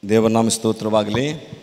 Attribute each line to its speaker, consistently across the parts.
Speaker 1: ದೇವರ ನಾಮ ಸ್ತೋತ್ರವಾಗಲಿ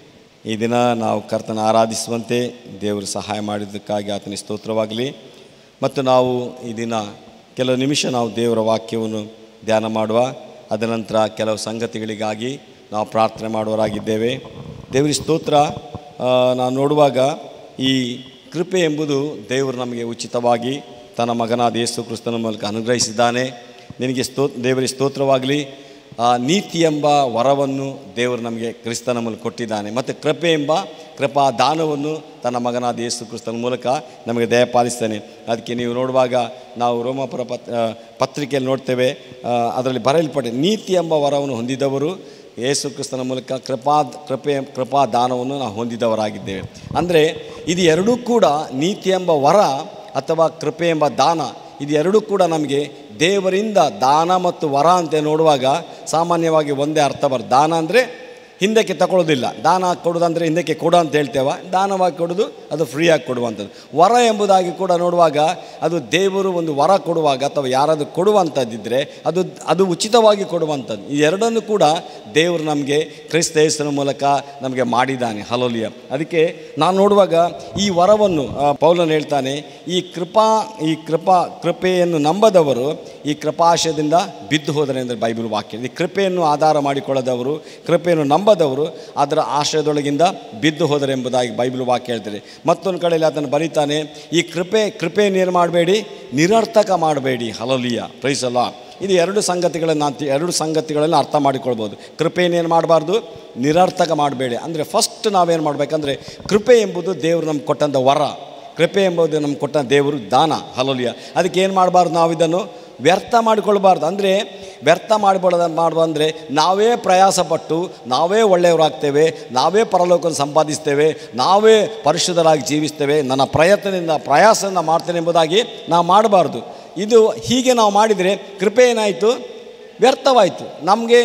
Speaker 1: ಈ ದಿನ ನಾವು ಕರ್ತನ ಆರಾಧಿಸುವಂತೆ ದೇವರು ಸಹಾಯ ಮಾಡಿದ್ದಕ್ಕಾಗಿ ಆತನ ಸ್ತೋತ್ರವಾಗಲಿ ಮತ್ತು ನಾವು ಈ ದಿನ ಕೆಲವು ನಿಮಿಷ ನಾವು ದೇವರ ವಾಕ್ಯವನ್ನು ಧ್ಯಾನ ಮಾಡುವ ಅದನಂತರ ಕೆಲವು ಸಂಗತಿಗಳಿಗಾಗಿ ನಾವು ಪ್ರಾರ್ಥನೆ ಮಾಡುವರಾಗಿದ್ದೇವೆ ದೇವರ ಸ್ತೋತ್ರ ಆ, ನಾವು ನೋಡುವಾಗ ಈ ಕೃಪೆ ಎಂಬುದು ದೇವರು ನಮಗೆ ಉಚಿತವಾಗಿ ತನ್ನ ಮಗನಾದ ಯೇಸು ಕ್ರಿಸ್ತನ ಮೂಲಕ ಅನುಗ್ರಹಿಸಿದ್ದಾನೆ ನಿನಗೆ ಸ್ತೋ ದೇವರಿಗೆ ಸ್ತೋತ್ರವಾಗಲಿ ಆ ನೀತಿ ಎಂಬ ವರವನ್ನು ದೇವರು ನಮಗೆ ಕ್ರಿಸ್ತನ ಮೂಲಕ ಕೊಟ್ಟಿದ್ದಾನೆ ಮತ್ತು ಕೃಪೆ ಎಂಬ ಕೃಪಾ ದಾನವನ್ನು ತನ್ನ ಮಗನಾದ ಯೇಸು ಕ್ರಿಸ್ತನ ಮೂಲಕ ನಮಗೆ ದಯಪಾಲಿಸ್ತಾನೆ ಅದಕ್ಕೆ ನೀವು ನೋಡುವಾಗ ನಾವು ರೋಮಾಪುರ ಪತ್ ಆ, ಪತ್ರಿಕೆಯಲ್ಲಿ ನೋಡ್ತೇವೆ ಆ, ಅದರಲ್ಲಿ ಬರೆಯಲ್ಪಟ್ಟ ನೀತಿ ಎಂಬ ವರವನ್ನು ಹೊಂದಿದವರು ಯೇಸು ಕ್ರಿಸ್ತನ ಮೂಲಕ ಕೃಪಾ ಕೃಪೆ ಕೃಪಾ ದಾನವನ್ನು ನಾವು ಹೊಂದಿದವರಾಗಿದ್ದೇವೆ ಅಂದರೆ ಇದು ಎರಡೂ ಕೂಡ ನೀತಿ ಎಂಬ ವರ ಅಥವಾ ಕೃಪೆ ಎಂಬ ದಾನ ಇದು ಎರಡೂ ಕೂಡ ನಮಗೆ ದೇವರಿಂದ ದಾನ ಮತ್ತು ವರ ಅಂತ ನೋಡುವಾಗ ಸಾಮಾನ್ಯವಾಗಿ ಒಂದೇ ಅರ್ಥ ಬರ್ತದೆ ದಾನ ಅಂದರೆ ಹಿಂದಕ್ಕೆ ತಗೊಳ್ಳೋದಿಲ್ಲ ದಾನ ಕೊಡೋದಂದರೆ ಹಿಂದಕ್ಕೆ ಕೊಡು ಅಂತ ಹೇಳ್ತೇವೆ ದಾನವಾಗಿ ಕೊಡೋದು ಅದು ಫ್ರೀಯಾಗಿ ಕೊಡುವಂಥದ್ದು ವರ ಎಂಬುದಾಗಿ ಕೂಡ ನೋಡುವಾಗ ಅದು ದೇವರು ಒಂದು ವರ ಕೊಡುವಾಗ ಅಥವಾ ಯಾರಾದರೂ ಕೊಡುವಂಥದ್ದಿದ್ದರೆ ಅದು ಅದು ಉಚಿತವಾಗಿ ಕೊಡುವಂಥದ್ದು ಈ ಎರಡನ್ನು ಕೂಡ ದೇವರು ನಮಗೆ ಕ್ರಿಸ್ತ ಯೇಸುವಿನ ಮೂಲಕ ನಮಗೆ ಮಾಡಿದ್ದಾನೆ ಹಲೋಲಿಯ ಅದಕ್ಕೆ ನಾನು ನೋಡುವಾಗ ಈ ವರವನ್ನು ಆ, ಪೌಲನು ಹೇಳ್ತಾನೆ ಈ ಕೃಪಾ ಈ ಕೃಪಾ ಕೃಪೆಯನ್ನು ನಂಬದವರು ಈ ಕೃಪಾಶಯದಿಂದ ಬಿದ್ದು ಹೋದರೆ ಅಂದರೆ ಬೈಬಲ್ ವಾಕ್ಯ ಈ ಕೃಪೆಯನ್ನು ಆಧಾರ ಮಾಡಿಕೊಳ್ಳದವರು ಕೃಪೆಯನ್ನು ನಂಬದವರು ಅದರ ಆಶ್ರಯದೊಳಗಿಂದ ಬಿದ್ದು ಹೋದರೆ ಎಂಬುದಾಗಿ ಬೈಬಲ್ ವಾಕ್ಯ ಹೇಳ್ತಾರೆ ಮತ್ತೊಂದು ಕಡೆಯಲ್ಲಿ ಅದನ್ನು ಬರೀತಾನೆ ಈ ಕೃಪೆ ಕೃಪೆಯನ್ನು ಏನು ಮಾಡಬೇಡಿ ನಿರರ್ಥಕ ಮಾಡಬೇಡಿ ಹಲಲಿಯ ಪ್ರೈಸಲ್ಲ ಇದು ಎರಡು ಸಂಗತಿಗಳನ್ನು ನಾನು ತಿ- ಎರಡು ಸಂಗತಿಗಳನ್ನು ಅರ್ಥ ಮಾಡಿಕೊಳ್ಬೋದು ಕೃಪೆಯನ್ನೇನು ಮಾಡಬಾರ್ದು ನಿರರ್ಥಕ ಮಾಡಬೇಡಿ ಅಂದರೆ ಫಸ್ಟ್ ನಾವೇನು ಮಾಡಬೇಕಂದ್ರೆ ಕೃಪೆ ಎಂಬುದು ದೇವರು ನಮ್ಗೆ ಕೊಟ್ಟಂಥ ವರ ಕೃಪೆ ಎಂಬುದು ನಮ್ಗೆ ಕೊಟ್ಟ ದೇವರು ದಾನ ಹಲೋಲಿಯ ಅದಕ್ಕೆ ಏನು ಮಾಡಬಾರ್ದು ನಾವು ಇದನ್ನು ವ್ಯರ್ಥ ಮಾಡಿಕೊಳ್ಬಾರ್ದು ಅಂದರೆ ವ್ಯರ್ಥ ಮಾಡಿಕೊಳ್ಳೋದ ಮಾಡುವ ಅಂದರೆ ನಾವೇ ಪ್ರಯಾಸಪಟ್ಟು ನಾವೇ ಒಳ್ಳೆಯವರಾಗ್ತೇವೆ ನಾವೇ ಪರಲೋಕವನ್ನು ಸಂಪಾದಿಸ್ತೇವೆ ನಾವೇ ಪರಿಶುದ್ಧರಾಗಿ ಜೀವಿಸ್ತೇವೆ ನನ್ನ ಪ್ರಯತ್ನದಿಂದ ಪ್ರಯಾಸದಿಂದ ಮಾಡ್ತೇನೆ ಎಂಬುದಾಗಿ ನಾವು ಮಾಡಬಾರ್ದು ಇದು ಹೀಗೆ ನಾವು ಮಾಡಿದರೆ ಕೃಪೆ ಏನಾಯಿತು ವ್ಯರ್ಥವಾಯಿತು ನಮಗೆ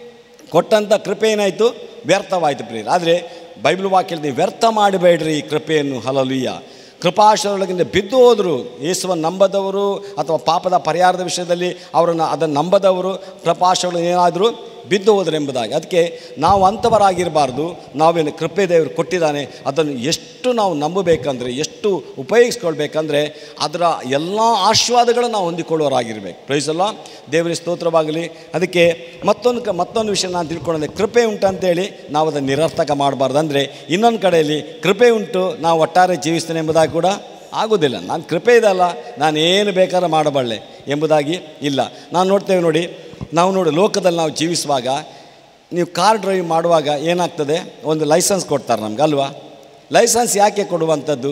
Speaker 1: ಕೊಟ್ಟಂಥ ಕೃಪೆ ಏನಾಯಿತು ವ್ಯರ್ಥವಾಯಿತು ಪ್ರಿಯರು ಆದರೆ ಬೈಬಲ್ ವಾಕ್ಯದಲ್ಲಿ ವ್ಯರ್ಥ ಮಾಡಬೇಡ್ರಿ ಈ ಕೃಪೆಯನ್ನು ಹಲಲುಯ್ಯ ಕೃಪಾಶರೊಳಗಿಂದ ಬಿದ್ದು ಹೋದರು ಯೇಸುವನ್ನು ನಂಬದವರು ಅಥವಾ ಪಾಪದ ಪರಿಹಾರದ ವಿಷಯದಲ್ಲಿ ಅವರನ್ನು ಅದನ್ನು ನಂಬದವರು ಕೃಪಾಶರೊಳಗೆ ಏನಾದರೂ ಬಿದ್ದು ಹೋದರು ಎಂಬುದಾಗಿ ಅದಕ್ಕೆ ನಾವು ಅಂಥವರಾಗಿರಬಾರ್ದು ನಾವೇನು ಕೃಪೆ ದೇವರು ಕೊಟ್ಟಿದ್ದಾನೆ ಅದನ್ನು ಎಷ್ಟು ನಾವು ನಂಬಬೇಕಂದ್ರೆ ಎಷ್ಟು ಉಪಯೋಗಿಸ್ಕೊಳ್ಬೇಕಂದ್ರೆ ಅದರ ಎಲ್ಲ ಆಶೀರ್ವಾದಗಳನ್ನು ನಾವು ಹೊಂದಿಕೊಳ್ಳೋರಾಗಿರ್ಬೇಕು ಪ್ರೈಸಲ್ಲ ದೇವರಿಗೆ ಸ್ತೋತ್ರವಾಗಲಿ ಅದಕ್ಕೆ ಮತ್ತೊಂದು ಕ ಮತ್ತೊಂದು ವಿಷಯ ನಾನು ತಿಳ್ಕೊಂಡೆ ಕೃಪೆ ಉಂಟು ಅಂತೇಳಿ ನಾವು ಅದನ್ನು ನಿರರ್ಥಕ ಮಾಡಬಾರ್ದು ಅಂದರೆ ಇನ್ನೊಂದು ಕಡೆಯಲ್ಲಿ ಕೃಪೆ ಉಂಟು ನಾವು ಒಟ್ಟಾರೆ ಜೀವಿಸ್ತೇನೆ ಎಂಬುದಾಗಿ ಕೂಡ ಆಗೋದಿಲ್ಲ ನಾನು ಕೃಪೆ ಇದಲ್ಲ ನಾನು ಏನು ಬೇಕಾದ್ರೂ ಮಾಡಬಲ್ಲೆ ಎಂಬುದಾಗಿ ಇಲ್ಲ ನಾನು ನೋಡ್ತೇವೆ ನೋಡಿ ನಾವು ನೋಡಿ ಲೋಕದಲ್ಲಿ ನಾವು ಜೀವಿಸುವಾಗ ನೀವು ಕಾರ್ ಡ್ರೈವ್ ಮಾಡುವಾಗ ಏನಾಗ್ತದೆ ಒಂದು ಲೈಸೆನ್ಸ್ ಕೊಡ್ತಾರೆ ನಮ್ಗೆ ಅಲ್ವಾ ಲೈಸೆನ್ಸ್ ಯಾಕೆ ಕೊಡುವಂಥದ್ದು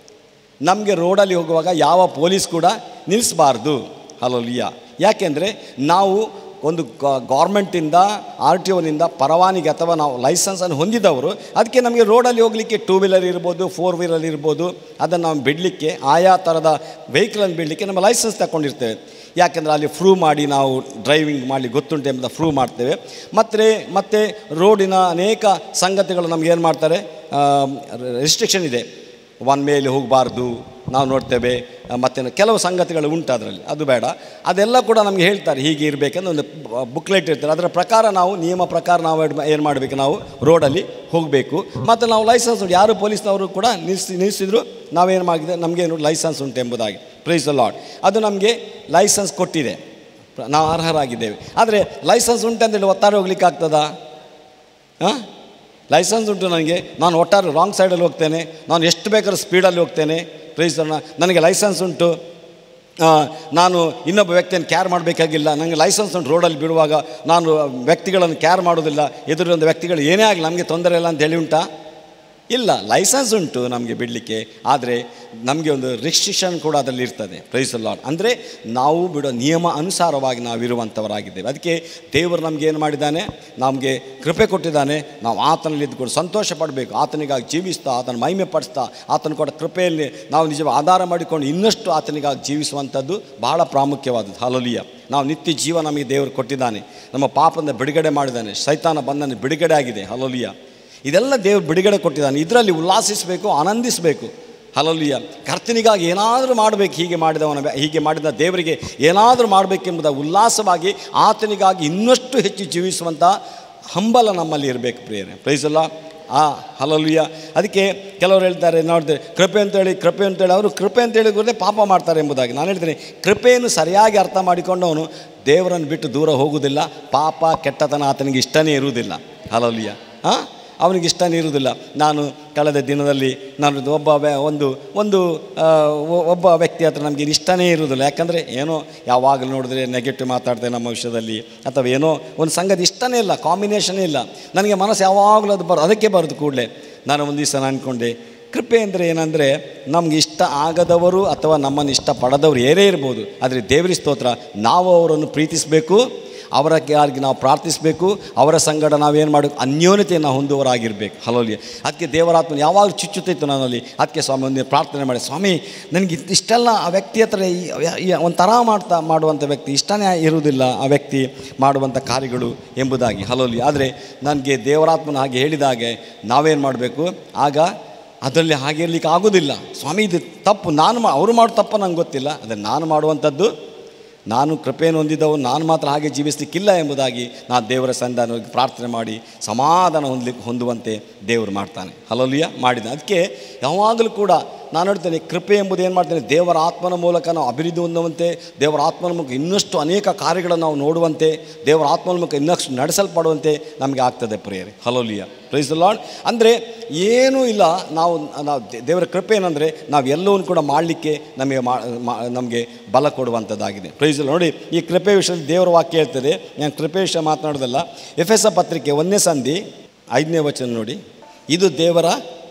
Speaker 1: ನಮಗೆ ರೋಡಲ್ಲಿ ಹೋಗುವಾಗ ಯಾವ ಪೊಲೀಸ್ ಕೂಡ ನಿಲ್ಲಿಸಬಾರ್ದು ಹಲೋಲಿಯ ಯಾಕೆಂದರೆ ನಾವು ಒಂದು ಗೌರ್ಮೆಂಟಿಂದ ಆರ್ ಟಿ ಒನಿಂದ ಪರವಾನಿಗೆ ಅಥವಾ ನಾವು ಲೈಸೆನ್ಸನ್ನು ಹೊಂದಿದವರು ಅದಕ್ಕೆ ನಮಗೆ ರೋಡಲ್ಲಿ ಹೋಗಲಿಕ್ಕೆ ಟೂ ವೀಲರ್ ಇರ್ಬೋದು ಫೋರ್ ವೀಲರ್ ಇರ್ಬೋದು ಅದನ್ನು ನಾವು ಬಿಡಲಿಕ್ಕೆ ಆಯಾ ಥರದ ವೆಹಿಕಲನ್ನು ಬಿಡಲಿಕ್ಕೆ ನಮ್ಮ ಲೈಸೆನ್ಸ್ ತಗೊಂಡಿರ್ತೇವೆ ಯಾಕೆಂದರೆ ಅಲ್ಲಿ ಪ್ರೂವ್ ಮಾಡಿ ನಾವು ಡ್ರೈವಿಂಗ್ ಮಾಡಲಿ ಗೊತ್ತುಂಟು ಎಂಬುದ ಪ್ರೂವ್ ಮಾಡ್ತೇವೆ ಮತ್ತು ಮತ್ತು ರೋಡಿನ ಅನೇಕ ಸಂಗತಿಗಳು ನಮ್ಗೆ ಏನು ಮಾಡ್ತಾರೆ ರೆಸ್ಟ್ರಿಕ್ಷನ್ ಇದೆ ಒನ್ ಮೇಲೆ ಹೋಗಬಾರ್ದು ನಾವು ನೋಡ್ತೇವೆ ಮತ್ತು ಕೆಲವು ಸಂಗತಿಗಳು ಉಂಟು ಅದರಲ್ಲಿ ಅದು ಬೇಡ ಅದೆಲ್ಲ ಕೂಡ ನಮಗೆ ಹೇಳ್ತಾರೆ ಹೀಗೆ ಇರಬೇಕಂದ್ರೆ ಒಂದು ಬುಕ್ಲೆಟ್ ಇರ್ತಾರೆ ಅದರ ಪ್ರಕಾರ ನಾವು ನಿಯಮ ಪ್ರಕಾರ ನಾವು ಏನು ಮಾಡಬೇಕು ನಾವು ರೋಡಲ್ಲಿ ಹೋಗಬೇಕು ಮತ್ತು ನಾವು ಲೈಸೆನ್ಸ್ ಉಂಟು ಯಾರು ಪೊಲೀಸ್ನವರು ಕೂಡ ನಿಲ್ಲಿಸಿ ನಿಲ್ಲಿಸಿದ್ರು ನಾವೇನು ಮಾಡಿದೆ ನಮಗೆ ಲೈಸೆನ್ಸ್ ಉಂಟು ಎಂಬುದಾಗಿ ಪ್ರೈಸ್ ಲಾಡ್ ಅದು ನಮಗೆ ಲೈಸೆನ್ಸ್ ಕೊಟ್ಟಿದೆ ನಾವು ಅರ್ಹರಾಗಿದ್ದೇವೆ ಆದರೆ ಲೈಸೆನ್ಸ್ ಉಂಟಂತೇಳಿ ಒತ್ತಾರೆ ಹೋಗ್ಲಿಕ್ಕೆ ಆಗ್ತದಾ ಹಾಂ ಲೈಸೆನ್ಸ್ ಉಂಟು ನನಗೆ ನಾನು ಒಟ್ಟಾರೆ ರಾಂಗ್ ಸೈಡಲ್ಲಿ ಹೋಗ್ತೇನೆ ನಾನು ಎಷ್ಟು ಬೇಕಾದ್ರೂ ಸ್ಪೀಡಲ್ಲಿ ಹೋಗ್ತೇನೆ ಪ್ಲೀಸ್ ನನಗೆ ಲೈಸೆನ್ಸ್ ಉಂಟು ಆ, ನಾನು ಇನ್ನೊಬ್ಬ ವ್ಯಕ್ತಿಯನ್ನು ಕ್ಯಾರ್ ಮಾಡಬೇಕಾಗಿಲ್ಲ ನನಗೆ ಲೈಸೆನ್ಸ್ ಉಂಟು ರೋಡಲ್ಲಿ ಬಿಡುವಾಗ ನಾನು ವ್ಯಕ್ತಿಗಳನ್ನು ಕ್ಯಾರ್ ಮಾಡೋದಿಲ್ಲ ಎದುರೊಂದು ವ್ಯಕ್ತಿಗಳು ಏನೇ ಆಗಲಿ ನಮಗೆ ತೊಂದರೆ ಇಲ್ಲ ಅಂತ ಹೇಳಿ ಉಂಟಾ ಇಲ್ಲ ಲೈಸೆನ್ಸ್ ಉಂಟು ನಮಗೆ ಬಿಡಲಿಕ್ಕೆ ಆದರೆ ನಮಗೆ ಒಂದು ರಿಸ್ಟ್ರಿಕ್ಷನ್ ಕೂಡ ಅದರಲ್ಲಿ ಇರ್ತದೆ ಪ್ರೈಸ್ ಲಾಡ್ ಅಂದರೆ ನಾವು ಬಿಡೋ ನಿಯಮ ಅನುಸಾರವಾಗಿ ನಾವು ಇರುವಂಥವರಾಗಿದ್ದೇವೆ ಅದಕ್ಕೆ ದೇವರು ನಮಗೆ ಏನು ಮಾಡಿದ್ದಾನೆ ನಮಗೆ ಕೃಪೆ ಕೊಟ್ಟಿದ್ದಾನೆ ನಾವು ಆತನಲ್ಲಿ ಇದ್ದುಕೊಂಡು ಸಂತೋಷ ಪಡಬೇಕು ಆತನಿಗಾಗಿ ಜೀವಿಸ್ತಾ ಆತನ ಮಹಿಮೆ ಪಡಿಸ್ತಾ ಆತನ ಕೊಟ್ಟ ಕೃಪೆಯಲ್ಲಿ ನಾವು ನಿಜ ಆಧಾರ ಮಾಡಿಕೊಂಡು ಇನ್ನಷ್ಟು ಆತನಿಗಾಗಿ ಜೀವಿಸುವಂಥದ್ದು ಬಹಳ ಪ್ರಾಮುಖ್ಯವಾದದ್ದು ಹಲಲಿಯ ನಾವು ನಿತ್ಯ ಜೀವ ನಮಗೆ ದೇವರು ಕೊಟ್ಟಿದ್ದಾನೆ ನಮ್ಮ ಪಾಪದಿಂದ ಬಿಡುಗಡೆ ಮಾಡಿದ್ದಾನೆ ಸೈತಾನ ಬಂಧನ ಬಿಡುಗಡೆ ಆಗಿದೆ ಹಲಲಿಯ ಇದೆಲ್ಲ ದೇವರು ಬಿಡುಗಡೆ ಕೊಟ್ಟಿದ್ದಾನೆ ಇದರಲ್ಲಿ ಉಲ್ಲಾಸಿಸಬೇಕು ಆನಂದಿಸಬೇಕು ಹಲಲಿಯ ಕರ್ತನಿಗಾಗಿ ಏನಾದರೂ ಮಾಡಬೇಕು ಹೀಗೆ ಮಾಡಿದವನ ಬೆ- ಹೀಗೆ ಮಾಡಿದ ದೇವರಿಗೆ ಏನಾದರೂ ಮಾಡಬೇಕೆಂಬುದ ಉಲ್ಲಾಸವಾಗಿ ಆತನಿಗಾಗಿ ಇನ್ನಷ್ಟು ಹೆಚ್ಚು ಜೀವಿಸುವಂಥ ಹಂಬಲ ನಮ್ಮಲ್ಲಿ ಇರಬೇಕು ಪ್ರಿಯರೇ ಪ್ರೈಸಲ್ಲ ಆ ಹಲಲುಯ್ಯ ಅದಕ್ಕೆ ಕೆಲವರು ಹೇಳ್ತಾರೆ ನೋಡಿದ್ರೆ ಕೃಪೆ ಅಂತೇಳಿ ಕೃಪೆ ಅಂತೇಳಿ ಅವರು ಕೃಪೆ ಅಂತೇಳಿ ಗೊತ್ತೇ ಪಾಪ ಮಾಡ್ತಾರೆ ಎಂಬುದಾಗಿ ನಾನು ಹೇಳ್ತೀನಿ ಕೃಪೆಯನ್ನು ಸರಿಯಾಗಿ ಅರ್ಥ ಮಾಡಿಕೊಂಡವನು ದೇವರನ್ನು ಬಿಟ್ಟು ದೂರ ಹೋಗುವುದಿಲ್ಲ ಪಾಪ ಕೆಟ್ಟತನ ಆತನಿಗೆ ಇಷ್ಟನೇ ಇರುವುದಿಲ್ಲ ಹಲಲುಯ್ಯ ಹಾಂ ಅವನಿಗೆ ಇಷ್ಟನೇ ಇರುವುದಿಲ್ಲ ನಾನು ಕಳೆದ ದಿನದಲ್ಲಿ ನಾನು ಒಬ್ಬ ವ್ಯ- ಒಂದು ಒಂದು ಆ, ಒ- ಒಬ್ಬ ವ್ಯಕ್ತಿ ಹತ್ರ ನಮಗೆ ಇಷ್ಟನೇ ಇರುವುದಿಲ್ಲ ಯಾಕಂದರೆ ಏನೋ ಯಾವಾಗಲೂ ನೋಡಿದ್ರೆ ನೆಗೆಟಿವ್ ಮಾತಾಡ್ತಾರೆ ನಮ್ಮ ವಿಷಯದಲ್ಲಿ ಅಥವಾ ಏನೋ ಒಂದು ಸಂಗತಿ ಇಷ್ಟನೇ ಇಲ್ಲ ಕಾಂಬಿನೇಷನೇ ಇಲ್ಲ ನನಗೆ ಮನಸ್ಸು ಯಾವಾಗಲೂ ಅದು ಬರೋ ಅದಕ್ಕೆ ಬರೋದು ಕೂಡಲೇ ನಾನು ಒಂದು ದಿವಸ ನಾನು ಅಂದ್ಕೊಂಡೆ ಕೃಪೆ ಅಂದರೆ ಏನಂದರೆ ನಮ್ಗೆ ಇಷ್ಟ ಆಗದವರು ಅಥವಾ ನಮ್ಮನ್ನು ಇಷ್ಟಪಡದವರು ಏನೇ ಇರ್ಬೋದು ಆದರೆ ದೇವರಿ ಸ್ತೋತ್ರ ನಾವು ಅವರನ್ನು ಪ್ರೀತಿಸಬೇಕು ಅವರ ಯಾರಿಗೆ ನಾವು ಪ್ರಾರ್ಥಿಸಬೇಕು ಅವರ ಸಂಗಡ ನಾವೇನು ಮಾಡಬೇಕು ಅನ್ಯೋನ್ಯತೆಯನ್ನು ಹೊಂದುವರಾಗಿರ್ಬೇಕು ಹಲೋಲಿ ಅದಕ್ಕೆ ದೇವರಾತ್ಮ ಯಾವಾಗ ಚುಚ್ಚುತ್ತಿತ್ತು ನನ್ನಲ್ಲಿ ಅದಕ್ಕೆ ಸ್ವಾಮಿ ಒಂದು ಪ್ರಾರ್ಥನೆ ಮಾಡಿ ಸ್ವಾಮಿ ನನಗೆ ಇದ್- ಇಷ್ಟೆಲ್ಲ ಆ ವ್ಯಕ್ತಿ ಹತ್ರ ಈ- ಈ- ಒಂಥರ ಮಾಡ್ತಾ ಮಾಡುವಂಥ ವ್ಯಕ್ತಿ ಇಷ್ಟನೇ ಇರುವುದಿಲ್ಲ ಆ ವ್ಯಕ್ತಿ ಮಾಡುವಂಥ ಕಾರ್ಯಗಳು ಎಂಬುದಾಗಿ ಹಲೋಲಿ ಆದರೆ ನನಗೆ ದೇವರಾತ್ಮನ ಹಾಗೆ ಹೇಳಿದಾಗೆ ನಾವೇನು ಮಾಡಬೇಕು ಆಗ ಅದರಲ್ಲಿ ಹಾಗೆ ಇರಲಿಕ್ಕೆ ಆಗೋದಿಲ್ಲ ಸ್ವಾಮಿ ಇದು ತಪ್ಪು ನಾನು ಮಾ ಅವರು ಮಾಡೋ ತಪ್ಪು ನಂಗೆ ಗೊತ್ತಿಲ್ಲ ಆದರೆ ನಾನು ಮಾಡುವಂಥದ್ದು ನಾನು ಕೃಪೆಯನ್ನು ಹೊಂದಿದ್ದವು ನಾನು ಮಾತ್ರ ಹಾಗೆ ಜೀವಿಸಲಿಕ್ಕಿಲ್ಲ ಎಂಬುದಾಗಿ ನಾನು ದೇವರ ಸಂಧಾನವಾಗಿ ಪ್ರಾರ್ಥನೆ ಮಾಡಿ ಸಮಾಧಾನ ಹೊಂದಲಿಕ್ಕೆ ಹೊಂದುವಂತೆ ದೇವರು ಮಾಡ್ತಾನೆ ಹಲಲಿಯ ಮಾಡಿದ ಅದಕ್ಕೆ ಯಾವಾಗಲೂ ಕೂಡ ನಾನು ಹೇಳ್ತೇನೆ ಕೃಪೆ ಎಂಬುದು ಏನು ಮಾಡ್ತೇನೆ ದೇವರ ಆತ್ಮನ ಮೂಲಕ ನಾವು ಅಭಿವೃದ್ಧಿ ಹೊಂದುವಂತೆ ದೇವರ ಆತ್ಮನ ಮೂಲಕ ಇನ್ನಷ್ಟು ಅನೇಕ ಕಾರ್ಯಗಳನ್ನು ನಾವು ನೋಡುವಂತೆ ದೇವರ ಆತ್ಮನ ಮೂಲಕ ಇನ್ನಷ್ಟು ನಡೆಸಲ್ಪಡುವಂತೆ ನಮಗೆ ಆಗ್ತದೆ ಪ್ರೇಯರೆ ಹಲೋಲಿಯ ಪ್ರೈಸ್ ಲಾರ್ಡ್ ಅಂದರೆ ಏನೂ ಇಲ್ಲ ನಾವು ನಾವು ದೇ- ದೇವರ ಕೃಪೆ ಏನಂದರೆ ನಾವು ಎಲ್ಲವನ್ನು ಕೂಡ ಮಾಡಲಿಕ್ಕೆ ನಮಗೆ ಮಾ ಮಾ- ನಮಗೆ ಬಲ ಕೊಡುವಂಥದ್ದಾಗಿದೆ ಪ್ರೈಸ್ ನೋಡಿ ಈ ಕೃಪೆ ವಿಷಯದಲ್ಲಿ ದೇವರ ವಾಕ್ಯ ಹೇಳ್ತದೆ ನಾನು ಕೃಪೆ ವಿಷಯ ಮಾತನಾಡೋದಲ್ಲ ಎಫ್ ಎಸ್ ಪತ್ರಿಕೆ ಒಂದನೇ ಸಂಧಿ ಐದನೇ ವಚನ ನೋಡಿ ಇದು ದೇವರ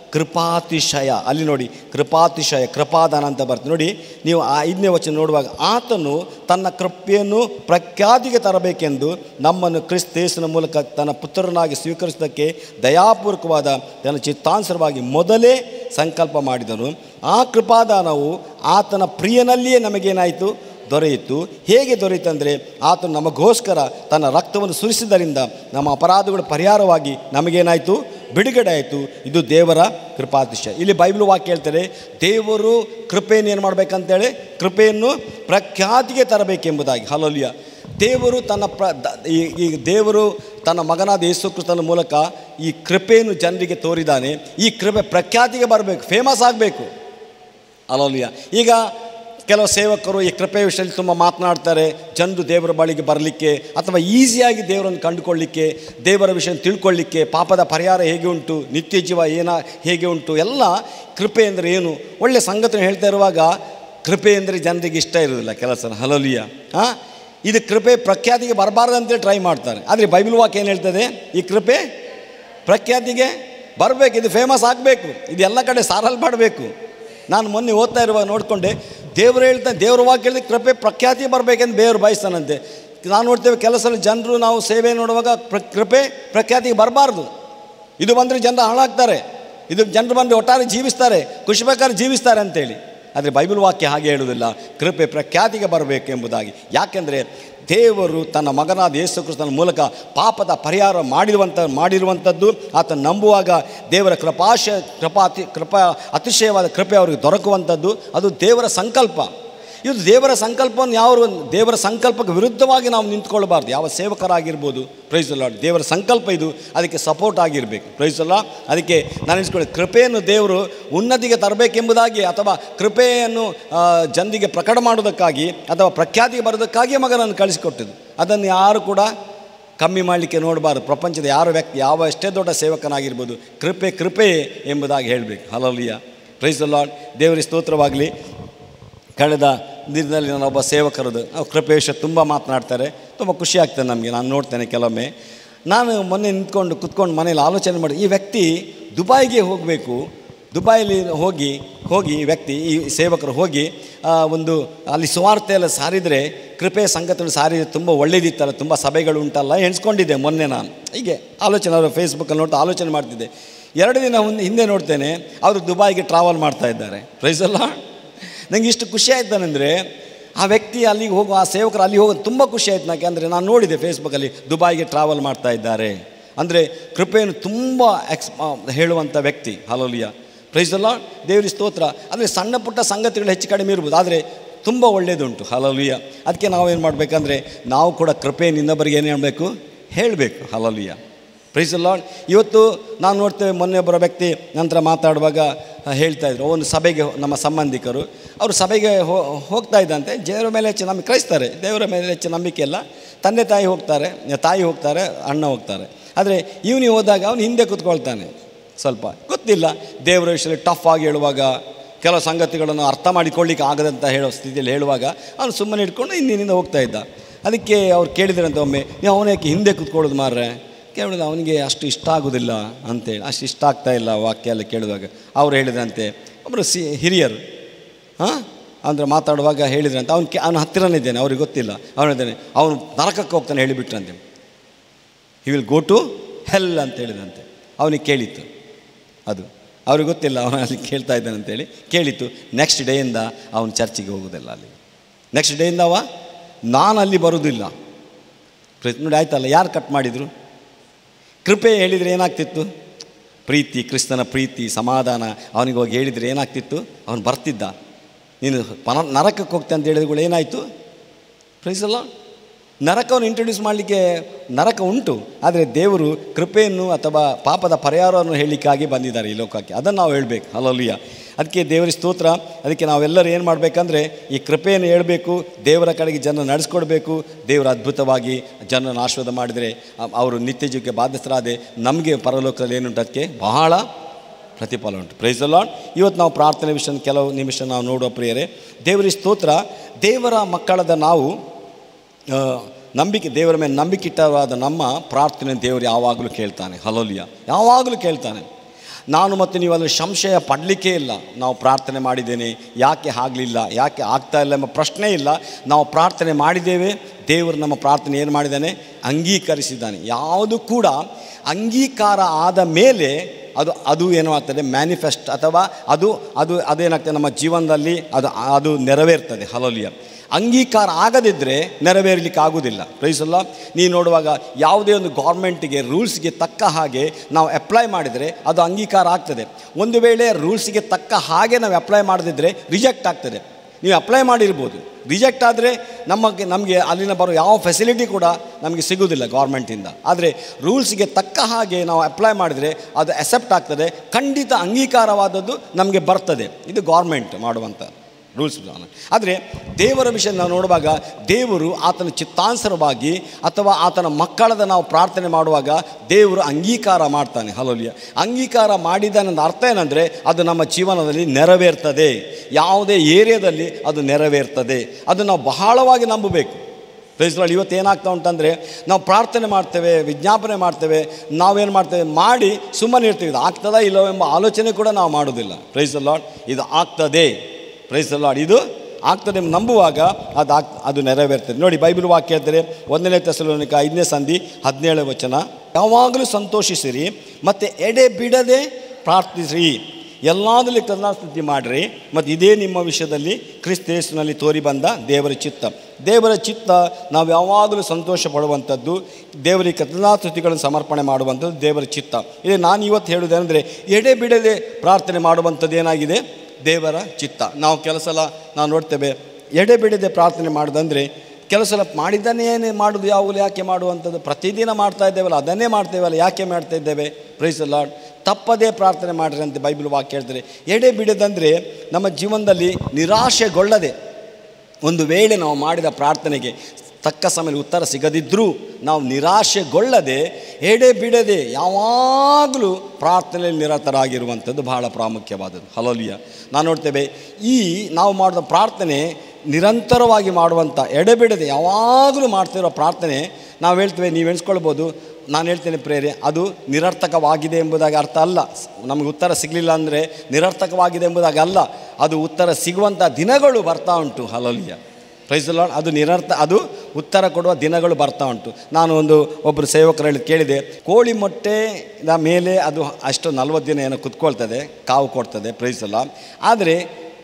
Speaker 1: ಕೃಪಾತಿಶಯ ಅಲ್ಲಿ ನೋಡಿ ಕೃಪಾತಿಶಯ ಕೃಪಾದಾನ ಅಂತ ಬರ್ತದೆ ನೋಡಿ ನೀವು ಆ ಐದನೇ ವಚನ ನೋಡುವಾಗ ಆತನು ತನ್ನ ಕೃಪೆಯನ್ನು ಪ್ರಖ್ಯಾತಿಗೆ ತರಬೇಕೆಂದು ನಮ್ಮನ್ನು ಕ್ರಿಸ್ತೇಸನ ಮೂಲಕ ತನ್ನ ಪುತ್ರನಾಗಿ ಸ್ವೀಕರಿಸೋದಕ್ಕೆ ದಯಾಪೂರ್ವಕವಾದ ತನ್ನ ಚಿತ್ತಾನುಸಾರವಾಗಿ ಮೊದಲೇ ಸಂಕಲ್ಪ ಮಾಡಿದನು ಆ ಕೃಪಾದಾನವು ಆತನ ಪ್ರಿಯನಲ್ಲಿಯೇ ನಮಗೇನಾಯಿತು ದೊರೆಯಿತು ಹೇಗೆ ದೊರೆಯಿತಂದರೆ ಆತನು ನಮಗೋಸ್ಕರ ತನ್ನ ರಕ್ತವನ್ನು ಸುರಿಸಿದ್ದರಿಂದ ನಮ್ಮ ಅಪರಾಧಗಳ ಪರಿಹಾರವಾಗಿ ನಮಗೇನಾಯಿತು ಬಿಡುಗಡೆ ಆಯಿತು ಇದು ದೇವರ ಕೃಪಾತಿಶಯ ಇಲ್ಲಿ ಬೈಬಲ್ ವಾಕ್ಯ ಹೇಳ್ತಾರೆ ದೇವರು ಕೃಪೆಯನ್ನು ಏನು ಮಾಡಬೇಕಂತೇಳಿ ಕೃಪೆಯನ್ನು ಪ್ರಖ್ಯಾತಿಗೆ ತರಬೇಕೆಂಬುದಾಗಿ ಹಲೋಲಿಯ ದೇವರು ತನ್ನ ಪ್ರ ದ- ಈ ಈ ದೇವರು ತನ್ನ ಮಗನಾದ ಯೇಸು ಕ್ರಿಸ್ತನ ಮೂಲಕ ಈ ಕೃಪೆಯನ್ನು ಜನರಿಗೆ ತೋರಿದ್ದಾನೆ ಈ ಕೃಪೆ ಪ್ರಖ್ಯಾತಿಗೆ ಬರಬೇಕು ಫೇಮಸ್ ಆಗಬೇಕು ಅಲೋಲಿಯ ಈಗ ಕೆಲವು ಸೇವಕರು ಈ ಕೃಪೆ ವಿಷಯದಲ್ಲಿ ತುಂಬ ಮಾತನಾಡ್ತಾರೆ ಜನರು ದೇವರ ಬಳಿಗೆ ಬರಲಿಕ್ಕೆ ಅಥವಾ ಈಸಿಯಾಗಿ ದೇವರನ್ನು ಕಂಡುಕೊಳ್ಳಿಕ್ಕೆ ದೇವರ ವಿಷಯ ತಿಳ್ಕೊಳ್ಳಿಕ್ಕೆ ಪಾಪದ ಪರಿಹಾರ ಹೇಗೆ ಉಂಟು ನಿತ್ಯ ಜೀವ ಏನ ಹೇಗೆ ಉಂಟು ಎಲ್ಲ ಕೃಪೆ ಅಂದರೆ ಏನು ಒಳ್ಳೆ ಸಂಗತಿ ಹೇಳ್ತಾ ಇರುವಾಗ ಕೃಪೆ ಅಂದರೆ ಜನರಿಗೆ ಇಷ್ಟ ಇರೋದಿಲ್ಲ ಕೆಲಸ ಹಲೋಲಿಯ ಹಾಂ ಇದು ಕೃಪೆ ಪ್ರಖ್ಯಾತಿಗೆ ಬರಬಾರ್ದು ಅಂತೇಳಿ ಟ್ರೈ ಮಾಡ್ತಾರೆ ಆದರೆ ಬೈಬಲ್ ವಾಕ್ಯ ಏನು ಹೇಳ್ತದೆ ಈ ಕೃಪೆ ಪ್ರಖ್ಯಾತಿಗೆ ಬರಬೇಕು ಇದು ಫೇಮಸ್ ಆಗಬೇಕು ಇದು ಎಲ್ಲ ಕಡೆ ಸಾರಲ್ಪಡಬೇಕು ನಾನು ಮೊನ್ನೆ ಓದ್ತಾ ಇರುವಾಗ ನೋಡಿಕೊಂಡೆ ದೇವರು ಹೇಳ್ತಾನೆ ದೇವ್ರ ವಾಕ್ಯ ಹೇಳಿದ್ರೆ ಕೃಪೆ ಪ್ರಖ್ಯಾತಿ ಬರಬೇಕೆಂದು ದೇವ್ರು ಬಯಸ್ತಾನಂತೆ ನಾನು ನೋಡ್ತೇವೆ ಕೆಲಸ ಜನರು ನಾವು ಸೇವೆ ನೋಡುವಾಗ ಪ್ರ ಕೃಪೆ ಪ್ರಖ್ಯಾತಿಗೆ ಬರಬಾರ್ದು ಇದು ಬಂದರೆ ಜನರು ಹಾಳಾಗ್ತಾರೆ ಇದು ಜನರು ಬಂದು ಒಟ್ಟಾರೆ ಜೀವಿಸ್ತಾರೆ ಖುಷಿ ಬೇಕಾದ್ರೆ ಜೀವಿಸ್ತಾರೆ ಅಂತೇಳಿ ಆದರೆ ಬೈಬಲ್ ವಾಕ್ಯ ಹಾಗೆ ಹೇಳುವುದಿಲ್ಲ ಕೃಪೆ ಪ್ರಖ್ಯಾತಿಗೆ ಬರಬೇಕು ಎಂಬುದಾಗಿ ಯಾಕೆಂದರೆ ದೇವರು ತನ್ನ ಮಗನಾದ ಯೇಸು ಕ್ರಿಸ್ತನ ಮೂಲಕ ಪಾಪದ ಪರಿಹಾರ ಮಾಡಿರುವಂಥ ಮಾಡಿರುವಂಥದ್ದು ಆತ ನಂಬುವಾಗ ದೇವರ ಕೃಪಾಶ ಕೃಪಾತಿ ಕೃಪಾ ಅತಿಶಯವಾದ ಕೃಪೆ ಅವರಿಗೆ ದೊರಕುವಂಥದ್ದು ಅದು ದೇವರ ಸಂಕಲ್ಪ ಇದು ದೇವರ ಸಂಕಲ್ಪವನ್ನು ಯಾವ ದೇವರ ಸಂಕಲ್ಪಕ್ಕೆ ವಿರುದ್ಧವಾಗಿ ನಾವು ನಿಂತ್ಕೊಳ್ಬಾರ್ದು ಯಾವ ಸೇವಕರಾಗಿರ್ಬೋದು ಪ್ರೈಸ್ ಅಲ್ಲ ದೇವರ ಸಂಕಲ್ಪ ಇದು ಅದಕ್ಕೆ ಸಪೋರ್ಟ್ ಆಗಿರಬೇಕು ಪ್ರೈಸ್ ಅಲ್ಲ ಅದಕ್ಕೆ ನಾನು ಇಸ್ಕೊಳ್ಳಿ ಕೃಪೆಯನ್ನು ದೇವರು ಉನ್ನತಿಗೆ ತರಬೇಕೆಂಬುದಾಗಿ ಅಥವಾ ಕೃಪೆಯನ್ನು ಆ, ಜನರಿಗೆ ಪ್ರಕಟ ಮಾಡೋದಕ್ಕಾಗಿ ಅಥವಾ ಪ್ರಖ್ಯಾತಿಗೆ ಬರೋದಕ್ಕಾಗಿ ಮಗನನ್ನು ಕಳಿಸಿಕೊಟ್ಟಿದ್ದು ಅದನ್ನು ಯಾರು ಕೂಡ ಕಮ್ಮಿ ಮಾಡಲಿಕ್ಕೆ ನೋಡಬಾರ್ದು ಪ್ರಪಂಚದ ಯಾರ ವ್ಯಕ್ತಿ ಯಾವ ಎಷ್ಟೇ ದೊಡ್ಡ ಸೇವಕನಾಗಿರ್ಬೋದು ಕೃಪೆ ಕೃಪೆ ಎಂಬುದಾಗಿ ಹೇಳಬೇಕು ಹಲಲಿಯ ಪ್ರೈಸ್ ಲಾರ್ಡ್ ದೇವರಿಗೆ ಸ್ತೋತ್ರವಾಗಲಿ ಕಳೆದ ದಿನದಲ್ಲಿ ನಾನು ಒಬ್ಬ ಸೇವಕರದು ಅವ್ರು ಕೃಪೆ ವಿಷಯ ತುಂಬ ಮಾತನಾಡ್ತಾರೆ ತುಂಬ ಖುಷಿ ಆಗ್ತದೆ ನಮಗೆ ನಾನು ನೋಡ್ತೇನೆ ಕೆಲವೊಮ್ಮೆ ನಾನು ಮೊನ್ನೆ ನಿಂತ್ಕೊಂಡು ಕುತ್ಕೊಂಡು ಮನೇಲಿ ಆಲೋಚನೆ ಮಾಡಿ ಈ ವ್ಯಕ್ತಿ ದುಬೈಗೆ ಹೋಗಬೇಕು ದುಬೈಲಿ ಹೋಗಿ ಹೋಗಿ ಈ ವ್ಯಕ್ತಿ ಈ ಸೇವಕರು ಹೋಗಿ ಆ, ಒಂದು ಅಲ್ಲಿ ಸುವಾರ್ತೆ ಎಲ್ಲ ಸಾರಿದರೆ ಕೃಪೆ ಸಂಗತಿಗಳು ಸಾರಿದರೆ ತುಂಬ ಒಳ್ಳೇದಿತ್ತಲ್ಲ ತುಂಬ ಸಭೆಗಳು ಉಂಟಲ್ಲ ಎಣಿಸ್ಕೊಂಡಿದ್ದೆ ಮೊನ್ನೆ ನಾನು ಹೀಗೆ ಆಲೋಚನೆ ಅವರು ಫೇಸ್ಬುಕ್ಕಲ್ಲಿ ನೋಡ್ತಾ ಆಲೋಚನೆ ಮಾಡ್ತಿದ್ದೆ ಎರಡು ದಿನ ಮುಂದೆ ಹಿಂದೆ ನೋಡ್ತೇನೆ ಅವರು ದುಬೈಗೆ ಟ್ರಾವೆಲ್ ಮಾಡ್ತಾ ಇದ್ದಾರೆ ಪ್ರೈಸಲ್ಲ ನನಗೆ ಇಷ್ಟು ಖುಷಿ ಆಯ್ತಾನೆಂದರೆ ಆ ವ್ಯಕ್ತಿ ಅಲ್ಲಿಗೆ ಹೋಗೋ ಆ ಸೇವಕರು ಅಲ್ಲಿ ಹೋಗೋದು ತುಂಬ ಖುಷಿ ಆಯ್ತು ನನಗೆ ಅಂದರೆ ನಾನು ನೋಡಿದೆ ಫೇಸ್ಬುಕ್ಕಲ್ಲಿ ದುಬೈಗೆ ಟ್ರಾವೆಲ್ ಮಾಡ್ತಾ ಇದ್ದಾರೆ ಅಂದರೆ ಕೃಪೆಯನ್ನು ತುಂಬ ಎಕ್ಸ್ ಹೇಳುವಂಥ ವ್ಯಕ್ತಿ ಹಲೋಲಿಯ ಪ್ರೈಸಲ್ಲ ದೇವರಿ ಸ್ತೋತ್ರ ಅಂದರೆ ಸಣ್ಣ ಪುಟ್ಟ ಸಂಗತಿಗಳು ಹೆಚ್ಚು ಕಡಿಮೆ ಇರ್ಬೋದು ಆದರೆ ತುಂಬ ಒಳ್ಳೆಯದುಂಟು ಹಲಲಿಯ ಅದಕ್ಕೆ ನಾವೇನು ಮಾಡಬೇಕಂದ್ರೆ ನಾವು ಕೂಡ ಕೃಪೆಯನ್ನು ಇನ್ನೊಬ್ಬರಿಗೆ ಏನು ಹೇಳಬೇಕು ಹೇಳಬೇಕು ಹಲಲಿಯ ಪ್ರೈಸ್ ಲಾರ್ಡ್ ಇವತ್ತು ನಾವು ನೋಡ್ತೇವೆ ಮೊನ್ನೆ ಒಬ್ಬರ ವ್ಯಕ್ತಿ ನಂತರ ಮಾತಾಡುವಾಗ ಆ, ಹೇಳ್ತಾ ಇದ್ರು ಒಂದು ಸಭೆಗೆ ಹೋ- ನಮ್ಮ ಸಂಬಂಧಿಕರು ಅವರು ಸಭೆಗೆ ಹೋ ಹೋಗ್ತಾ ಇದ್ದಂತೆ ದೇವರ ಮೇಲೆ ಹೆಚ್ಚು ನಂಬಿಕೆ ಕಳಿಸ್ತಾರೆ ದೇವರ ಮೇಲೆ ಹೆಚ್ಚು ನಂಬಿಕೆ ಇಲ್ಲ ತಂದೆ ತಾಯಿ ಹೋಗ್ತಾರೆ ತಾಯಿ ಹೋಗ್ತಾರೆ ಅಣ್ಣ ಹೋಗ್ತಾರೆ ಆದರೆ ಇವನಿಗೆ ಹೋದಾಗ ಅವನು ಹಿಂದೆ ಕೂತ್ಕೊಳ್ತಾನೆ ಸ್ವಲ್ಪ ಗೊತ್ತಿಲ್ಲ ದೇವರ ವಿಷಯದಲ್ಲಿ ಟಫ್ ಆಗಿ ಹೇಳುವಾಗ ಕೆಲವು ಸಂಗತಿಗಳನ್ನು ಅರ್ಥ ಮಾಡಿಕೊಳ್ಳಿಕ್ಕೆ ಆಗದಂತ ಹೇಳೋ ಸ್ಥಿತಿಯಲ್ಲಿ ಹೇಳುವಾಗ ಅವನು ಸುಮ್ಮನೆ ಇಟ್ಕೊಂಡು ಹಿಂದಿನಿಂದ ಹೋಗ್ತಾ ಇದ್ದ ಅದಕ್ಕೆ ಅವ್ರು ಕೇಳಿದ್ರಂತೆ ಒಮ್ಮೆ ನೀವು ಅವನೇಕೆ ಹಿಂದೆ ಕೂತ್ಕೊಳ್ಳೋದು ಮಾರ್ರೆ ಕೇಳಿದ ಅವನಿಗೆ ಅಷ್ಟು ಇಷ್ಟ ಆಗೋದಿಲ್ಲ ಅಂತೇಳಿ ಅಷ್ಟು ಇಷ್ಟ ಆಗ್ತಾ ಇಲ್ಲ ವಾಕ್ಯ ಎಲ್ಲ ಕೇಳಿದಾಗ ಅವ್ರು ಹೇಳಿದ್ರಂತೆ ಒಬ್ಬರು ಸಿ ಹಿರಿಯರು ಹಾಂ ಅಂದರೆ ಮಾತಾಡುವಾಗ ಹೇಳಿದ್ರಂತೆ ಅವ್ನು ಕೆ ಅವನ ಹತ್ತಿರನೇ ಇದ್ದೇನೆ ಅವ್ರಿಗೆ ಗೊತ್ತಿಲ್ಲ ಅವನು ಇದ್ದಾನೆ ಅವನು ನರಕಕ್ಕೆ ಹೋಗ್ತಾನೆ ಹೇಳಿಬಿಟ್ರಂತೆ he will go to hell ಅಂತ ಹೇಳಿದಂತೆ ಅವನಿಗೆ ಕೇಳಿತ್ತು ಅದು ಅವ್ರಿಗೆ ಗೊತ್ತಿಲ್ಲ ಅವನು ಅಲ್ಲಿ ಕೇಳ್ತಾ ಇದ್ದಾನೆ ಅಂತೇಳಿ ಕೇಳಿತ್ತು ನೆಕ್ಸ್ಟ್ ಡೇಯಿಂದ ಅವನು ಚರ್ಚಿಗೆ ಹೋಗೋದಿಲ್ಲ ಅಲ್ಲಿ ನೆಕ್ಸ್ಟ್ ಡೇಯಿಂದ ಅವ ನಾನು ಅಲ್ಲಿ ಬರೋದಿಲ್ಲ ಪ್ರತಿ ನೋಡಿ ಆಯ್ತಲ್ಲ ಯಾರು ಕಟ್ ಮಾಡಿದರು ಕೃಪೆ ಹೇಳಿದರೆ ಏನಾಗ್ತಿತ್ತು ಪ್ರೀತಿ ಕ್ರಿಸ್ತನ ಪ್ರೀತಿ ಸಮಾಧಾನ ಅವನಿಗೆ ಹೋಗಿ ಹೇಳಿದರೆ ಏನಾಗ್ತಿತ್ತು ಅವನು ಬರ್ತಿದ್ದ ನೀನು ಪನ ನರಕಕ್ಕೆ ಹೋಗ್ತೆ ಅಂತ ಹೇಳಿದ್ಗಳು ಏನಾಯಿತು ಪ್ರೈಸಲ್ಲ ನರಕವನ್ನು ಇಂಟ್ರೊಡ್ಯೂಸ್ ಮಾಡಲಿಕ್ಕೆ ನರಕ ಉಂಟು ಆದರೆ ದೇವರು ಕೃಪೆಯನ್ನು ಅಥವಾ ಪಾಪದ ಪರಿಹಾರವನ್ನು ಹೇಳಲಿಕ್ಕಾಗಿ ಬಂದಿದ್ದಾರೆ ಈ ಲೋಕಕ್ಕೆ ಅದನ್ನು ನಾವು ಹೇಳಬೇಕು ಅಲ್ಲಲ್ಲಿಯ ಅದಕ್ಕೆ ದೇವರ ಸ್ತೋತ್ರ ಅದಕ್ಕೆ ನಾವೆಲ್ಲರೂ ಏನು ಮಾಡಬೇಕಂದ್ರೆ ಈ ಕೃಪೆಯನ್ನು ಹೇಳಬೇಕು ದೇವರ ಕಡೆಗೆ ಜನ ನಡೆಸ್ಕೊಡ್ಬೇಕು ದೇವರು ಅದ್ಭುತವಾಗಿ ಜನರನ್ನು ಆಶೀರ್ವಾದ ಮಾಡಿದರೆ ಅ- ಅವರು ನಿತ್ಯ ಜೀವಕ್ಕೆ ಬಾಧ್ಯಸ್ಥರಾದೆ ನಮಗೆ ಪರಲೋಕದಲ್ಲಿ ಏನುಂಟು ಅದಕ್ಕೆ ಬಹಳ ಪ್ರತಿಫಲ ಉಂಟು ಪ್ರೈಸ್ ಲಾರ್ಡ್ ಇವತ್ತು ನಾವು ಪ್ರಾರ್ಥನೆ ವಿಷಯ ಕೆಲವು ನಿಮಿಷ ನಾವು ನೋಡುವ ಪ್ರಿಯರೇ ದೇವರ ಸ್ತೋತ್ರ ದೇವರ ಮಕ್ಕಳದ ನಾವು ಆ, ನಂಬಿಕೆ ದೇವರ ಮೇಲೆ ನಂಬಿಕಿಟ್ಟವಾದ ನಮ್ಮ ಪ್ರಾರ್ಥನೆ ದೇವರು ಯಾವಾಗಲೂ ಕೇಳ್ತಾನೆ ಹಲೋಲಿಯ ಯಾವಾಗಲೂ ಕೇಳ್ತಾನೆ ನಾನು ಮತ್ತು ನೀವು ಅಲ್ಲಿ ಸಂಶಯ ಪಡಲಿಕ್ಕೆ ಇಲ್ಲ ನಾವು ಪ್ರಾರ್ಥನೆ ಮಾಡಿದ್ದೇನೆ ಯಾಕೆ ಆಗಲಿಲ್ಲ ಯಾಕೆ ಆಗ್ತಾ ಇಲ್ಲ ಎಂಬ ಪ್ರಶ್ನೆ ಇಲ್ಲ ನಾವು ಪ್ರಾರ್ಥನೆ ಮಾಡಿದ್ದೇವೆ ದೇವರು ನಮ್ಮ ಪ್ರಾರ್ಥನೆ ಏನು ಮಾಡಿದ್ದಾನೆ ಅಂಗೀಕರಿಸಿದ್ದಾನೆ ಯಾವುದು ಕೂಡ ಅಂಗೀಕಾರ ಆದ ಮೇಲೆ ಅದು ಅದು ಏನು ಆಗ್ತದೆ ಮ್ಯಾನಿಫೆಸ್ಟ್ ಅಥವಾ ಅದು ಅದು ಅದೇನಾಗ್ತದೆ ನಮ್ಮ ಜೀವನದಲ್ಲಿ ಅದು ಅದು ನೆರವೇರ್ತದೆ ಹಲೋಲಿಯ ಅಂಗೀಕಾರ ಆಗದಿದ್ದರೆ ನೆರವೇರಲಿಕ್ಕೆ ಆಗೋದಿಲ್ಲ ಪ್ರೈಸಲ್ಲ ನೀವು ನೋಡುವಾಗ ಯಾವುದೇ ಒಂದು ಗೌರ್ಮೆಂಟಿಗೆ ರೂಲ್ಸ್ಗೆ ತಕ್ಕ ಹಾಗೆ ನಾವು ಅಪ್ಲೈ ಮಾಡಿದರೆ ಅದು ಅಂಗೀಕಾರ ಆಗ್ತದೆ ಒಂದು ವೇಳೆ ರೂಲ್ಸ್ಗೆ ತಕ್ಕ ಹಾಗೆ ನಾವು ಅಪ್ಲೈ ಮಾಡದಿದ್ದರೆ ರಿಜೆಕ್ಟ್ ಆಗ್ತದೆ ನೀವು ಅಪ್ಲೈ ಮಾಡಿರ್ಬೋದು ರಿಜೆಕ್ಟ್ ಆದರೆ ನಮಗೆ ನಮಗೆ ಅಲ್ಲಿನ ಬರೋ ಯಾವ ಫೆಸಿಲಿಟಿ ಕೂಡ ನಮಗೆ ಸಿಗೋದಿಲ್ಲ ಗೌರ್ಮೆಂಟಿಂದ ಆದರೆ ರೂಲ್ಸ್ಗೆ ತಕ್ಕ ಹಾಗೆ ನಾವು ಅಪ್ಲೈ ಮಾಡಿದರೆ ಅದು ಅಕ್ಸೆಪ್ಟ್ ಆಗ್ತದೆ ಖಂಡಿತ ಅಂಗೀಕಾರವಾದದ್ದು ನಮಗೆ ಬರ್ತದೆ ಇದು ಗೌರ್ಮೆಂಟ್ ಮಾಡುವಂಥ ರೂಲ್ಸ್ ಆದರೆ ದೇವರ ವಿಷಯ ನಾವು ನೋಡುವಾಗ ದೇವರು ಆತನ ಚಿತ್ತಾನುಸಾರವಾಗಿ ಅಥವಾ ಆತನ ಮಕ್ಕಳದ ನಾವು ಪ್ರಾರ್ಥನೆ ಮಾಡುವಾಗ ದೇವರು ಅಂಗೀಕಾರ ಮಾಡ್ತಾನೆ ಹಲೋಲಿಯ ಅಂಗೀಕಾರ ಮಾಡಿದ ಅರ್ಥ ಏನಂದರೆ ಅದು ನಮ್ಮ ಜೀವನದಲ್ಲಿ ನೆರವೇರ್ತದೆ ಯಾವುದೇ ಏರಿಯಾದಲ್ಲಿ ಅದು ನೆರವೇರ್ತದೆ ಅದು ನಾವು ಬಹಳವಾಗಿ ನಂಬಬೇಕು ಪ್ರೈಸ್ಲಾಡ್ ಇವತ್ತು ಏನಾಗ್ತಾ ಉಂಟಂದರೆ ನಾವು ಪ್ರಾರ್ಥನೆ ಮಾಡ್ತೇವೆ ವಿಜ್ಞಾಪನೆ ಮಾಡ್ತೇವೆ ನಾವೇನು ಮಾಡ್ತೇವೆ ಮಾಡಿ ಸುಮ್ಮನೆ ಇರ್ತೀವಿ ಇದು ಆಗ್ತದಾ ಇಲ್ಲವೋ ಎಂಬ ಆಲೋಚನೆ ಕೂಡ ನಾವು ಮಾಡೋದಿಲ್ಲ ಪ್ರೈಸ್ ಲಾಡ್ ಇದು ಆಗ್ತದೆ ಪ್ರೈಸ್ ಲಾಡ್ ಇದು ಆಗ್ತದೆ ಎಂಬ ನಂಬುವಾಗ ಅದು ಆಗ್ ಅದು ನೆರವೇರ್ತದೆ ನೋಡಿ ಬೈಬಲ್ ವಾಕ್ಯ ಹೇಳ್ತಾರೆ ಒಂದನೇ ತೆಸಲೋನಿಕ ಐದನೇ ಸಂಧಿ ಹದಿನೇಳು ವಚನ ಯಾವಾಗಲೂ ಸಂತೋಷಿಸಿರಿ ಮತ್ತು ಎಡೆ ಬಿಡದೆ ಪ್ರಾರ್ಥಿಸಿರಿ ಎಲ್ಲದರಲ್ಲಿ ಕರುಣಾಸ್ತುತಿ ಮಾಡಿರಿ ಮತ್ತು ಇದೇ ನಿಮ್ಮ ವಿಷಯದಲ್ಲಿ ಕ್ರಿಸ್ತೇಸಿನಲ್ಲಿ ತೋರಿ ಬಂದ ದೇವರ ಚಿತ್ತ ದೇವರ ಚಿತ್ತ ನಾವು ಯಾವಾಗಲೂ ಸಂತೋಷ ಪಡುವಂಥದ್ದು ದೇವರಿಗೆ ಕರುಣಾಸ್ತುತಿಗಳನ್ನು ಸಮರ್ಪಣೆ ಮಾಡುವಂಥದ್ದು ದೇವರ ಚಿತ್ತ ಇದು ನಾನು ಇವತ್ತು ಹೇಳುವುದೇನೆಂದರೆ ಎಡೆ ಬಿಡದೆ ಪ್ರಾರ್ಥನೆ ಮಾಡುವಂಥದ್ದು ಏನಾಗಿದೆ ದೇವರ ಚಿತ್ತ ನಾವು ಕೆಲಸ ಸಲ ನಾವು ನೋಡ್ತೇವೆ ಎಡೆ ಬಿಡದೆ ಪ್ರಾರ್ಥನೆ ಮಾಡೋದಂದರೆ ಕೆಲವು ಸಲ ಮಾಡಿದ್ದನ್ನೇ ಮಾಡೋದು ಯಾವಾಗಲೂ ಯಾಕೆ ಮಾಡುವಂಥದ್ದು ಪ್ರತಿದಿನ ಮಾಡ್ತಾ ಇದ್ದೇವಲ್ಲ ಅದನ್ನೇ ಮಾಡ್ತೇವಲ್ಲ ಯಾಕೆ ಮಾಡ್ತಾ ಇದ್ದೇವೆ ಪ್ರೈಸ್ ಲಾರ್ಡ್ ತಪ್ಪದೇ ಪ್ರಾರ್ಥನೆ ಮಾಡಿರಿ ಅಂತ ಬೈಬಲ್ ವಾಕ್ಯ ಹೇಳ್ತಾರೆ ಎಡೆ ಬಿಡದಂದರೆ ನಮ್ಮ ಜೀವನದಲ್ಲಿ ನಿರಾಶೆಗೊಳ್ಳದೆ ಒಂದು ವೇಳೆ ನಾವು ಮಾಡಿದ ಪ್ರಾರ್ಥನೆಗೆ ತಕ್ಕ ಸಮಯದಲ್ಲಿ ಉತ್ತರ ಸಿಗದಿದ್ದರೂ ನಾವು ನಿರಾಶೆಗೊಳ್ಳದೆ ಎಡೆ ಬಿಡದೆ ಯಾವಾಗಲೂ ಪ್ರಾರ್ಥನೆಯಲ್ಲಿ ನಿರತರಾಗಿರುವಂಥದ್ದು ಬಹಳ ಪ್ರಾಮುಖ್ಯವಾದದ್ದು ಹಲೋಲಿಯ ನಾನು ನೋಡ್ತೇವೆ ಈ ನಾವು ಮಾಡಿದ ಪ್ರಾರ್ಥನೆ ನಿರಂತರವಾಗಿ ಮಾಡುವಂಥ ಎಡೆಬಿಡದೆ ಯಾವಾಗಲೂ ಮಾಡ್ತಿರೋ ಪ್ರಾರ್ಥನೆ ನಾವು ಹೇಳ್ತೇವೆ ನೀವು ಎಣಿಸ್ಕೊಳ್ಬೋದು ನಾನು ಹೇಳ್ತೇನೆ ಪ್ರೇರೆ ಅದು ನಿರರ್ಥಕವಾಗಿದೆ ಎಂಬುದಾಗಿ ಅರ್ಥ ಅಲ್ಲ ನಮಗೆ ಉತ್ತರ ಸಿಗಲಿಲ್ಲ ಅಂದರೆ ನಿರರ್ಥಕವಾಗಿದೆ ಎಂಬುದಾಗಿ ಅಲ್ಲ ಅದು ಉತ್ತರ ಸಿಗುವಂಥ ದಿನಗಳು ಬರ್ತಾ ಉಂಟು ಹಲಲಿಯ ಪ್ರೈಸ್ ಲಾರ್ಡ್ ಅದು ನಿರರ್ಥ ಅದು ಉತ್ತರ ಕೊಡುವ ದಿನಗಳು ಬರ್ತಾ ಉಂಟು ನಾನು ಒಂದು ಒಬ್ಬರು ಸೇವಕರಲ್ಲಿ ಕೇಳಿದೆ ಕೋಳಿ ಮೊಟ್ಟೆದ ಮೇಲೆ ಅದು ಅಷ್ಟು ನಲ್ವತ್ತು ದಿನ ಏನೋ ಕುತ್ಕೊಳ್ತದೆ ಕಾವು ಕೊಡ್ತದೆ ಪ್ರೈಸ್ ಎಲ್ಲ ಆದರೆ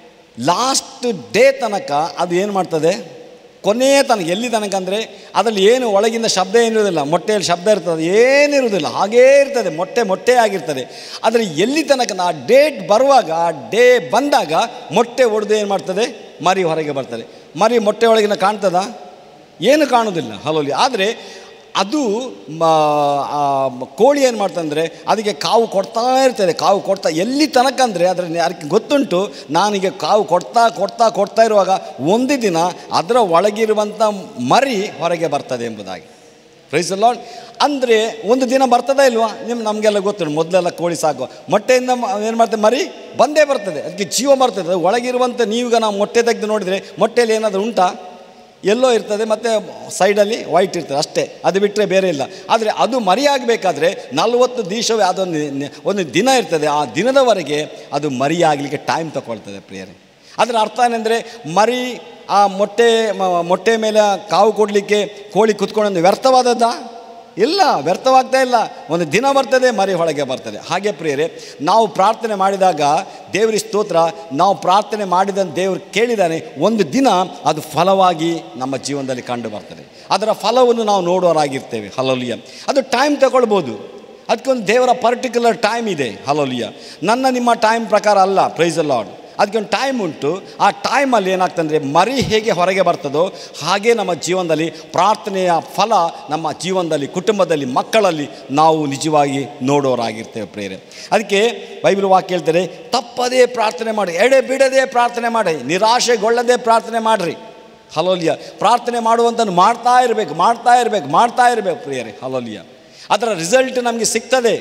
Speaker 1: ಲಾಸ್ಟ್ ಡೇ ತನಕ ಅದು ಏನು ಮಾಡ್ತದೆ ಕೊನೆಯ ತನಕ ಎಲ್ಲಿ ತನಕ ಅಂದರೆ ಅದರಲ್ಲಿ ಏನು ಒಳಗಿಂದ ಶಬ್ದ ಏನಿರೋದಿಲ್ಲ ಮೊಟ್ಟೆಯಲ್ಲಿ ಶಬ್ದ ಇರ್ತದೆ ಏನಿರುವುದಿಲ್ಲ ಹಾಗೇ ಇರ್ತದೆ ಮೊಟ್ಟೆ ಮೊಟ್ಟೆ ಆಗಿರ್ತದೆ ಆದರೆ ಎಲ್ಲಿ ತನಕ ಆ ಡೇಟ್ ಬರುವಾಗ ಆ ಡೇ ಬಂದಾಗ ಮೊಟ್ಟೆ ಒಡೆದು ಏನು ಮಾಡ್ತದೆ ಮರಿ ಹೊರಗೆ ಬರ್ತದೆ ಮರಿ ಮೊಟ್ಟೆ ಒಳಗಿನ ಕಾಣ್ತದ ಏನು ಕಾಣುವುದಿಲ್ಲ ಹಲೋಲಿ ಆದರೆ ಅದು ಮ- ಆ ಮ- ಕೋಳಿ ಏನು ಮಾಡ್ತಂದರೆ ಅದಕ್ಕೆ ಕಾವು ಕೊಡ್ತಾ ಇರ್ತದೆ ಕಾವು ಕೊಡ್ತಾ ಎಲ್ಲಿ ತನಕ ಅಂದರೆ ಅದರ ಅದಕ್ಕೆ ಗೊತ್ತುಂಟು ನಾನೀಗ ಕಾವು ಕೊಡ್ತಾ ಕೊಡ್ತಾ ಕೊಡ್ತಾ ಇರುವಾಗ ಒಂದು ದಿನ ಅದರ ಒಳಗಿರುವಂಥ ಮರಿ ಹೊರಗೆ ಬರ್ತದೆ ಎಂಬುದಾಗಿ ಪ್ರೈಸ್ ಲಾರ್ಡ್ ಅಂದರೆ ಒಂದು ದಿನ ಬರ್ತದಾ ಇಲ್ವಾ ನಿಮ್ಮ ನಮಗೆಲ್ಲ ಗೊತ್ತು ಮೊದಲೆಲ್ಲ ಕೋಳಿ ಸಾಕು ಮೊಟ್ಟೆಯಿಂದ ಏನು ಮಾಡ್ತದೆ ಮರಿ ಬಂದೇ ಬರ್ತದೆ ಅದಕ್ಕೆ ಜೀವ ಬರ್ತದೆ ಅದು ಒಳಗಿರುವಂಥ ನೀವೀಗ ನಾವು ಮೊಟ್ಟೆ ತೆಗೆದು ನೋಡಿದರೆ ಮೊಟ್ಟೆಯಲ್ಲಿ ಏನಾದರೂ ಉಂಟಾ ಎಲ್ಲೋ ಇರ್ತದೆ ಮತ್ತು ಸೈಡಲ್ಲಿ ವೈಟ್ ಇರ್ತದೆ ಅಷ್ಟೇ ಅದು ಬಿಟ್ಟರೆ ಬೇರೆ ಇಲ್ಲ ಆದರೆ ಅದು ಮರಿಯಾಗಬೇಕಾದ್ರೆ ನಲವತ್ತು ದಿವಸವೇ ಅದೊಂದು ನಿ- ಒಂದು ದಿನ ಇರ್ತದೆ ಆ ದಿನದವರೆಗೆ ಅದು ಮರಿಯಾಗಲಿಕ್ಕೆ ಟೈಮ್ ತಗೊಳ್ತದೆ ಪ್ರಿಯರೇ ಅದರ ಅರ್ಥ ಏನೆಂದರೆ ಮರಿ ಆ ಮೊಟ್ಟೆ ಮ- ಮೊಟ್ಟೆ ಮೇಲೆ ಕಾವು ಕೊಡಲಿಕ್ಕೆ ಕೋಳಿ ಕುತ್ಕೊಂಡು ವ್ಯರ್ಥವಾದದ್ದಾ ಇಲ್ಲ ವ್ಯರ್ಥವಾಗ್ತಾ ಇಲ್ಲ ಒಂದು ದಿನ ಬರ್ತದೆ ಮರಿ ಹೊಳಗೆ ಬರ್ತದೆ ಹಾಗೆ ಪ್ರಿಯರೇ ನಾವು ಪ್ರಾರ್ಥನೆ ಮಾಡಿದಾಗ ದೇವರಿ ಸ್ತೋತ್ರ ನಾವು ಪ್ರಾರ್ಥನೆ ಮಾಡಿದಂತ ದೇವರು ಕೇಳಿದಾನೆ ಒಂದು ದಿನ ಅದು ಫಲವಾಗಿ ನಮ್ಮ ಜೀವನದಲ್ಲಿ ಕಂಡು ಬರ್ತದೆ ಅದರ ಫಲವನ್ನು ನಾವು ನೋಡೋರಾಗಿರ್ತೇವೆ ಹಲೋಲಿಯ ಅದು ಟೈಮ್ ತಗೊಳ್ಬೋದು ಅದಕ್ಕೊಂದು ದೇವರ ಪರ್ಟಿಕ್ಯುಲರ್ ಟೈಮ್ ಇದೆ ಹಲೋಲಿಯ ನನ್ನ ನಿಮ್ಮ ಟೈಮ್ ಪ್ರಕಾರ ಅಲ್ಲ ಪ್ರೈಸ್ ಲಾರ್ಡ್ ಅದಕ್ಕೊಂದು ಟೈಮ್ ಉಂಟು ಆ ಟೈಮಲ್ಲಿ ಏನಾಗ್ತಂದರೆ ಮರಿ ಹೇಗೆ ಹೊರಗೆ ಬರ್ತದೋ ಹಾಗೆ ನಮ್ಮ ಜೀವನದಲ್ಲಿ ಪ್ರಾರ್ಥನೆಯ ಫಲ ನಮ್ಮ ಜೀವನದಲ್ಲಿ ಕುಟುಂಬದಲ್ಲಿ ಮಕ್ಕಳಲ್ಲಿ ನಾವು ನಿಜವಾಗಿ ನೋಡೋರಾಗಿರ್ತೇವೆ ಪ್ರೇರೆ ಅದಕ್ಕೆ ಬೈಬಲ್ ವಾಕ್ಯ ಹೇಳ್ತಾರೆ ತಪ್ಪದೇ ಪ್ರಾರ್ಥನೆ ಮಾಡಿ ಎಡೆ ಬಿಡದೆ ಪ್ರಾರ್ಥನೆ ಮಾಡಿ ನಿರಾಶೆಗೊಳ್ಳದೆ ಪ್ರಾರ್ಥನೆ ಮಾಡಿರಿ ಹಲೋಲಿಯ ಪ್ರಾರ್ಥನೆ ಮಾಡುವಂಥದ್ದು ಮಾಡ್ತಾ ಇರಬೇಕು ಮಾಡ್ತಾ ಇರಬೇಕು ಮಾಡ್ತಾ ಇರಬೇಕು ಪ್ರಿಯರೇ ಹಲೋಲಿಯ ಅದರ ರಿಸಲ್ಟ್ ನಮಗೆ ಸಿಗ್ತದೆ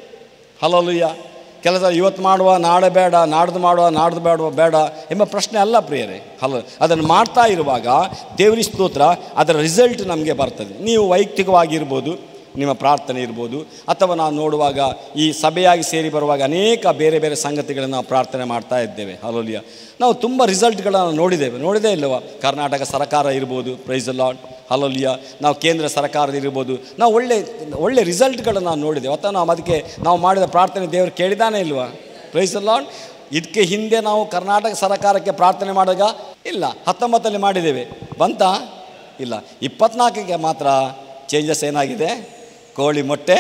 Speaker 1: ಹಲೋಲಿಯ ಕೆಲಸ ಇವತ್ತು ಮಾಡುವ ನಾಳೆ ಬೇಡ ನಾಡ್ದು ಮಾಡುವ ನಾಡ್ದು ಬೇಡ ಬೇಡ ಎಂಬ ಪ್ರಶ್ನೆ ಅಲ್ಲ ಪ್ರಿಯರೇ ಹಲೋ ಅದನ್ನು ಮಾಡ್ತಾ ಇರುವಾಗ ದೇವರಿ ಸ್ತೋತ್ರ ಅದರ ರಿಸಲ್ಟ್ ನಮಗೆ ಬರ್ತದೆ ನೀವು ವೈಯಕ್ತಿಕವಾಗಿರ್ಬೋದು ನಿಮ್ಮ ಪ್ರಾರ್ಥನೆ ಇರ್ಬೋದು ಅಥವಾ ನಾವು ನೋಡುವಾಗ ಈ ಸಭೆಯಾಗಿ ಸೇರಿ ಬರುವಾಗ ಅನೇಕ ಬೇರೆ ಬೇರೆ ಸಂಗತಿಗಳನ್ನು ನಾವು ಪ್ರಾರ್ಥನೆ ಮಾಡ್ತಾ ಇದ್ದೇವೆ ಹಲೋಲಿಯ ನಾವು ತುಂಬ ರಿಸಲ್ಟ್ಗಳನ್ನು ನೋಡಿದ್ದೇವೆ ನೋಡಿದೇ ಇಲ್ಲವ ಕರ್ನಾಟಕ ಸರ್ಕಾರ ಇರ್ಬೋದು ಪ್ರೈಸ್ ಲಾಡ್ ಹಲೋಲಿಯ ನಾವು ಕೇಂದ್ರ ಸರ್ಕಾರದ ಇರ್ಬೋದು ನಾವು ಒಳ್ಳೆ ಒಳ್ಳೆ ರಿಸಲ್ಟ್ಗಳನ್ನು ನಾವು ನೋಡಿದ್ದೇವೆ ಅಥವಾ ನಾವು ಅದಕ್ಕೆ ನಾವು ಮಾಡಿದ ಪ್ರಾರ್ಥನೆ ದೇವರು ಕೇಳಿದಾನೆ ಇಲ್ವಾ ಪ್ರೈಸ್ ಲಾಡ್ ಇದಕ್ಕೆ ಹಿಂದೆ ನಾವು ಕರ್ನಾಟಕ ಸರ್ಕಾರಕ್ಕೆ ಪ್ರಾರ್ಥನೆ ಮಾಡಿದಾಗ ಇಲ್ಲ ಹತ್ತೊಂಬತ್ತಲ್ಲಿ ಮಾಡಿದ್ದೇವೆ ಬಂತಾ ಇಲ್ಲ ಇಪ್ಪತ್ನಾಲ್ಕಕ್ಕೆ ಮಾತ್ರ ಚೇಂಜಸ್ ಏನಾಗಿದೆ ಕೋಳಿ ಮೊಟ್ಟೆ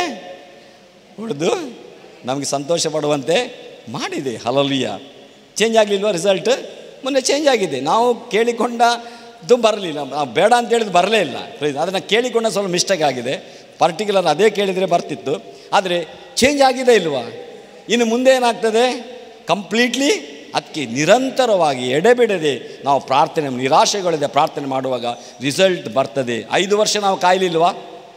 Speaker 1: ಹೊಡೆದು ನಮಗೆ ಸಂತೋಷ ಪಡುವಂತೆ ಮಾಡಿದೆ ಹಲಲಿಯ ಚೇಂಜ್ ಆಗಲಿಲ್ವ ರಿಸಲ್ಟ್ ಮೊನ್ನೆ ಚೇಂಜ್ ಆಗಿದೆ ನಾವು ಕೇಳಿಕೊಂಡದ್ದು ಬರಲಿಲ್ಲ ನಾವು ಬೇಡ ಅಂತ ಹೇಳಿದ್ದು ಬರಲೇ ಇಲ್ಲ ಪ್ಲೀಸ್ ಅದನ್ನು ಕೇಳಿಕೊಂಡ ಸ್ವಲ್ಪ ಮಿಸ್ಟೇಕ್ ಆಗಿದೆ ಪರ್ಟಿಕ್ಯುಲರ್ ಅದೇ ಕೇಳಿದರೆ ಬರ್ತಿತ್ತು ಆದರೆ ಚೇಂಜ್ ಆಗಿದೆ ಇಲ್ವಾ ಇನ್ನು ಮುಂದೆ ಏನಾಗ್ತದೆ ಕಂಪ್ಲೀಟ್ಲಿ ಅದಕ್ಕೆ ನಿರಂತರವಾಗಿ ಎಡೆಬಿಡದೆ ನಾವು ಪ್ರಾರ್ಥನೆ ನಿರಾಶೆಗೊಳ್ಳದೆ ಪ್ರಾರ್ಥನೆ ಮಾಡುವಾಗ ರಿಸಲ್ಟ್ ಬರ್ತದೆ ಐದು ವರ್ಷ ನಾವು ಕಾಯಲಿಲ್ವಾ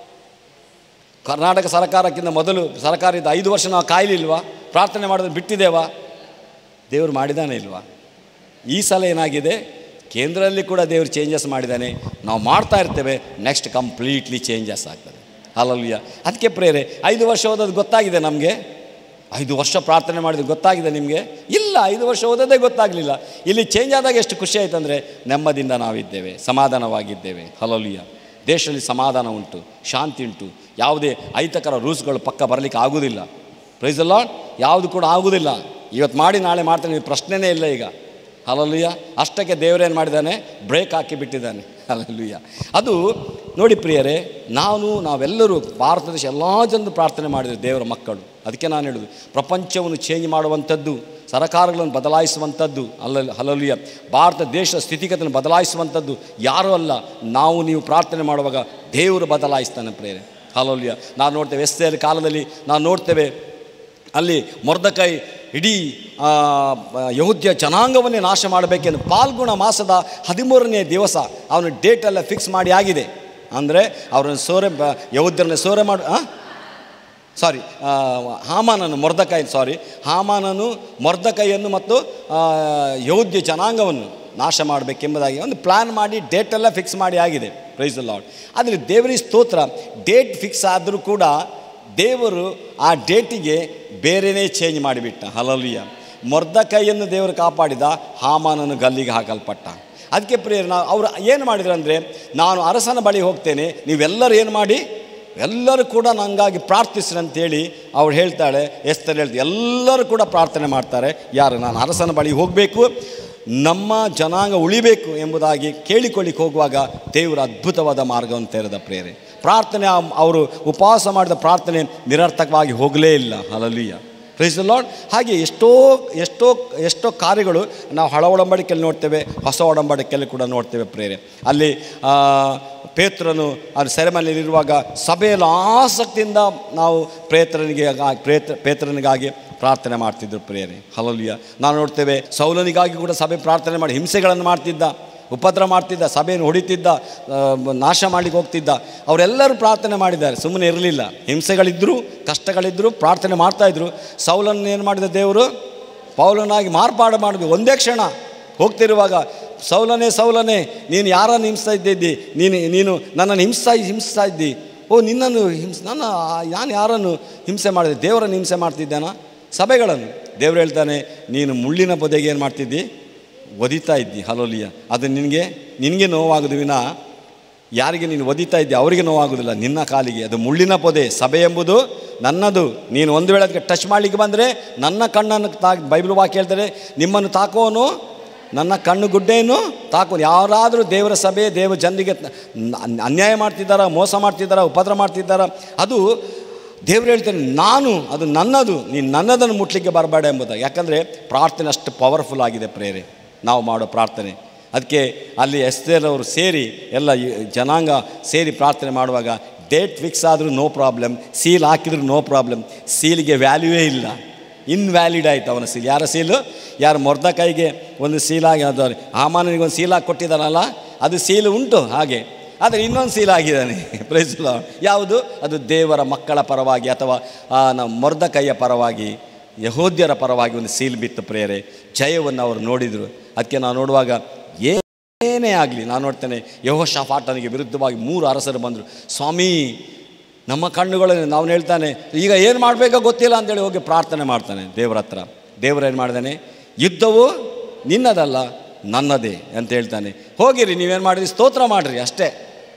Speaker 1: ಕರ್ನಾಟಕ ಸರ್ಕಾರಕ್ಕಿಂತ ಮೊದಲು ಸರ್ಕಾರ ಇದ್ದ ಐದು ವರ್ಷ ನಾವು ಕಾಯಲಿಲ್ವಾ ಪ್ರಾರ್ಥನೆ ಮಾಡೋದು ಬಿಟ್ಟಿದ್ದೇವಾ ದೇವರು ಮಾಡಿದಾನೆ ಇಲ್ವಾ ಈ ಸಲ ಏನಾಗಿದೆ ಕೇಂದ್ರದಲ್ಲಿ ಕೂಡ ದೇವರು ಚೇಂಜಸ್ ಮಾಡಿದ್ದಾನೆ ನಾವು ಮಾಡ್ತಾ ಇರ್ತೇವೆ ನೆಕ್ಸ್ಟ್ ಕಂಪ್ಲೀಟ್ಲಿ ಚೇಂಜಸ್ ಆಗ್ತದೆ ಅಲ್ಲಲ್ಯ ಅದಕ್ಕೆ ಪ್ರೇರೆ ಐದು ವರ್ಷ ಓದೋದು ಗೊತ್ತಾಗಿದೆ ನಮಗೆ ಐದು ವರ್ಷ ಪ್ರಾರ್ಥನೆ ಮಾಡಿದ್ದು ಗೊತ್ತಾಗಿದೆ ನಿಮಗೆ ಇಲ್ಲ ಐದು ವರ್ಷ ಓದೋದೇ ಗೊತ್ತಾಗಲಿಲ್ಲ ಇಲ್ಲಿ ಚೇಂಜ್ ಆದಾಗ ಎಷ್ಟು ಖುಷಿ ಆಯ್ತು ಅಂದರೆ ನೆಮ್ಮದಿಯಿಂದ ನಾವಿದ್ದೇವೆ ಸಮಾಧಾನವಾಗಿದ್ದೇವೆ ಹಲೋಲಿಯ ದೇಶದಲ್ಲಿ ಸಮಾಧಾನ ಉಂಟು ಶಾಂತಿ ಉಂಟು ಯಾವುದೇ ಅಹಿತಕರ ರೂಲ್ಸ್ಗಳು ಪಕ್ಕ ಬರಲಿಕ್ಕೆ ಆಗೋದಿಲ್ಲ ಪ್ರೈಸ್ ಅಲ್ಲ ಯಾವುದು ಕೂಡ ಆಗೋದಿಲ್ಲ ಇವತ್ತು ಮಾಡಿ ನಾಳೆ ಮಾಡ್ತಾನೆ ಇದು ಪ್ರಶ್ನೆನೇ ಇಲ್ಲ ಈಗ ಹಲಲುಯ್ಯ ಅಷ್ಟಕ್ಕೆ ದೇವರೇನು ಮಾಡಿದ್ದಾನೆ ಬ್ರೇಕ್ ಹಾಕಿ ಬಿಟ್ಟಿದ್ದಾನೆ ಹಲಲುಯ್ಯ ಅದು ನೋಡಿ ಪ್ರಿಯರೇ ನಾನು ನಾವೆಲ್ಲರೂ ಭಾರತ ದೇಶ ಎಲ್ಲ ಜನರು ಪ್ರಾರ್ಥನೆ ಮಾಡಿದರೆ ದೇವರ ಮಕ್ಕಳು ಅದಕ್ಕೆ ನಾನು ಹೇಳೋದು ಪ್ರಪಂಚವನ್ನು ಚೇಂಜ್ ಮಾಡುವಂಥದ್ದು ಸರಕಾರಗಳನ್ನು ಬದಲಾಯಿಸುವಂಥದ್ದು ಅಲ್ಲ ಹಲಲುಯ್ಯ ಭಾರತ ದೇಶದ ಸ್ಥಿತಿಗತಿಯನ್ನು ಬದಲಾಯಿಸುವಂಥದ್ದು ಯಾರೂ ಅಲ್ಲ ನಾವು ನೀವು ಪ್ರಾರ್ಥನೆ ಮಾಡುವಾಗ ದೇವರು ಬದಲಾಯಿಸ್ತಾನೆ ಪ್ರೇರೆ ಹಲೋಲ್ಯ ನಾವು ನೋಡ್ತೇವೆ ಎಸ್ತೆಯರ್ ಕಾಲದಲ್ಲಿ ನಾವು ನೋಡ್ತೇವೆ ಅಲ್ಲಿ ಮೊರ್ದಕೈ ಇಡೀ ಆ, ಯಹೂದ್ಯ ಜನಾಂಗವನ್ನೇ ನಾಶ ಮಾಡಬೇಕೆಂದು ಪಾಲ್ಗುಣ ಮಾಸದ ಹದಿಮೂರನೇ ದಿವಸ ಅವನ ಡೇಟೆಲ್ಲ ಫಿಕ್ಸ್ ಮಾಡಿ ಆಗಿದೆ ಅಂದರೆ ಅವರನ್ನು ಸೋರೆ ಬ- ಯಹೂದ್ಯರನ್ನ ಸೋರೆ ಮಾಡಿ ಆ? ಸಾರಿ ಹಾಮಾನನು ಮೊರ್ದಕಾಯಿ ಸಾರಿ ಹಾಮಾನನು ಮೊರ್ದಕೈಯನ್ನು ಮತ್ತು ಆ, ಯಹೂದ್ಯ ಜನಾಂಗವನ್ನು ನಾಶ ಮಾಡಬೇಕೆಂಬುದಾಗಿ ಒಂದು ಪ್ಲ್ಯಾನ್ ಮಾಡಿ ಡೇಟೆಲ್ಲ ಫಿಕ್ಸ್ ಮಾಡಿ ಆಗಿದೆ ಪ್ರೈಸ್ ಲಾರ್ಡ್ ಆದರೆ ದೇವರಿ ಸ್ತೋತ್ರ ಡೇಟ್ ಫಿಕ್ಸ್ ಆದರೂ ಕೂಡ ದೇವರು ಆ ಡೇಟಿಗೆ ಬೇರೆಯೇ ಚೇಂಜ್ ಮಾಡಿಬಿಟ್ಟ ಹಲಲಿಯ ಮೊರ್ದಕೈಯನ್ನು ದೇವರು ಕಾಪಾಡಿದ ಹಾಮಾನನು ಗಲ್ಲಿಗೆ ಹಾಕಲ್ಪಟ್ಟ ಅದಕ್ಕೆ ಪ್ರಿಯರು ನಾವು ಅವರು ಏನು ಮಾಡಿದ್ರು ಅಂದರೆ ನಾನು ಅರಸನ ಬಳಿ ಹೋಗ್ತೇನೆ ನೀವೆಲ್ಲರೂ ಏನು ಮಾಡಿ ಎಲ್ಲರೂ ಕೂಡ ನನಗಾಗಿ ಪ್ರಾರ್ಥಿಸ್ರಿ ಅಂತೇಳಿ ಅವಳು ಹೇಳ್ತಾಳೆ ಎಸ್ತರ್ ಹೇಳ್ತಾರೆ ಎಲ್ಲರೂ ಕೂಡ ಪ್ರಾರ್ಥನೆ ಮಾಡ್ತಾರೆ ಯಾರು ನಾನು ಅರಸನ ಬಳಿ ಹೋಗಬೇಕು ನಮ್ಮ ಜನಾಂಗ ಉಳಿಬೇಕು ಎಂಬುದಾಗಿ ಕೇಳಿಕೊಳ್ಳಿಕ್ಕೆ ಹೋಗುವಾಗ ದೇವರು ಅದ್ಭುತವಾದ ಮಾರ್ಗವನ್ನು ತೆರೆದ ಪ್ರೇರೆ ಪ್ರಾರ್ಥನೆ ಆ- ಅವರು ಉಪವಾಸ ಮಾಡಿದ ಪ್ರಾರ್ಥನೆ ನಿರರ್ಥಕವಾಗಿ ಹೋಗಲೇ ಇಲ್ಲ ಹಲಲಿಯ ಪ್ರೈಸ್ ಲಾರ್ಡ್ ಹಾಗೆ ಎಷ್ಟೋ ಎಷ್ಟೋ ಎಷ್ಟೋ ಕಾರ್ಯಗಳು ನಾವು ಹಳ ಒಡಂಬಡಿಕೆಯಲ್ಲಿ ನೋಡ್ತೇವೆ ಹೊಸ ಒಡಂಬಡಿಕೆಯಲ್ಲಿ ಕೂಡ ನೋಡ್ತೇವೆ ಪ್ರೇರೆ ಅಲ್ಲಿ ಪೇತ್ರನು ಅದು ಸೆರೆಮನೆಯಲ್ಲಿರುವಾಗ ಸಭೆಯಲ್ಲಿ ಆಸಕ್ತಿಯಿಂದ ನಾವು ಪ್ರೇತ್ರನಿಗೆ ಪ್ರೇತ್ರ ಪೇತ್ರನಿಗಾಗಿ ಪ್ರಾರ್ಥನೆ ಮಾಡ್ತಿದ್ರು ಪ್ರೇರೆ ಹಲಲಿಯ ನಾವು ನೋಡ್ತೇವೆ ಸೌಲನಿಗಾಗಿ ಕೂಡ ಸಭೆ ಪ್ರಾರ್ಥನೆ ಮಾಡಿ ಹಿಂಸೆಗಳನ್ನು ಮಾಡ್ತಿದ್ದ ಉಪದ್ರ ಮಾಡ್ತಿದ್ದ ಸಭೆಯನ್ನು ಹೊಡಿತಿದ್ದ ಆ, ನಾಶ ಮಾಡಲಿಕ್ಕೆ ಹೋಗ್ತಿದ್ದ ಅವರೆಲ್ಲರೂ ಪ್ರಾರ್ಥನೆ ಮಾಡಿದ್ದಾರೆ ಸುಮ್ಮನೆ ಇರಲಿಲ್ಲ ಹಿಂಸೆಗಳಿದ್ದರು ಕಷ್ಟಗಳಿದ್ದರು ಪ್ರಾರ್ಥನೆ ಮಾಡ್ತಾಯಿದ್ರು ಸೌಲನ್ನು ಏನು ಮಾಡಿದ ದೇವರು ಪೌಲನಾಗಿ ಮಾರ್ಪಾಡು ಮಾಡಬೇಕು ಒಂದೇ ಕ್ಷಣ ಹೋಗ್ತಿರುವಾಗ ಸೌಲನೇ ಸೌಲನೇ ನೀನು ಯಾರನ್ನು ಹಿಂಸ್ತಾ ಇದ್ದಿದ್ದಿ ನೀನು ನೀನು ನನ್ನನ್ನು ಹಿಂಸ್ತಾ ಹಿಂಸ್ತಾ ಇದ್ದಿ ಓ ನಿನ್ನನ್ನು ಹಿಂಸ್ ನನ್ನ ನಾನು ಯಾರನ್ನು ಹಿಂಸೆ ಮಾಡಿದೆ ದೇವರನ್ನು ಹಿಂಸೆ ಮಾಡ್ತಿದ್ದಾನ ಸಭೆಗಳನ್ನು ದೇವರು ಹೇಳ್ತಾನೆ ನೀನು ಮುಳ್ಳಿನ ಬೊದೆಗೆ ಏನು ಮಾಡ್ತಿದ್ದಿ ಒದಿತಾ ಇದ್ದಿ ಹಲೋಲಿಯ ಅದು ನಿನಗೆ ನಿನಗೆ ನೋವಾಗೋದು ವಿನ ಯಾರಿಗೆ ನೀನು ಒದಿತಾ ಇದ್ದಿ ಅವರಿಗೆ ನೋವಾಗೋದಿಲ್ಲ ನಿನ್ನ ಕಾಲಿಗೆ ಅದು ಮುಳ್ಳಿನ ಪೊದೆ ಸಭೆ ಎಂಬುದು ನನ್ನದು ನೀನು ಒಂದು ವೇಳೆ ಅದಕ್ಕೆ ಟಚ್ ಮಾಡಲಿಕ್ಕೆ ಬಂದರೆ ನನ್ನ ಕಣ್ಣನ್ನು ತಾ ಬೈಬಲ್ ವಾಕ್ಯ ಹೇಳ್ತಾರೆ ನಿಮ್ಮನ್ನು ತಾಕೋನು ನನ್ನ ಕಣ್ಣು ಗುಡ್ಡೆಯನ್ನು ತಾಕೋನು ಯಾರಾದರೂ ದೇವರ ಸಭೆ ದೇವ ಜನರಿಗೆ ನ- ಅನ್ಯಾಯ ಮಾಡ್ತಿದ್ದಾರ ಮೋಸ ಮಾಡ್ತಿದ್ದಾರ ಉಪದ್ರ ಮಾಡ್ತಿದ್ದಾರ ಅದು ದೇವರು ಹೇಳ್ತಾನೆ ನಾನು ಅದು ನನ್ನದು ನೀನು ನನ್ನದನ್ನು ಮುಟ್ಲಿಕ್ಕೆ ಬರಬೇಡ ಎಂಬುದಾಗಿ ಯಾಕಂದರೆ ಪ್ರಾರ್ಥನೆ ಅಷ್ಟು ಪವರ್ಫುಲ್ ಆಗಿದೆ ಪ್ರೇರೆ ನಾವು ಮಾಡೋ ಪ್ರಾರ್ಥನೆ ಅದಕ್ಕೆ ಅಲ್ಲಿ ಎಸ್ತೇರವರು ಸೇರಿ ಎಲ್ಲ ಈ ಜನಾಂಗ ಸೇರಿ ಪ್ರಾರ್ಥನೆ ಮಾಡುವಾಗ ಡೇಟ್ ಫಿಕ್ಸ್ ಆದರೂ ನೋ ಪ್ರಾಬ್ಲಮ್ ಸೀಲ್ ಹಾಕಿದ್ರು ನೋ ಪ್ರಾಬ್ಲಮ್ ಸೀಲ್ಗೆ ವ್ಯಾಲ್ಯೂವೇ ಇಲ್ಲ ಇನ್ವ್ಯಾಲಿಡ್ ಆಯಿತು ಅವನ ಸೀಲ್ ಯಾರ ಸೀಲು ಯಾರು ಮೊರ್ದ ಕೈಗೆ ಒಂದು ಸೀಲಾಗಿ ಅದು ಆಮಾನಿಗೆ ಒಂದು ಸೀಲಾಗಿ ಕೊಟ್ಟಿದ್ದಾನಲ್ಲ ಅದು ಸೀಲು ಉಂಟು ಹಾಗೆ ಆದರೆ ಇನ್ನೊಂದು ಸೀಲ್ ಆಗಿದ್ದಾನೆ ಪ್ರೈಸ್ ಯಾವುದು ಅದು ದೇವರ ಮಕ್ಕಳ ಪರವಾಗಿ ಅಥವಾ ಆ, ನಮ್ಮ ಮೊರ್ದ ಕೈಯ ಪರವಾಗಿ ಯಹೋದ್ಯರ ಪರವಾಗಿ ಒಂದು ಸೀಲ್ ಬಿತ್ತು ಪ್ರೇರೆ ಜಯವನ್ನು ಅವರು ನೋಡಿದರು ಅದಕ್ಕೆ ನಾವು ನೋಡುವಾಗ ಏನೇ ಆಗಲಿ ನಾನು ನೋಡ್ತೇನೆ ಯಹೋ ಶಾಫಾಟನಿಗೆ ವಿರುದ್ಧವಾಗಿ ಮೂರು ಅರಸರು ಬಂದರು ಸ್ವಾಮಿ ನಮ್ಮ ಕಣ್ಣುಗಳನ್ನು ನಾವು ಹೇಳ್ತಾನೆ ಈಗ ಏನು ಮಾಡಬೇಕೋ ಗೊತ್ತಿಲ್ಲ ಅಂತೇಳಿ ಹೋಗಿ ಪ್ರಾರ್ಥನೆ ಮಾಡ್ತಾನೆ ದೇವರ ಹತ್ರ ದೇವರು ಏನು ಮಾಡ್ತಾನೆ ಯುದ್ಧವು ನಿನ್ನದಲ್ಲ ನನ್ನದೇ ಅಂತ ಹೇಳ್ತಾನೆ ಹೋಗಿರಿ ನೀವೇನು ಮಾಡಿರಿ ಸ್ತೋತ್ರ ಮಾಡಿರಿ ಅಷ್ಟೇ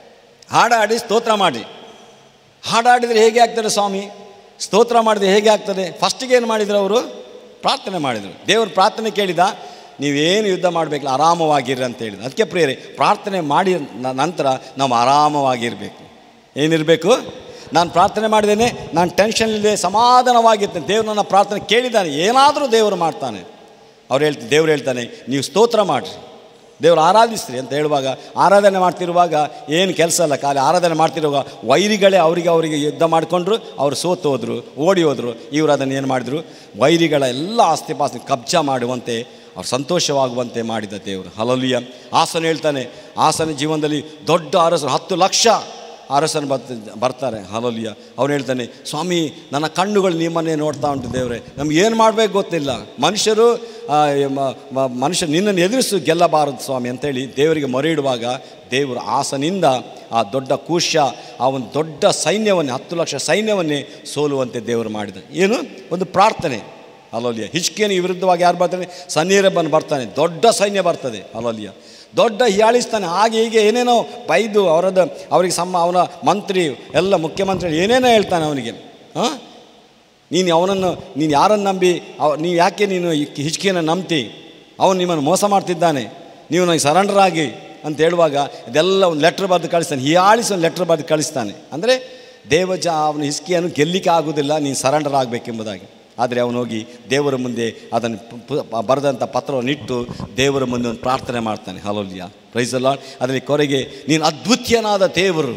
Speaker 1: ಹಾಡಾಡಿ ಸ್ತೋತ್ರ ಮಾಡಿ ಹಾಡಾಡಿದರೆ ಹೇಗೆ ಆಗ್ತದೆ ಸ್ವಾಮಿ ಸ್ತೋತ್ರ ಮಾಡಿದರೆ ಹೇಗೆ ಆಗ್ತದೆ ಫಸ್ಟಿಗೆ ಏನು ಮಾಡಿದ್ರು ಅವರು ಪ್ರಾರ್ಥನೆ ಮಾಡಿದರು ದೇವರು ಪ್ರಾರ್ಥನೆ ಕೇಳಿದ ನೀವೇನು ಯುದ್ಧ ಮಾಡಬೇಕಿಲ್ಲ ಆರಾಮವಾಗಿರ್ರಿ ಅಂತ ಹೇಳಿದ ಅದಕ್ಕೆ ಪ್ರಿಯರೇ ಪ್ರಾರ್ಥನೆ ಮಾಡಿ ನ- ನಂತರ ನಾವು ಆರಾಮವಾಗಿರಬೇಕು ಏನಿರಬೇಕು ನಾನು ಪ್ರಾರ್ಥನೆ ಮಾಡಿದ್ದೇನೆ ನಾನು ಟೆನ್ಷನ್ ಇಲ್ಲದೆ ಸಮಾಧಾನವಾಗಿರ್ತೇನೆ ದೇವರು ನನ್ನ ಪ್ರಾರ್ಥನೆ ಕೇಳಿದ್ದಾನೆ ಏನಾದರೂ ದೇವರು ಮಾಡ್ತಾನೆ ಅವ್ರು ಹೇಳ್ತ ದೇವ್ರು ಹೇಳ್ತಾನೆ ನೀವು ಸ್ತೋತ್ರ ಮಾಡಿರಿ ದೇವರು ಆರಾಧಿಸ್ರಿ ಅಂತ ಹೇಳುವಾಗ ಆರಾಧನೆ ಮಾಡ್ತಿರುವಾಗ ಏನು ಕೆಲಸ ಅಲ್ಲ ಖಾಲಿ ಆರಾಧನೆ ಮಾಡ್ತಿರುವಾಗ ವೈರಿಗಳೇ ಅವರಿಗೆ ಅವರಿಗೆ ಯುದ್ಧ ಮಾಡಿಕೊಂಡ್ರು ಅವರು ಸೋತು ಹೋದರು ಓಡಿ ಹೋದರು ಇವರು ಅದನ್ನು ಏನು ಮಾಡಿದರು ವೈರಿಗಳ ಎಲ್ಲ ಆಸ್ತಿ ಪಾಸ್ತಿ ಕಬ್ಜಾ ಮಾಡುವಂತೆ ಅವ್ರು ಸಂತೋಷವಾಗುವಂತೆ ಮಾಡಿದ ದೇವರು ಹಲಲಿಯ ಆಸನ ಹೇಳ್ತಾನೆ ಆಸನ ಜೀವನದಲ್ಲಿ ದೊಡ್ಡ ಅರಸರು ಹತ್ತು ಲಕ್ಷ ಅರಸನು ಬರ್ತ ಬರ್ತಾರೆ ಹಲಲಿಯ ಅವ್ನು ಹೇಳ್ತಾನೆ ಸ್ವಾಮಿ ನನ್ನ ಕಣ್ಣುಗಳು ನಿಮ್ಮನ್ನೇ ನೋಡ್ತಾ ಉಂಟು ದೇವರೇ ನಮ್ಗೆ ಏನು ಮಾಡಬೇಕು ಗೊತ್ತಿಲ್ಲ ಮನುಷ್ಯರು ಆ, ಮ- ಮ- ಮನುಷ್ಯ ನಿನ್ನನ್ನು ಎದುರಿಸು ಗೆಲ್ಲಬಾರದು ಸ್ವಾಮಿ ಅಂತೇಳಿ ದೇವರಿಗೆ ಮೊರೆ ಇಡುವಾಗ ದೇವರು ಆಸನಿಂದ ಆ ದೊಡ್ಡ ಕೂಶ್ಯ ಆ ಒಂದು ದೊಡ್ಡ ಸೈನ್ಯವನ್ನೇ ಹತ್ತು ಲಕ್ಷ ಸೈನ್ಯವನ್ನೇ ಸೋಲುವಂತೆ ದೇವರು ಮಾಡಿದ ಏನು ಒಂದು ಪ್ರಾರ್ಥನೆ ಅಲೋಲಿಯ ಹಿಚ್ಕೇನಿಗೆ ವಿರುದ್ಧವಾಗಿ ಯಾರು ಬರ್ತಾನೆ ಸನ್ನಿರಬ್ಬನ್ ಬರ್ತಾನೆ ದೊಡ್ಡ ಸೈನ್ಯ ಬರ್ತದೆ ಅಲೋಲಿಯ ದೊಡ್ಡ ಹೀಯಾಳಿಸ್ತಾನೆ ಹಾಗೆ ಹೀಗೆ ಏನೇನೋ ಬೈದು ಅವರದ್ದು ಅವರಿಗೆ ಸಮ ಅವನ ಮಂತ್ರಿ ಎಲ್ಲ ಮುಖ್ಯಮಂತ್ರಿ ಏನೇನೋ ಹೇಳ್ತಾನೆ ಅವನಿಗೆ ಹಾಂ ನೀನು ಅವನನ್ನು ನೀನು ಯಾರನ್ನು ನಂಬಿ ಅವ ನೀವು ಯಾಕೆ ನೀನು ಹಿಚ್ಕಿಯನ್ನು ನಂಬ್ತಿ ಅವನು ನಿಮ್ಮನ್ನು ಮೋಸ ಮಾಡ್ತಿದ್ದಾನೆ ನೀವು ನನಗೆ ಸರೆಂಡರ್ ಆಗಿ ಅಂತ ಹೇಳುವಾಗ ಇದೆಲ್ಲ ಒಂದು ಲೆಟ್ರ್ ಬರೆದು ಕಳಿಸ್ತಾನೆ ಹೀಯಾಳಿಸಿ ಒಂದು ಲೆಟ್ರ್ ಬರೆದು ಕಳಿಸ್ತಾನೆ ಅಂದರೆ ದೇವಜ ಅವನ ಹಿಸ್ಕಿಯನ್ನು ಗೆಲ್ಲಿಕ್ಕೆ ಆಗೋದಿಲ್ಲ ನೀನು ಸರೆಂಡರ್ ಆಗಬೇಕೆಂಬುದಾಗಿ ಆದರೆ ಅವನು ಹೋಗಿ ದೇವರ ಮುಂದೆ ಅದನ್ನು ಪು- ಪು- ಬರೆದಂಥ ಪತ್ರವನ್ನು ಇಟ್ಟು ದೇವರ ಮುಂದೆ ಒಂದು ಪ್ರಾರ್ಥನೆ ಮಾಡ್ತಾನೆ ಹಲೋಲಿಯ ಪ್ರೈಸಲ್ಲ ಅದರಲ್ಲಿ ಕೊನೆಗೆ ನೀನು ಅದ್ಭುತ್ಯನಾದ ದೇವರು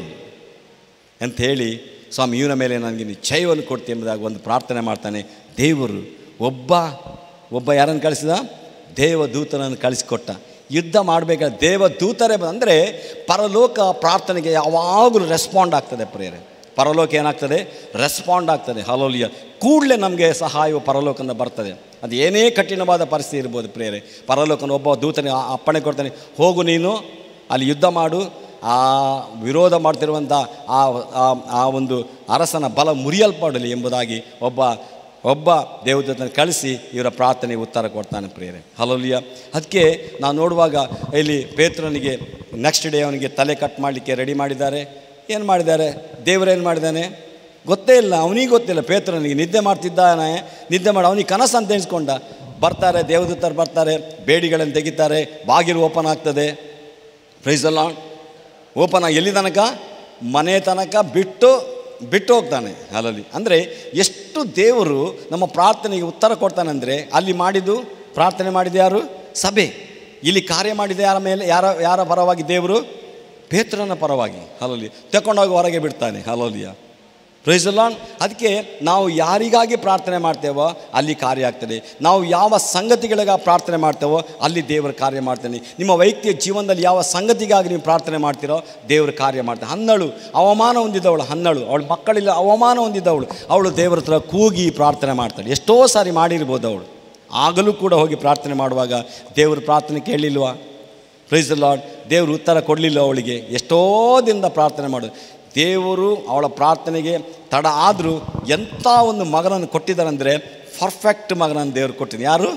Speaker 1: ಅಂತ ಹೇಳಿ ಸ್ವಾಮಿ ಇವನ ಮೇಲೆ ನನಗೆ ನೀನು ಜಯವನ್ನು ಕೊಡ್ತಿ ಎಂಬುದಾಗಿ ಒಂದು ಪ್ರಾರ್ಥನೆ ಮಾಡ್ತಾನೆ ದೇವರು ಒಬ್ಬ ಒಬ್ಬ ಯಾರನ್ನು ಕಳಿಸಿದ ದೇವದೂತನನ್ನು ಕಳಿಸಿಕೊಟ್ಟ ಯುದ್ಧ ಮಾಡಬೇಕಾದ್ರೆ ದೇವದೂತರೇ ಅಂದರೆ ಪರಲೋಕ ಪ್ರಾರ್ಥನೆಗೆ ಯಾವಾಗಲೂ ರೆಸ್ಪಾಂಡ್ ಆಗ್ತದೆ ಪ್ರೇರೆ ಪರಲೋಕ ಏನಾಗ್ತದೆ ರೆಸ್ಪಾಂಡ್ ಆಗ್ತದೆ ಹಲೋಲಿಯ ಕೂಡಲೇ ನಮಗೆ ಸಹಾಯವು ಪರಲೋಕದಿಂದ ಬರ್ತದೆ ಅದು ಏನೇ ಕಠಿಣವಾದ ಪರಿಸ್ಥಿತಿ ಇರ್ಬೋದು ಪ್ರೇರೆ ಪರಲೋಕನ ಒಬ್ಬ ದೂತನಿಗೆ ಆ- ಅಪ್ಪಣೆ ಕೊಡ್ತಾನೆ ಹೋಗು ನೀನು ಅಲ್ಲಿ ಯುದ್ಧ ಮಾಡು ಆ ವಿರೋಧ ಮಾಡ್ತಿರುವಂಥ ಆ ಆ- ಆ ಒಂದು ಅರಸನ ಬಲ ಮುರಿಯಲ್ಪಡಲಿ ಎಂಬುದಾಗಿ ಒಬ್ಬ ಒಬ್ಬ ದೇವದೂತನ ಕಳಿಸಿ ಇವರ ಪ್ರಾರ್ಥನೆಗೆ ಉತ್ತರ ಕೊಡ್ತಾನೆ ಪ್ರೇರೆ ಹಲೋಲಿಯ ಅದಕ್ಕೆ ನಾವು ನೋಡುವಾಗ ಇಲ್ಲಿ ಪೇತ್ರನಿಗೆ ನೆಕ್ಸ್ಟ್ ಡೇ ಅವನಿಗೆ ತಲೆ ಕಟ್ ಮಾಡಲಿಕ್ಕೆ ರೆಡಿ ಮಾಡಿದ್ದಾರೆ ಏನು ಮಾಡಿದ್ದಾರೆ ದೇವರೇನು ಮಾಡಿದ್ದಾನೆ ಗೊತ್ತೇ ಇಲ್ಲ ಅವನಿಗೆ ಗೊತ್ತಿಲ್ಲ ಪೇತ್ರನಿಗೆ ನಿದ್ದೆ ಮಾಡ್ತಿದ್ದಾನೆ ನಿದ್ದೆ ಮಾಡಿ ಅವನಿಗೆ ಕನಸು ಅಂತ ಎಣಿಸ್ಕೊಂಡ ಬರ್ತಾರೆ ದೇವದೂತರು ಬರ್ತಾರೆ ಬೇಡಿಗಳನ್ನು ತೆಗಿತಾರೆ ಬಾಗಿಲು ಓಪನ್ ಆಗ್ತದೆ ಪ್ರೈಸ್ ಅಲ್ಲ ಓಪನ್ ಆಗಿ ಎಲ್ಲಿ ತನಕ ಮನೆ ತನಕ ಬಿಟ್ಟು ಬಿಟ್ಟು ಹೋಗ್ತಾನೆ ಅಲ್ಲಲ್ಲಿ ಅಂದರೆ ಎಷ್ಟು ದೇವರು ನಮ್ಮ ಪ್ರಾರ್ಥನೆಗೆ ಉತ್ತರ ಕೊಡ್ತಾನೆ ಅಂದರೆ ಅಲ್ಲಿ ಮಾಡಿದ್ದು ಪ್ರಾರ್ಥನೆ ಮಾಡಿದ ಯಾರು ಸಭೆ ಇಲ್ಲಿ ಕಾರ್ಯ ಮಾಡಿದ ಯಾರ ಮೇಲೆ ಯಾರ ಯಾರ ಪರವಾಗಿ ದೇವರು ಪೇತ್ರನ ಪರವಾಗಿ ಹಲೋಲಿ ತಗೊಂಡೋಗಿ ಹೊರಗೆ ಬಿಡ್ತಾನೆ ಹಲೋಲಿಯ ಪ್ರೈಸ್ ಲಾನ್ ಅದಕ್ಕೆ ನಾವು ಯಾರಿಗಾಗಿ ಪ್ರಾರ್ಥನೆ ಮಾಡ್ತೇವೋ ಅಲ್ಲಿ ಕಾರ್ಯ ಆಗ್ತದೆ ನಾವು ಯಾವ ಸಂಗತಿಗಳಿಗಾಗಿ ಪ್ರಾರ್ಥನೆ ಮಾಡ್ತೇವೋ ಅಲ್ಲಿ ದೇವರ ಕಾರ್ಯ ಮಾಡ್ತಾನೆ ನಿಮ್ಮ ವೈಯಕ್ತಿಕ ಜೀವನದಲ್ಲಿ ಯಾವ ಸಂಗತಿಗಾಗಿ ನೀವು ಪ್ರಾರ್ಥನೆ ಮಾಡ್ತೀರೋ ದೇವರ ಕಾರ್ಯ ಮಾಡ್ತಾನೆ ಹನ್ನಳು ಅವಮಾನ ಹೊಂದಿದ್ದವಳು ಹನ್ನಳು ಅವಳ ಮಕ್ಕಳಿಲ್ಲ ಅವಮಾನ ಹೊಂದಿದ್ದವಳು ಅವಳು ದೇವರ ಹತ್ರ ಕೂಗಿ ಪ್ರಾರ್ಥನೆ ಮಾಡ್ತಾಳೆ ಎಷ್ಟೋ ಸಾರಿ ಮಾಡಿರ್ಬೋದು ಅವಳು ಆಗಲೂ ಕೂಡ ಹೋಗಿ ಪ್ರಾರ್ಥನೆ ಮಾಡುವಾಗ ದೇವ್ರ ಪ್ರಾರ್ಥನೆ ಕೇಳಲಿಲ್ವಾ ಪ್ರೈಸ್ ಲಾರ್ಡ್ ದೇವರು ಉತ್ತರ ಕೊಡಲಿಲ್ಲ ಅವಳಿಗೆ ಎಷ್ಟೋ ದಿನದ ಪ್ರಾರ್ಥನೆ ಮಾಡೋದು ದೇವರು ಅವಳ ಪ್ರಾರ್ಥನೆಗೆ ತಡ ಆದರೂ ಎಂಥ ಒಂದು ಮಗನನ್ನು ಕೊಟ್ಟಿದ್ದಾರಂದರೆ ಪರ್ಫೆಕ್ಟ್ ಮಗನನ್ನು ದೇವರು ಕೊಟ್ಟಿದ್ದಾನೆ ಯಾರು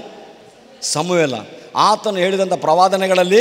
Speaker 1: ಸಮುವೇಲ ಆತನು ಹೇಳಿದಂಥ ಪ್ರವಾದನೆಗಳಲ್ಲಿ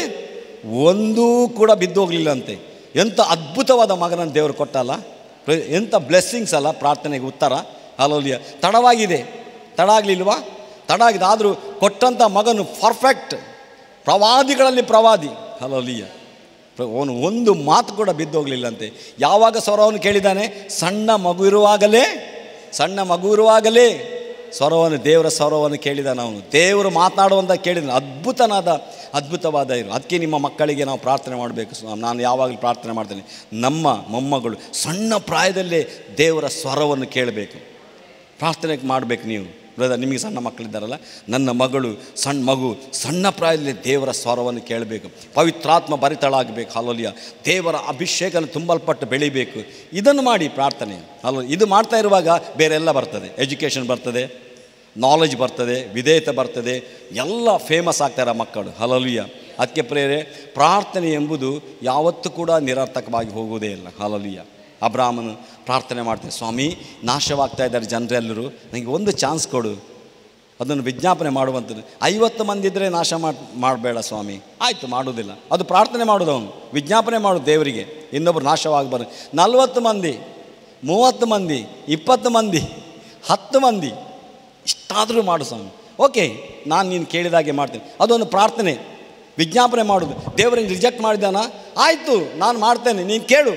Speaker 1: ಒಂದೂ ಕೂಡ ಬಿದ್ದೋಗಲಿಲ್ಲಂತೆ ಎಂಥ ಅದ್ಭುತವಾದ ಮಗನನ್ನು ದೇವರು ಕೊಟ್ಟಲ್ಲ ಪ್ರ- ಎಂಥ ಬ್ಲೆಸ್ಸಿಂಗ್ಸ್ ಅಲ್ಲ ಪ್ರಾರ್ಥನೆಗೆ ಉತ್ತರ ಅಲೋಲಿಯ ತಡವಾಗಿದೆ ತಡ ಆಗಲಿಲ್ವಾ ತಡ ಆಗಿದೆ ಆದರೂ ಕೊಟ್ಟಂಥ ಮಗನು ಪರ್ಫೆಕ್ಟ್ ಪ್ರವಾದಿಗಳಲ್ಲಿ ಪ್ರವಾದಿ ಅಲೋಲಿಯ ಅವನು ಒಂದು ಮಾತು ಕೂಡ ಬಿದ್ದೋಗಲಿಲ್ಲಂತೆ ಯಾವಾಗ ಸ್ವರವನ್ನು ಕೇಳಿದ್ದಾನೆ ಸಣ್ಣ ಮಗು ಇರುವಾಗಲೇ ಸಣ್ಣ ಮಗು ಇರುವಾಗಲೇ ಸ್ವರವನ್ನು ದೇವರ ಸ್ವರವನ್ನು ಕೇಳಿದಾನೆ ಅವನು ದೇವರು ಮಾತನಾಡುವಂಥ ಕೇಳಿದ ಅದ್ಭುತನಾದ ಅದ್ಭುತವಾದ ಇರು ಅದಕ್ಕೆ ನಿಮ್ಮ ಮಕ್ಕಳಿಗೆ ನಾವು ಪ್ರಾರ್ಥನೆ ಮಾಡಬೇಕು ಸ್ವಾಮಿ. ನಾನು ಯಾವಾಗಲೂ ಪ್ರಾರ್ಥನೆ ಮಾಡ್ತೇನೆ ನಮ್ಮ ಮೊಮ್ಮಗಳು ಸಣ್ಣ ಪ್ರಾಯದಲ್ಲೇ ದೇವರ ಸ್ವರವನ್ನು ಕೇಳಬೇಕು ಪ್ರಾರ್ಥನೆ ಮಾಡಬೇಕು ನೀವು ಬ್ರದರ್ ನಿಮಗೆ ಸಣ್ಣ ಮಕ್ಕಳಿದ್ದಾರಲ್ಲ ನನ್ನ ಮಗಳು ಸಣ್ಣ ಮಗು ಸಣ್ಣ ಪ್ರಾಯದಲ್ಲಿ ದೇವರ ಸ್ವರವನ್ನು ಕೇಳಬೇಕು ಪವಿತ್ರಾತ್ಮ ಭರಿತಳಾಗಬೇಕು ಹಾಲೋಲಿಯ ದೇವರ ಅಭಿಷೇಕನ ತುಂಬಲ್ಪಟ್ಟು ಬೆಳಿಬೇಕು ಇದನ್ನು ಮಾಡಿ ಪ್ರಾರ್ಥನೆ ಅಲ್ವ ಇದು ಮಾಡ್ತಾ ಇರುವಾಗ ಬೇರೆಲ್ಲ ಬರ್ತದೆ ಎಜುಕೇಷನ್ ಬರ್ತದೆ ನಾಲೆಜ್ ಬರ್ತದೆ ವಿಧೇಯತೆ ಬರ್ತದೆ ಎಲ್ಲ ಫೇಮಸ್ ಆಗ್ತಾರೆ ಆ ಮಕ್ಕಳು ಹಲಲಿಯ ಅದಕ್ಕೆ ಪ್ರೇರೆ ಪ್ರಾರ್ಥನೆ ಎಂಬುದು ಯಾವತ್ತೂ ಕೂಡ ನಿರರ್ಥಕವಾಗಿ ಹೋಗುವುದೇ ಇಲ್ಲ ಹಲಲಿಯ ಅಬ್ರಾಹ್ಮನು ಪ್ರಾರ್ಥನೆ ಮಾಡ್ತಾನೆ ಸ್ವಾಮಿ ನಾಶವಾಗ್ತಾ ಇದ್ದಾರೆ ಜನರೆಲ್ಲರೂ ನನಗೆ ಒಂದು ಚಾನ್ಸ್ ಕೊಡು ಅದನ್ನು ವಿಜ್ಞಾಪನೆ ಮಾಡುವಂಥದ್ದು ಐವತ್ತು ಮಂದಿ ಇದ್ದರೆ ನಾಶ ಮಾಡಿ ಮಾಡಬೇಡ ಸ್ವಾಮಿ ಆಯಿತು ಮಾಡೋದಿಲ್ಲ ಅದು ಪ್ರಾರ್ಥನೆ ಮಾಡೋದು ಅವನು ವಿಜ್ಞಾಪನೆ ಮಾಡು ದೇವರಿಗೆ ಇನ್ನೊಬ್ಬರು ನಾಶವಾಗಬಾರ್ದು ನಲ್ವತ್ತು ಮಂದಿ ಮೂವತ್ತು ಮಂದಿ ಇಪ್ಪತ್ತು ಮಂದಿ ಹತ್ತು ಮಂದಿ ಇಷ್ಟಾದರೂ ಮಾಡು ಸ್ವಾಮಿ ಓಕೆ ನಾನು ನೀನು ಕೇಳಿದಾಗೆ ಮಾಡ್ತೀನಿ ಅದೊಂದು ಪ್ರಾರ್ಥನೆ ವಿಜ್ಞಾಪನೆ ಮಾಡೋದು ದೇವರನ್ನು ರಿಜೆಕ್ಟ್ ಮಾಡಿದಾನ ಆಯಿತು ನಾನು ಮಾಡ್ತೇನೆ ನೀನು ಕೇಳು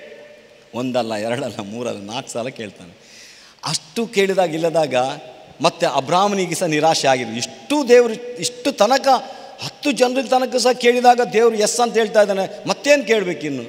Speaker 1: ಒಂದಲ್ಲ ಎರಡಲ್ಲ ಮೂರಲ್ಲ ನಾಲ್ಕು ಸಲ ಕೇಳ್ತಾನೆ ಅಷ್ಟು ಕೇಳಿದಾಗ ಇಲ್ಲದಾಗ ಮತ್ತೆ ಅಬ್ರಾಹ್ಮನಿಗೆ ಸಹ ನಿರಾಶೆ ಆಗಿರು ಇಷ್ಟು ದೇವರು ಇಷ್ಟು ತನಕ ಹತ್ತು ಜನರ ತನಕ ಸಹ ಕೇಳಿದಾಗ ದೇವರು ಎಸ್ ಅಂತ ಹೇಳ್ತಾ ಇದ್ದಾನೆ ಮತ್ತೇನು ಕೇಳಬೇಕಿನ್ನು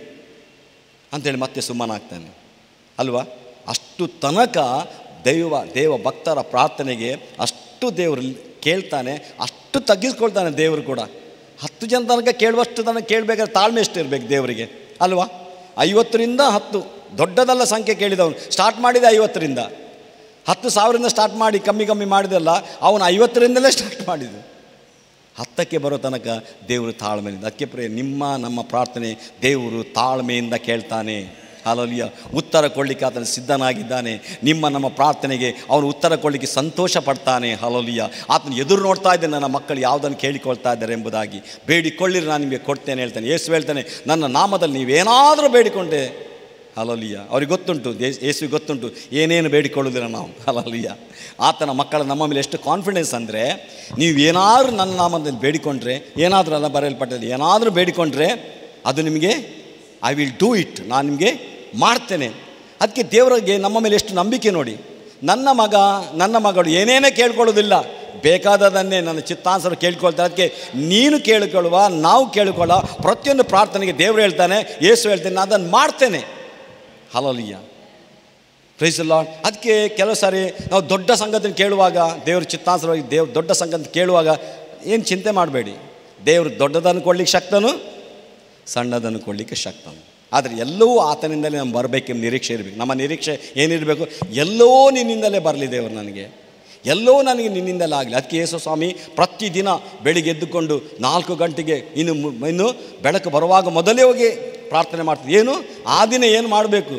Speaker 1: ಅಂತೇಳಿ ಮತ್ತೆ ಸುಮ್ಮನಾಗ್ತಾನೆ ಅಲ್ವಾ ಅಷ್ಟು ತನಕ ದೈವ ದೇವ ಭಕ್ತರ ಪ್ರಾರ್ಥನೆಗೆ ಅಷ್ಟು ದೇವರು ಕೇಳ್ತಾನೆ ಅಷ್ಟು ತಗ್ಗಿಸ್ಕೊಳ್ತಾನೆ ದೇವರು ಕೂಡ ಹತ್ತು ಜನ ತನಕ ಕೇಳುವಷ್ಟು ತನಕ ಕೇಳಬೇಕಾದ್ರೆ ತಾಳ್ಮೆ ಎಷ್ಟು ಇರಬೇಕು ದೇವರಿಗೆ ಅಲ್ವಾ ಐವತ್ತರಿಂದ ಹತ್ತು ದೊಡ್ಡದಲ್ಲ ಸಂಖ್ಯೆ ಕೇಳಿದವನು ಸ್ಟಾರ್ಟ್ ಮಾಡಿದ ಐವತ್ತರಿಂದ ಹತ್ತು ಸಾವಿರದಿಂದ ಸ್ಟಾರ್ಟ್ ಮಾಡಿ ಕಮ್ಮಿ ಕಮ್ಮಿ ಮಾಡಿದಲ್ಲ ಅವನು ಐವತ್ತರಿಂದಲೇ ಸ್ಟಾರ್ಟ್ ಮಾಡಿದ್ದು ಹತ್ತಕ್ಕೆ ಬರೋ ತನಕ ದೇವರು ತಾಳ್ಮೆಯಿಂದ ಅದಕ್ಕೆ ಪ್ರೇ ನಿಮ್ಮ ನಮ್ಮ ಪ್ರಾರ್ಥನೆ ದೇವರು ತಾಳ್ಮೆಯಿಂದ ಕೇಳ್ತಾನೆ ಹಾಲಲಿಯ ಉತ್ತರ ಕೊಡಲಿಕ್ಕೆ ಆತನು ಸಿದ್ಧನಾಗಿದ್ದಾನೆ ನಿಮ್ಮ ನಮ್ಮ ಪ್ರಾರ್ಥನೆಗೆ ಅವನು ಉತ್ತರ ಕೊಡಲಿಕ್ಕೆ ಸಂತೋಷ ಪಡ್ತಾನೆ ಹಾಲಲಿಯ ಆತನು ಎದುರು ನೋಡ್ತಾ ಇದ್ದಾನೆ ನನ್ನ ಮಕ್ಕಳು ಯಾವುದನ್ನು ಕೇಳಿಕೊಳ್ತಾ ಇದ್ದಾರೆ ಎಂಬುದಾಗಿ ಬೇಡಿಕೊಳ್ಳಿರಿ ನಾನು ನಿಮಗೆ ಕೊಡ್ತೇನೆ ಹೇಳ್ತಾನೆ ಯೇಸು ಹೇಳ್ತಾನೆ ನನ್ನ ನಾಮದಲ್ಲಿ ನೀವೇನಾದರೂ ಬೇಡಿಕೊಂಡೆ ಹಲಲಿಯ ಅವ್ರಿಗೆ ಗೊತ್ತುಂಟು ದೇಸ್ ಯೇಸುವಿಗೆ ಗೊತ್ತುಂಟು ಏನೇನು ಬೇಡಿಕೊಳ್ಳೋದಿಲ್ಲ ನಾವು ಹಲಲಿಯ ಆತನ ಮಕ್ಕಳ ನಮ್ಮ ಮೇಲೆ ಎಷ್ಟು ಕಾನ್ಫಿಡೆನ್ಸ್ ಅಂದರೆ ನೀವು ಏನಾದರೂ ನನ್ನ ನಾಮದಲ್ಲಿ ಬೇಡಿಕೊಂಡ್ರೆ ಏನಾದರೂ ಅಲ್ಲ ಬರೆಯಲ್ಪಟ್ಟಲ್ಲಿ ಏನಾದರೂ ಬೇಡಿಕೊಂಡ್ರೆ ಅದು ನಿಮಗೆ ಐ ವಿಲ್ ಡೂ ಇಟ್ ನಾನು ನಿಮಗೆ ಮಾಡ್ತೇನೆ ಅದಕ್ಕೆ ದೇವರಿಗೆ ನಮ್ಮ ಮೇಲೆ ಎಷ್ಟು ನಂಬಿಕೆ ನೋಡಿ ನನ್ನ ಮಗ ನನ್ನ ಮಗಳು ಏನೇನೇ ಕೇಳ್ಕೊಳ್ಳೋದಿಲ್ಲ ಬೇಕಾದದನ್ನೇ ನನ್ನ ಚಿತ್ತಾನ್ಸರು ಕೇಳ್ಕೊಳ್ತಾರೆ ಅದಕ್ಕೆ ನೀನು ಕೇಳಿಕೊಳ್ಳುವ ನಾವು ಕೇಳಿಕೊಳ್ಳ ಪ್ರತಿಯೊಂದು ಪ್ರಾರ್ಥನೆಗೆ ದೇವರು ಹೇಳ್ತಾನೆ ಯೇಸು ಹೇಳ್ತಾನೆ ನಾನು ಅದನ್ನು ಮಾಡ್ತೇನೆ ಹಲಲಿಯ ಪ್ರೈಸ್ ಲಾರ್ಡ್ ಅದಕ್ಕೆ ಕೆಲವು ಸಾರಿ ನಾವು ದೊಡ್ಡ ಸಂಗತಿನ ಕೇಳುವಾಗ ದೇವ್ರ ಚಿತ್ತಾಂತರವಾಗಿ ದೇವ್ ದೊಡ್ಡ ಸಂಗತಿ ಕೇಳುವಾಗ ಏನು ಚಿಂತೆ ಮಾಡಬೇಡಿ ದೇವರು ದೊಡ್ಡದನ್ನು ಕೊಡ್ಲಿಕ್ಕೆ ಶಕ್ತನು ಸಣ್ಣದನ್ನು ಕೊಡಲಿಕ್ಕೆ ಶಕ್ತನು ಆದರೆ ಎಲ್ಲವೂ ಆತನಿಂದಲೇ ನಮ್ಮ ಬರಬೇಕೆಂಬ ನಿರೀಕ್ಷೆ ಇರಬೇಕು ನಮ್ಮ ನಿರೀಕ್ಷೆ ಏನಿರಬೇಕು ಎಲ್ಲೋ ನಿನ್ನಿಂದಲೇ ಬರಲಿ ದೇವರು ನನಗೆ ಎಲ್ಲೋ ನನಗೆ ನಿನ್ನಿಂದಲೇ ಆಗಲಿ ಅದಕ್ಕೆ ಯೇಸು ಸ್ವಾಮಿ ಪ್ರತಿದಿನ ಬೆಳಿಗ್ಗೆ ಎದ್ದುಕೊಂಡು ನಾಲ್ಕು ಗಂಟೆಗೆ ಇನ್ನು ಮು- ಇನ್ನು ಬೆಳಕು ಬರುವಾಗ ಮೊದಲೇ ಹೋಗಿ ಪ್ರಾರ್ಥನೆ ಮಾಡ್ತೀವಿ ಏನು ಆ ದಿನ ಏನು ಮಾಡಬೇಕು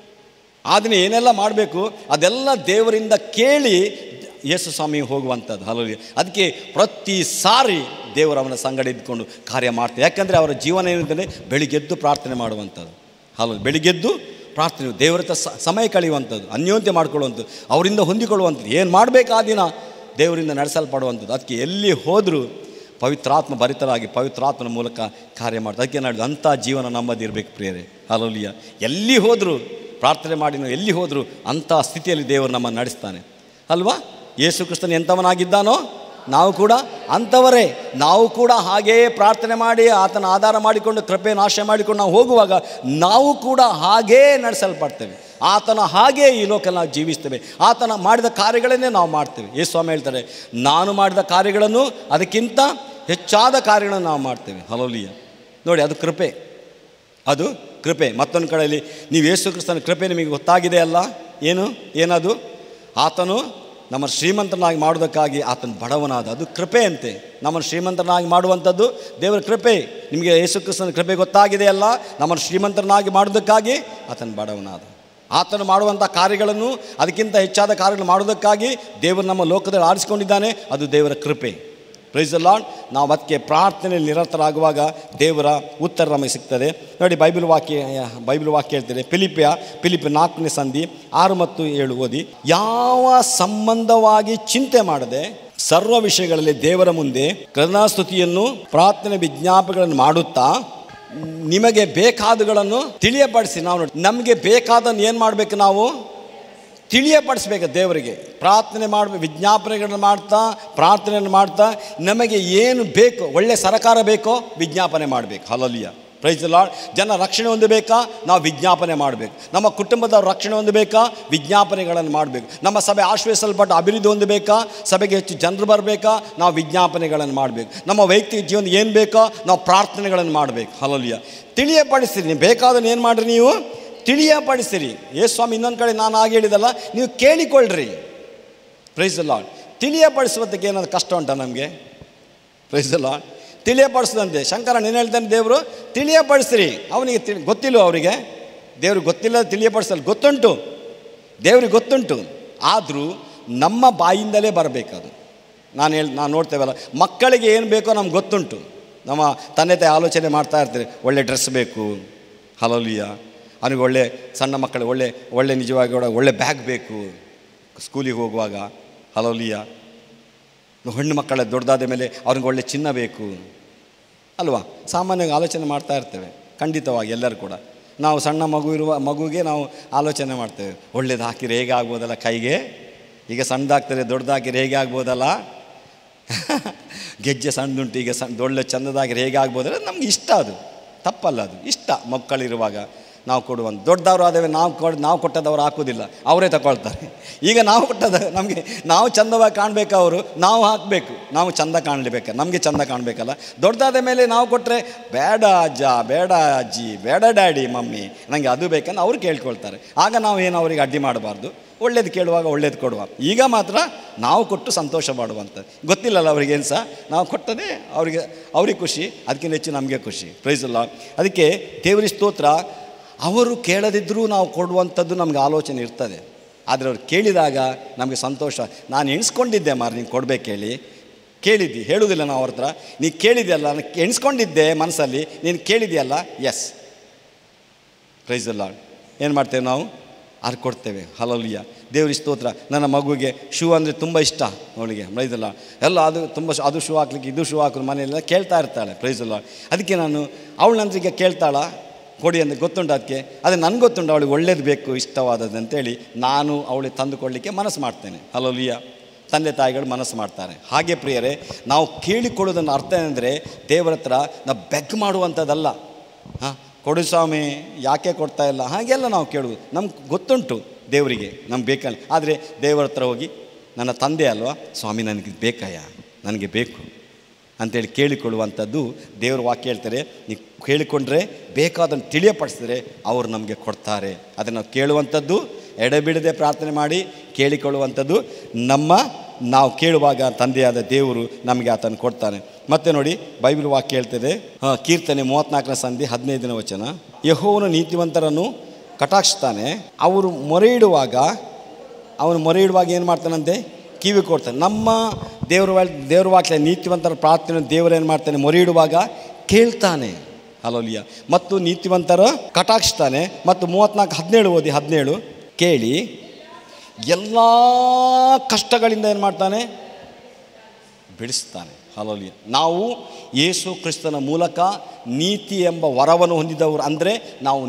Speaker 1: ಆ ದಿನ ಏನೆಲ್ಲ ಮಾಡಬೇಕು ಅದೆಲ್ಲ ದೇವರಿಂದ ಕೇಳಿ ಯೇಸು ಸ್ವಾಮಿ ಹೋಗುವಂಥದ್ದು ಹಲವು ಅದಕ್ಕೆ ಪ್ರತಿ ಸಾರಿ ದೇವರು ಅವನ ಸಂಗಡ ಇದ್ಕೊಂಡು ಕಾರ್ಯ ಮಾಡ್ತಾರೆ ಯಾಕಂದರೆ ಅವರ ಜೀವನ ಏನಿದೆ ಬೆಳಿಗ್ಗೆದ್ದು ಪ್ರಾರ್ಥನೆ ಮಾಡುವಂಥದ್ದು ಹಲವು ಬೆಳಿಗ್ಗೆದ್ದು ಪ್ರಾರ್ಥನೆ ದೇವರ ಹತ್ರ ಸ- ಸಮಯ ಕಳೆಯುವಂಥದ್ದು ಅನ್ಯೋನ್ಯತೆ ಮಾಡ್ಕೊಳ್ಳುವಂಥದ್ದು ಅವರಿಂದ ಹೊಂದಿಕೊಳ್ಳುವಂಥದ್ದು ಏನು ಮಾಡಬೇಕು ಆ ದಿನ ದೇವರಿಂದ ನಡೆಸಲ್ಪಡುವಂಥದ್ದು ಅದಕ್ಕೆ ಎಲ್ಲಿ ಹೋದರೂ ಪವಿತ್ರಾತ್ಮ ಭರಿತರಾಗಿ ಪವಿತ್ರಾತ್ಮನ ಮೂಲಕ ಕಾರ್ಯ ಮಾಡ್ತಾರೆ ಅದಕ್ಕೆ ನಾಡಿದ್ದು ಅಂಥ ಜೀವನ ನಮ್ಮದಿರಬೇಕು ಪ್ರಿಯರೇ ಹಲೋಲಿಯ ಎಲ್ಲಿ ಹೋದರೂ ಪ್ರಾರ್ಥನೆ ಮಾಡಿ ನಾವು ಎಲ್ಲಿ ಹೋದರೂ ಅಂಥ ಸ್ಥಿತಿಯಲ್ಲಿ ದೇವರು ನಮ್ಮನ್ನು ನಡೆಸ್ತಾನೆ ಅಲ್ವಾ ಯೇಸು ಕ್ರಿಸ್ತನು ಎಂಥವನಾಗಿದ್ದಾನೋ ನಾವು ಕೂಡ ಅಂಥವರೇ ನಾವು ಕೂಡ ಹಾಗೆಯೇ ಪ್ರಾರ್ಥನೆ ಮಾಡಿ ಆತನ ಆಧಾರ ಮಾಡಿಕೊಂಡು ಕೃಪೆ ನಾಶ ಮಾಡಿಕೊಂಡು ನಾವು ಹೋಗುವಾಗ ನಾವು ಕೂಡ ಹಾಗೇ ನಡೆಸಲ್ಪಡ್ತೇವೆ ಆತನ ಹಾಗೇ ಈ ಲೋಕ ನಾವು ಜೀವಿಸ್ತೇವೆ ಆತನ ಮಾಡಿದ ಕಾರ್ಯಗಳನ್ನೇ ನಾವು ಮಾಡ್ತೇವೆ ಯೇಸು ಸ್ವಾಮಿ ಹೇಳ್ತಾರೆ ನಾನು ಮಾಡಿದ ಕಾರ್ಯಗಳನ್ನು ಅದಕ್ಕಿಂತ ಹೆಚ್ಚಾದ ಕಾರ್ಯಗಳನ್ನು ನಾವು ಮಾಡ್ತೇವೆ ಹಲೋಲಿಯ ನೋಡಿ ಅದು ಕೃಪೆ ಅದು ಕೃಪೆ ಮತ್ತೊಂದು ಕಡೆಯಲ್ಲಿ ನೀವು ಯೇಸು ಕ್ರಿಸ್ತನ ಕೃಪೆ ನಿಮಗೆ ಗೊತ್ತಾಗಿದೆ ಅಲ್ಲ ಏನು ಏನದು ಆತನು ನಮ್ಮ ಶ್ರೀಮಂತನಾಗಿ ಮಾಡೋದಕ್ಕಾಗಿ ಆತನ ಬಡವನಾದ ಅದು ಕೃಪೆ ಅಂತೆ ನಮ್ಮನ್ನು ಶ್ರೀಮಂತನಾಗಿ ಮಾಡುವಂಥದ್ದು ದೇವರ ಕೃಪೆ ನಿಮಗೆ ಯೇಸು ಕ್ರಿಸ್ತನ ಕೃಪೆ ಗೊತ್ತಾಗಿದೆ ಅಲ್ಲ ನಮ್ಮನ್ನು ಶ್ರೀಮಂತನಾಗಿ ಮಾಡೋದಕ್ಕಾಗಿ ಆತನ ಬಡವನಾದ ಆತನು ಮಾಡುವಂಥ ಕಾರ್ಯಗಳನ್ನು ಅದಕ್ಕಿಂತ ಹೆಚ್ಚಾದ ಕಾರ್ಯಗಳು ಮಾಡೋದಕ್ಕಾಗಿ ದೇವರು ನಮ್ಮ ಲೋಕದಲ್ಲಿ ಆರಿಸಿಕೊಂಡಿದ್ದಾನೆ ಅದು ದೇವರ ಕೃಪೆ ಪ್ರೈಸ್ ಲಾರ್ಡ್ ನಾವು ಅದಕ್ಕೆ ಪ್ರಾರ್ಥನೆಯಲ್ಲಿ ನಿರತರಾಗುವಾಗ ದೇವರ ಉತ್ತರ ನಮಗೆ ಸಿಗ್ತದೆ ನೋಡಿ ಬೈಬಲ್ ವಾಕ್ಯ ಬೈಬಲ್ ವಾಕ್ಯ ಹೇಳ್ತಾರೆ ಫಿಲಿಪಿಯ ಫಿಲಿಪ್ ನಾಲ್ಕನೇ ಸಂಧಿ ಆರು ಮತ್ತು ಏಳು ಓದಿ ಯಾವ ಸಂಬಂಧವಾಗಿ ಚಿಂತೆ ಮಾಡದೆ ಸರ್ವ ವಿಷಯಗಳಲ್ಲಿ ದೇವರ ಮುಂದೆ ಕರುಣಾಸ್ತುತಿಯನ್ನು ಪ್ರಾರ್ಥನೆ ವಿಜ್ಞಾಪಗಳನ್ನು ಮಾಡುತ್ತಾ ನಿಮಗೆ ಬೇಕಾದಗಳನ್ನು ತಿಳಿಯಪಡಿಸಿ ನಾವು ನೋಡಿ ನಮಗೆ ಬೇಕಾದನ್ನು ಏನು ಮಾಡಬೇಕು ನಾವು ತಿಳಿಯಪಡಿಸ್ಬೇಕು ದೇವರಿಗೆ ಪ್ರಾರ್ಥನೆ ಮಾಡಬೇಕು ವಿಜ್ಞಾಪನೆಗಳನ್ನು ಮಾಡ್ತಾ ಪ್ರಾರ್ಥನೆಯನ್ನು ಮಾಡ್ತಾ ನಮಗೆ ಏನು ಬೇಕು ಒಳ್ಳೆ ಸರಕಾರ ಬೇಕೋ ವಿಜ್ಞಾಪನೆ ಮಾಡಬೇಕು ಹಲಲಿಯ ಪ್ರೈಸ್ ಲಾರ್ಡ್ ಜನ ರಕ್ಷಣೆ ಹೊಂದಬೇಕಾ ನಾವು ವಿಜ್ಞಾಪನೆ ಮಾಡಬೇಕು ನಮ್ಮ ಕುಟುಂಬದವ್ರ ರಕ್ಷಣೆ ಹೊಂದಬೇಕಾ ವಿಜ್ಞಾಪನೆಗಳನ್ನು ಮಾಡಬೇಕು ನಮ್ಮ ಸಭೆ ಆಶ್ರಯಿಸಲ್ಪಟ್ಟ ಅಭಿವೃದ್ಧಿ ಹೊಂದಬೇಕಾ ಸಭೆಗೆ ಹೆಚ್ಚು ಜನರು ಬರಬೇಕಾ ನಾವು ವಿಜ್ಞಾಪನೆಗಳನ್ನು ಮಾಡಬೇಕು ನಮ್ಮ ವೈಯಕ್ತಿಕ ಜೀವನ ಏನು ಬೇಕೋ ನಾವು ಪ್ರಾರ್ಥನೆಗಳನ್ನು ಮಾಡಬೇಕು ಹಲಲಿಯ ತಿಳಿಯಪಡಿಸ್ತೀರಿ ನೀವು ಬೇಕಾದನ್ನು ಏನು ಮಾಡಿರಿ ನೀವು ತಿಳಿಯಪಡಿಸಿರಿ ಯೇಸು ಸ್ವಾಮಿ ಇನ್ನೊಂದು ಕಡೆ ನಾನು ಆಗಿ ಹೇಳಿದಲ್ಲ ನೀವು ಕೇಳಿಕೊಳ್ಳ್ರಿ ಪ್ರೈಸ್ ಲಾಡ್ ತಿಳಿಯಪಡಿಸುವುದಕ್ಕೆ ಏನಾದ್ರು ಕಷ್ಟ ಉಂಟಾ ನಮಗೆ ಪ್ರೈಸ್ ಲಾಡ್ ತಿಳಿಯಪಡಿಸಿದಂತೆ ಶಂಕರನ್ ಏನು ಹೇಳ್ತಾನೆ ದೇವರು ತಿಳಿಯಪಡಿಸ್ರಿ ಅವನಿಗೆ ತಿಳಿ ಗೊತ್ತಿಲ್ಲ ಅವರಿಗೆ ದೇವ್ರಿಗೆ ಗೊತ್ತಿಲ್ಲ ತಿಳಿಯಪಡಿಸಲ್ಲ ಗೊತ್ತುಂಟು ದೇವ್ರಿಗೆ ಗೊತ್ತುಂಟು ಆದರೂ ನಮ್ಮ ಬಾಯಿಂದಲೇ ಬರಬೇಕದು ನಾನು ಹೇಳಿ ನಾನು ನೋಡ್ತೇವಲ್ಲ ಮಕ್ಕಳಿಗೆ ಏನು ಬೇಕೋ ನಮ್ಗೆ ಗೊತ್ತುಂಟು ನಮ್ಮ ತಂದೆ ತಾಯಿ ಆಲೋಚನೆ ಮಾಡ್ತಾ ಇರ್ತಾರೆ ಒಳ್ಳೆ ಡ್ರೆಸ್ ಬೇಕು ಹಲೋಲಿಯ ಅವನಿಗೆ ಒಳ್ಳೆ ಸಣ್ಣ ಮಕ್ಕಳು ಒಳ್ಳೆ ಒಳ್ಳೆ ನಿಜವಾಗಿ ಒಳ್ಳೆ ಒಳ್ಳೆ ಬ್ಯಾಗ್ ಬೇಕು ಸ್ಕೂಲಿಗೆ ಹೋಗುವಾಗ ಹಲೋಲಿಯ ಹೆಣ್ಣು ಮಕ್ಕಳ ದೊಡ್ಡದಾದ ಮೇಲೆ ಅವ್ರಿಗೆ ಒಳ್ಳೆ ಚಿನ್ನ ಬೇಕು ಅಲ್ವಾ ಸಾಮಾನ್ಯವಾಗಿ ಆಲೋಚನೆ ಮಾಡ್ತಾ ಇರ್ತೇವೆ ಖಂಡಿತವಾಗಿ ಎಲ್ಲರೂ ಕೂಡ ನಾವು ಸಣ್ಣ ಮಗು ಇರುವ ಮಗುಗೆ ನಾವು ಆಲೋಚನೆ ಮಾಡ್ತೇವೆ ಒಳ್ಳೇದು ಹಾಕಿದ್ರೆ ಹೇಗೆ ಆಗ್ಬೋದಲ್ಲ ಕೈಗೆ ಈಗ ಸಣ್ಣದಾಗ್ತದೆ ದೊಡ್ಡದಾಕಿದ್ರೆ ಹೇಗೆ ಆಗ್ಬೋದಲ್ಲ ಗೆಜ್ಜೆ ಸಣ್ಣದುಂಟು ಈಗ ಸಣ್ಣ ಒಳ್ಳೆ ಚಂದದಾಗಿದ್ರೆ ಹೇಗೆ ಆಗ್ಬೋದಲ್ಲ ನಮ್ಗೆ ಇಷ್ಟ ಅದು ತಪ್ಪಲ್ಲ ಅದು ಇಷ್ಟ ಮಕ್ಕಳಿರುವಾಗ ನಾವು ಕೊಡುವಂಥ ದೊಡ್ಡದವರು ಆದೇವೆ ನಾವು ಕೊಡ್ ನಾವು ಕೊಟ್ಟದವ್ರು ಹಾಕೋದಿಲ್ಲ ಅವರೇ ತಗೊಳ್ತಾರೆ ಈಗ ನಾವು ಕೊಟ್ಟದ ನಮಗೆ ನಾವು ಚಂದವಾಗಿ ಕಾಣಬೇಕು ಅವರು ನಾವು ಹಾಕಬೇಕು ನಾವು ಚಂದ ಕಾಣಲೇಬೇಕು ನಮಗೆ ಚಂದ ಕಾಣಬೇಕಲ್ಲ ದೊಡ್ಡದಾದ ಮೇಲೆ ನಾವು ಕೊಟ್ಟರೆ ಬೇಡ ಅಜ್ಜ ಬೇಡ ಅಜ್ಜಿ ಬೇಡ ಡ್ಯಾಡಿ ಮಮ್ಮಿ ನನಗೆ ಅದು ಬೇಕಂತ ಅವ್ರು ಕೇಳ್ಕೊಳ್ತಾರೆ ಆಗ ನಾವು ಏನು ಅವರಿಗೆ ಅಡ್ಡಿ ಮಾಡಬಾರ್ದು ಒಳ್ಳೇದು ಕೇಳುವಾಗ ಒಳ್ಳೇದು ಕೊಡುವ ಈಗ ಮಾತ್ರ ನಾವು ಕೊಟ್ಟು ಸಂತೋಷ ಮಾಡುವಂಥದ್ದು ಗೊತ್ತಿಲ್ಲಲ್ಲ ಅವ್ರಿಗೇನು ಸಹ ನಾವು ಕೊಟ್ಟದೇ ಅವರಿಗೆ ಅವ್ರಿಗೆ ಖುಷಿ ಅದಕ್ಕಿಂತ ಹೆಚ್ಚು ನಮಗೆ ಖುಷಿ ಪ್ರೈಸ್ ಅಲ್ಲ ಅದಕ್ಕೆ ದೇವರಿ ಸ್ತೋತ್ರ ಅವರು ಕೇಳದಿದ್ದರೂ ನಾವು ಕೊಡುವಂಥದ್ದು ನಮಗೆ ಆಲೋಚನೆ ಇರ್ತದೆ ಆದರೆ ಅವ್ರು ಕೇಳಿದಾಗ ನಮಗೆ ಸಂತೋಷ ನಾನು ಎಣಿಸ್ಕೊಂಡಿದ್ದೆ ಮಾರು ನೀನು ಕೊಡಬೇಕು ಹೇಳಿ ಕೇಳಿದ್ದಿ ಹೇಳುವುದಿಲ್ಲ ನಾವು ಅವ್ರ ಹತ್ರ ನೀ ಕೇಳಿದೆಯಲ್ಲ ನಾನು ಎಣಿಸ್ಕೊಂಡಿದ್ದೆ ಮನಸ್ಸಲ್ಲಿ ನೀನು ಕೇಳಿದೆಯಲ್ಲ ಎಸ್ ಪ್ರೈಸ್ ಅಲ್ಲ ಏನು ಮಾಡ್ತೇವೆ ನಾವು ಅದು ಕೊಡ್ತೇವೆ ಹಲಲಿಯ ದೇವ್ರ ಸ್ತೋತ್ರ ನನ್ನ ಮಗುವಿಗೆ ಶೂ ಅಂದರೆ ತುಂಬ ಇಷ್ಟ ಅವಳಿಗೆ ಪ್ರೈಸಲ್ಲ ಎಲ್ಲ ಅದು ತುಂಬ ಶೂ- ಅದು ಶೂ ಹಾಕ್ಲಿಕ್ಕೆ ಇದು ಶೂ ಹಾಕೋದು ಮನೆಯೆಲ್ಲ ಕೇಳ್ತಾ ಇರ್ತಾಳೆ ಪ್ರೈಸಲ್ಲ ಅದಕ್ಕೆ ನಾನು ಅವಳ ನಂತರ ಕೇಳ್ತಾಳ ಕೊಡಿ ಅಂತ ಗೊತ್ತುಂಟು ಅದಕ್ಕೆ ಅದು ನನಗೆ ಗೊತ್ತುಂಟು ಅವಳಿಗೆ ಒಳ್ಳೇದು ಬೇಕು ಇಷ್ಟವಾದದ್ದು ಅಂತೇಳಿ ನಾನು ಅವಳಿಗೆ ತಂದುಕೊಳ್ಳಿಕ್ಕೆ ಮನಸ್ಸು ಮಾಡ್ತೇನೆ ಹಲಲಿಯ ತಂದೆ ತಾಯಿಗಳು ಮನಸ್ಸು ಮಾಡ್ತಾರೆ ಹಾಗೆ ಪ್ರಿಯರೇ ನಾವು ಕೇಳಿಕೊಳ್ಳೋದನ್ನು ಅರ್ಥ ಏನಂದರೆ ದೇವರ ಹತ್ರ ನಾವು ಬೆಗ್ ಮಾಡುವಂಥದ್ದಲ್ಲ ಹಾಂ ಕೊಡು ಸ್ವಾಮಿ ಯಾಕೆ ಕೊಡ್ತಾ ಇಲ್ಲ ಹಾಗೆಲ್ಲ ನಾವು ಕೇಳೋದು ನಮ್ಗೆ ಗೊತ್ತುಂಟು ದೇವರಿಗೆ ನಮ್ಗೆ ಬೇಕಲ್ಲ ಆದರೆ ದೇವರ ಹತ್ರ ಹೋಗಿ ನನ್ನ ತಂದೆ ಅಲ್ವಾ ಸ್ವಾಮಿ ನನಗೆ ಬೇಕಯ್ಯ ನನಗೆ ಬೇಕು ಅಂತೇಳಿ ಕೇಳಿಕೊಳ್ಳುವಂಥದ್ದು ದೇವ್ರ ವಾಕ್ಯ ಹೇಳ್ತಾರೆ ನೀವು ಕೇಳಿಕೊಂಡ್ರೆ ಬೇಕಾದನ್ನು ತಿಳಿಯಪಡಿಸಿದ್ರೆ ಅವರು ನಮಗೆ ಕೊಡ್ತಾರೆ ಅದನ್ನು ನಾವು ಕೇಳುವಂಥದ್ದು ಎಡೆಬಿಡದೆ ಪ್ರಾರ್ಥನೆ ಮಾಡಿ ಕೇಳಿಕೊಳ್ಳುವಂಥದ್ದು ನಮ್ಮ ನಾವು ಕೇಳುವಾಗ ತಂದೆಯಾದ ದೇವರು ನಮಗೆ ಆತನು ಕೊಡ್ತಾನೆ ಮತ್ತೆ ನೋಡಿ ಬೈಬಲ್ ವಾಕ್ಯ ಹೇಳ್ತದೆ ಆ, ಕೀರ್ತನೆ ಮೂವತ್ತ್ನಾಲ್ಕನೇ ಸಂಧಿ ಹದಿನೈದನೇ ವಚನ ಯಹೋವನು ನೀತಿವಂತರನ್ನು ಕಟಾಕ್ಷಿಸ್ತಾನೆ ಅವರು ಮೊರೆ ಇಡುವಾಗ ಅವನು ಮೊರೆ ಇಡುವಾಗ ಏನು ಮಾಡ್ತಾನಂತೆ ಕಿವಿ ಕೊಡ್ತಾನೆ ನಮ್ಮ ದೇವ್ರ ವಾ- ದೇವ್ರ ವಾಕ್ಯ ನೀತಿವಂತರ ಪ್ರಾರ್ಥನೆ ದೇವರು ಏನು ಮಾಡ್ತಾನೆ ಮೊರೆ ಇಡುವಾಗ ಕೇಳ್ತಾನೆ ಅಲೋಲಿಯ ಮತ್ತು ನೀತಿವಂತರ ಕಟಾಕ್ಷಿಸ್ತಾನೆ ಮತ್ತು ಮೂವತ್ತ್ನಾಲ್ಕು ಹದಿನೇಳು ಓದಿ ಹದಿನೇಳು ಕೇಳಿ ಎಲ್ಲ ಕಷ್ಟಗಳಿಂದ ಏನು ಮಾಡ್ತಾನೆ ಬಿಡಿಸ್ತಾನೆ ಹಲೋಲಿಯ ನಾವು ಯೇಸು ಕ್ರಿಸ್ತನ ಮೂಲಕ ನೀತಿ ಎಂಬ ವರವನ್ನು ಹೊಂದಿದವರು ಅಂದರೆ ನಾವು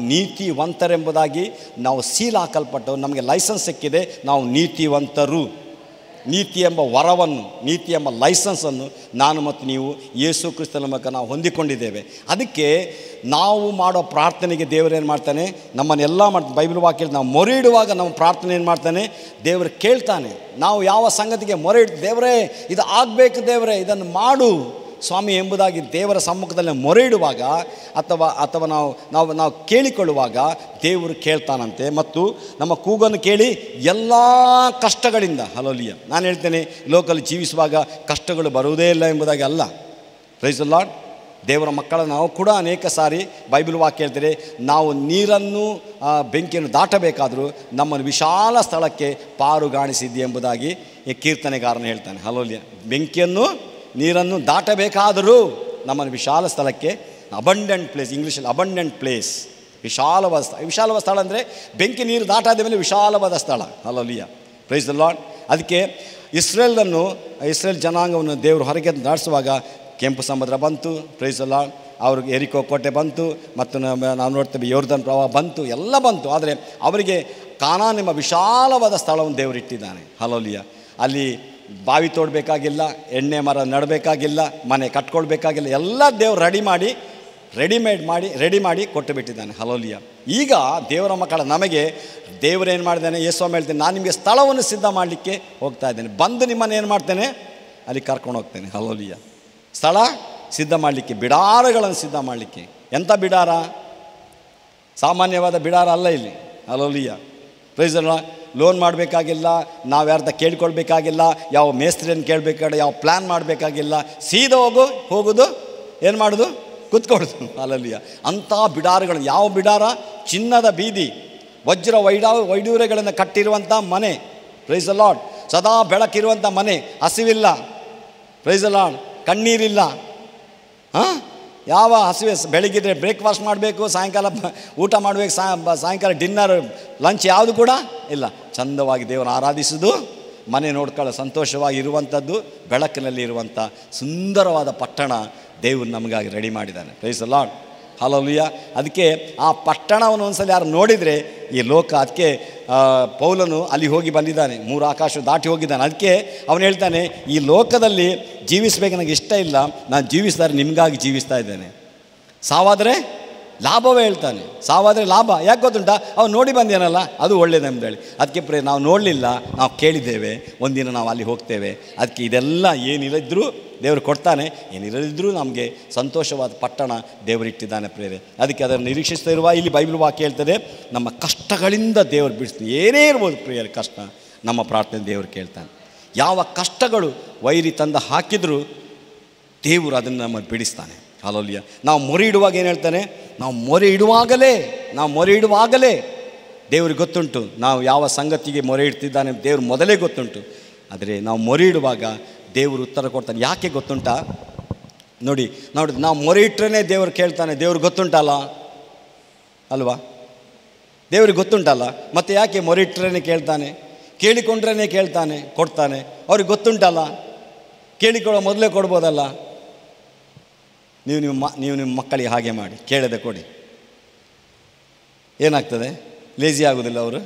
Speaker 1: ನೀತಿವಂತರೆಂಬುದಾಗಿ ನಾವು ಸೀಲ್ ಹಾಕಲ್ಪಟ್ಟವು ನಮಗೆ ಲೈಸೆನ್ಸ್ ಸಿಕ್ಕಿದೆ ನಾವು ನೀತಿವಂತರು ನೀತಿ ಎಂಬ ವರವನ್ನು ನೀತಿ ಎಂಬ ಲೈಸೆನ್ಸನ್ನು ನಾನು ಮತ್ತು ನೀವು ಯೇಸು ಕ್ರಿಸ್ತನ ಮೂಲಕ ನಾವು ಹೊಂದಿಕೊಂಡಿದ್ದೇವೆ ಅದಕ್ಕೆ ನಾವು ಮಾಡೋ ಪ್ರಾರ್ಥನೆಗೆ ದೇವರೇನು ಮಾಡ್ತಾನೆ ನಮ್ಮನ್ನೆಲ್ಲ ಮಾಡ್ತಾನೆ ಬೈಬಲ್ ವಾಕ್ಯ ನಾವು ಮೊರೆ ಇಡುವಾಗ ನಮ್ಮ ಪ್ರಾರ್ಥನೆ ಏನು ಮಾಡ್ತಾನೆ ದೇವರು ಕೇಳ್ತಾನೆ ನಾವು ಯಾವ ಸಂಗತಿಗೆ ಮೊರೆ ಇಡ್ ದೇವರೇ ಇದು ಆಗಬೇಕು ದೇವರೇ ಇದನ್ನು ಮಾಡು ಸ್ವಾಮಿ ಎಂಬುದಾಗಿ ದೇವರ ಸಮ್ಮುಖದಲ್ಲಿ ಮೊರೆ ಇಡುವಾಗ ಅಥವಾ ಅಥವಾ ನಾವು ನಾವು ನಾವು ಕೇಳಿಕೊಳ್ಳುವಾಗ ದೇವರು ಕೇಳ್ತಾನಂತೆ ಮತ್ತು ನಮ್ಮ ಕೂಗನ್ನು ಕೇಳಿ ಎಲ್ಲ ಕಷ್ಟಗಳಿಂದ ಹಲೋಲಿಯ ನಾನು ಹೇಳ್ತೇನೆ ಲೋಕಲ್ಲಿ ಜೀವಿಸುವಾಗ ಕಷ್ಟಗಳು ಬರುವುದೇ ಇಲ್ಲ ಎಂಬುದಾಗಿ ಅಲ್ಲ ಪ್ರೈಸ್ ಲಾರ್ಡ್ ದೇವರ ಮಕ್ಕಳ ನಾವು ಕೂಡ ಅನೇಕ ಸಾರಿ ಬೈಬಲ್ ವಾಕ್ಯ ಹೇಳ್ತಾರೆ ನಾವು ನೀರನ್ನು ಆ, ಬೆಂಕಿಯನ್ನು ದಾಟಬೇಕಾದರೂ ನಮ್ಮನ್ನು ವಿಶಾಲ ಸ್ಥಳಕ್ಕೆ ಪಾರುಗಾಣಿಸಿದ್ದೆ ಎಂಬುದಾಗಿ ಈ ಕೀರ್ತನೆಗಾರನ ಹೇಳ್ತಾನೆ ಹಲೋಲಿಯ ಬೆಂಕಿಯನ್ನು ನೀರನ್ನು ದಾಟಬೇಕಾದರೂ ನಮ್ಮನ್ನು ವಿಶಾಲ ಸ್ಥಳಕ್ಕೆ ಅಬಂಡೆಂಟ್ ಪ್ಲೇಸ್ ಇಂಗ್ಲೀಷಲ್ಲಿ ಅಬಂಡೆಂಟ್ ಪ್ಲೇಸ್ ವಿಶಾಲವಾದ ಸ್ಥಳ ವಿಶಾಲವಾದ ಸ್ಥಳ ಅಂದರೆ ಬೆಂಕಿ ನೀರು ದಾಟಾದ ಮೇಲೆ ವಿಶಾಲವಾದ ಸ್ಥಳ ಅಲ್ಲಲ್ಲಿಯ ಪ್ರೈಸ್ ದ ಲಾರ್ಡ್ ಅದಕ್ಕೆ ಇಸ್ರೇಲನ್ನು ಇಸ್ರೇಲ್ ಜನಾಂಗವನ್ನು ದೇವರು ಹೊರಗೆ ದಾಟಿಸುವಾಗ ಕೆಂಪು ಸಮುದ್ರ ಬಂತು ಪ್ರೈಸ್ ದ ಲಾರ್ಡ್ ಅವ್ರಿಗೆ ಎರಿಕೋ ಕೋಟೆ ಬಂತು ಮತ್ತು ನಮ್ಮ- ನಾವು ನೋಡ್ತೇವೆ ಯೋರ್ಧನ್ ಪ್ರವಾಹ ಬಂತು ಎಲ್ಲ ಬಂತು ಆದರೆ ಅವರಿಗೆ ಕಾನಾನ್ ಎಂಬ ವಿಶಾಲವಾದ ಸ್ಥಳವನ್ನು ದೇವರು ಇಟ್ಟಿದ್ದಾನೆ ಹಲೋಲಿಯ ಅಲ್ಲಿ ಬಾವಿ ತೋಡಬೇಕಾಗಿಲ್ಲ ಎಣ್ಣೆ ಮರ ನಡಬೇಕಾಗಿಲ್ಲ ಮನೆ ಕಟ್ಕೊಳ್ಬೇಕಾಗಿಲ್ಲ ಎಲ್ಲ ದೇವ್ರು ರೆಡಿ ಮಾಡಿ ರೆಡಿಮೇಡ್ ಮಾಡಿ ರೆಡಿ ಮಾಡಿ ಕೊಟ್ಟು ಬಿಟ್ಟಿದ್ದಾನೆ ಹಲೋಲಿಯ ಈಗ ದೇವರ ಮಕ್ಕಳ ನಮಗೆ ದೇವರೇನು ಮಾಡಿದ್ದಾನೆ ಯೇಸ್ವಾಮಿ ಹೇಳ್ತೇನೆ ನಾನು ನಿಮಗೆ ಸ್ಥಳವನ್ನು ಸಿದ್ಧ ಮಾಡಲಿಕ್ಕೆ ಹೋಗ್ತಾ ಇದ್ದೇನೆ ಬಂದು ನಿಮ್ಮನ್ನು ಏನು ಮಾಡ್ತೇನೆ ಅಲ್ಲಿ ಕರ್ಕೊಂಡು ಹೋಗ್ತೇನೆ ಹಲೋಲಿಯ ಸ್ಥಳ ಸಿದ್ಧ ಮಾಡಲಿಕ್ಕೆ ಬಿಡಾರಗಳನ್ನು ಸಿದ್ಧ ಮಾಡಲಿಕ್ಕೆ ಎಂಥ ಬಿಡಾರ ಸಾಮಾನ್ಯವಾದ ಬಿಡಾರ ಅಲ್ಲ ಇಲ್ಲಿ ಅಲೋಲಿಯ ಪ್ರೈಸ್ ಲೋನ್ ಮಾಡಬೇಕಾಗಿಲ್ಲ ನಾವು ಯಾರ್ದ ಕೇಳ್ಕೊಳ್ಬೇಕಾಗಿಲ್ಲ ಯಾವ ಮೇಸ್ತ್ರಿಯನ್ನು ಕೇಳಬೇಕಾದ್ರೆ ಯಾವ ಪ್ಲ್ಯಾನ್ ಮಾಡಬೇಕಾಗಿಲ್ಲ ಸೀದಾ ಹೋಗು ಹೋಗೋದು ಏನು ಮಾಡೋದು ಕುತ್ಕೊಳ್ಳೋದು ಅಲಲಿಯ ಅಂಥ ಬಿಡಾರಗಳು ಯಾವ ಬಿಡಾರ ಚಿನ್ನದ ಬೀದಿ ವಜ್ರ ವೈಡಾ ವೈಡೂರ್ಯಗಳನ್ನು ಕಟ್ಟಿರುವಂಥ ಮನೆ ಪ್ರೈಸ್ ಲಾರ್ಡ್ ಸದಾ ಬೆಳಕಿರುವಂಥ ಮನೆ ಹಸಿವಿಲ್ಲ ಪ್ರೈಸ್ ಲಾರ್ಡ್ ಕಣ್ಣೀರಿಲ್ಲ ಹಾಂ ಯಾವ ಹಸಿವೆ ಬೆಳಿಗ್ಗೆ ಬ್ರೇಕ್ಫಾಸ್ಟ್ ಮಾಡಬೇಕು ಸಾಯಂಕಾಲ ಬ- ಊಟ ಮಾಡಬೇಕು ಸಾಯಂಕಾಲ ಡಿನ್ನರ್ ಲಂಚ್ ಯಾವುದು ಕೂಡ ಇಲ್ಲ ಚಂದವಾಗಿ ದೇವರ ಆರಾಧಿಸೋದು ಮನೆ ನೋಡ್ಕೊಳ್ಳೋ ಸಂತೋಷವಾಗಿ ಇರುವಂಥದ್ದು ಬೆಳಕಿನಲ್ಲಿ ಇರುವಂಥ ಸುಂದರವಾದ ಪಟ್ಟಣ ದೇವರು ನಮಗಾಗಿ ರೆಡಿ ಮಾಡಿದ್ದಾನೆ ಪ್ರೈಸ್ ಲಾರ್ಡ್ ಹಲೋಲಿಯ ಅದಕ್ಕೆ ಆ ಪಟ್ಟಣವನ್ನು ಒಂದ್ಸಲ ಯಾರು ನೋಡಿದರೆ ಈ ಲೋಕ ಅದಕ್ಕೆ ಆ, ಪೌಲನು ಅಲ್ಲಿ ಹೋಗಿ ಬಂದಿದ್ದಾನೆ ಮೂರು ಆಕಾಶ ದಾಟಿ ಹೋಗಿದ್ದಾನೆ ಅದಕ್ಕೆ ಅವನು ಹೇಳ್ತಾನೆ ಈ ಲೋಕದಲ್ಲಿ ಜೀವಿಸಬೇಕು ನನಗೆ ಇಷ್ಟ ಇಲ್ಲ ನಾನು ಜೀವಿಸಿದರೆ ನಿಮಗಾಗಿ ಜೀವಿಸ್ತಾ ಇದ್ದೇನೆ ಸಾವಾದರೆ ಲಾಭವೇ ಹೇಳ್ತಾನೆ ಸಾವಾದರೆ ಲಾಭ ಯಾಕೆ ಗೊತ್ತುಂಟಾ ಅವ್ನು ನೋಡಿ ಬಂದೇನಲ್ಲ ಅದು ಒಳ್ಳೇದು ಹೇಳಿ ಅದಕ್ಕೆ ಪ್ರೇ ನಾವು ನೋಡಲಿಲ್ಲ ನಾವು ಕೇಳಿದ್ದೇವೆ ಒಂದಿನ ನಾವು ಅಲ್ಲಿ ಹೋಗ್ತೇವೆ ಅದಕ್ಕೆ ಇದೆಲ್ಲ ಏನಿಲ್ಲದಿದ್ರೂ ದೇವರು ಕೊಡ್ತಾನೆ ಏನಿಲ್ಲದಿದ್ದರೂ ನಮಗೆ ಸಂತೋಷವಾದ ಪಟ್ಟಣ ದೇವರಿಟ್ಟಿದ್ದಾನೆ ಪ್ರೇರೆ ಅದಕ್ಕೆ ಅದನ್ನು ನಿರೀಕ್ಷಿಸ್ತಾ ಇರುವ ಇಲ್ಲಿ ಬೈಬಲ್ ವಾಕ್ಯ ಹೇಳ್ತದೆ ನಮ್ಮ ಕಷ್ಟಗಳಿಂದ ದೇವರು ಬಿಡಿಸ್ತಾನೆ ಏನೇ ಇರ್ಬೋದು ಪ್ರಿಯರ ಕಷ್ಟ ನಮ್ಮ ಪ್ರಾರ್ಥನೆ ದೇವರು ಕೇಳ್ತಾನೆ ಯಾವ ಕಷ್ಟಗಳು ವೈರಿ ತಂದು ಹಾಕಿದರೂ ದೇವರು ಅದನ್ನು ನಮ್ಮ ಬಿಡಿಸ್ತಾನೆ ಹಾಲೋಲಿಯ ನಾವು ಮೊರೆ ಇಡುವಾಗ ಏನು ಹೇಳ್ತಾನೆ ನಾವು ಮೊರೆ ಇಡುವಾಗಲೇ ನಾವು ಮೊರೆ ಇಡುವಾಗಲೇ ದೇವ್ರಿಗೆ ಗೊತ್ತುಂಟು ನಾವು ಯಾವ ಸಂಗತಿಗೆ ಮೊರೆ ಇಡ್ತಿದ್ದಾನೆ ದೇವ್ರು ಮೊದಲೇ ಗೊತ್ತುಂಟು ಆದರೆ ನಾವು ಮೊರೆ ಇಡುವಾಗ ದೇವರು ಉತ್ತರ ಕೊಡ್ತಾನೆ ಯಾಕೆ ಗೊತ್ತುಂಟಾ ನೋಡಿ ನೋಡಿ ನಾವು ಮೊರೆ ಇಟ್ಟರೆ ದೇವ್ರು ಕೇಳ್ತಾನೆ ದೇವ್ರಿಗೆ ಗೊತ್ತುಂಟಲ್ಲ ಅಲ್ವಾ ದೇವ್ರಿಗೆ ಗೊತ್ತುಂಟಲ್ಲ ಮತ್ತು ಯಾಕೆ ಮೊರೆ ಇಟ್ಟರೆ ಕೇಳ್ತಾನೆ ಕೇಳಿಕೊಂಡ್ರೇ ಕೇಳ್ತಾನೆ ಕೊಡ್ತಾನೆ ಅವ್ರಿಗೆ ಗೊತ್ತುಂಟಲ್ಲ ಕೇಳಿಕೊಳ್ಳೋ ಮೊದಲೇ ಕೊಡ್ಬೋದಲ್ಲ ನೀವು ನಿಮ್ಮ ಮ- ನೀವು ನಿಮ್ಮ ಮಕ್ಕಳಿಗೆ ಹಾಗೆ ಮಾಡಿ ಕೇಳದೆ ಕೊಡಿ ಏನಾಗ್ತದೆ ಲೇಜಿ ಆಗೋದಿಲ್ಲ ಅವರು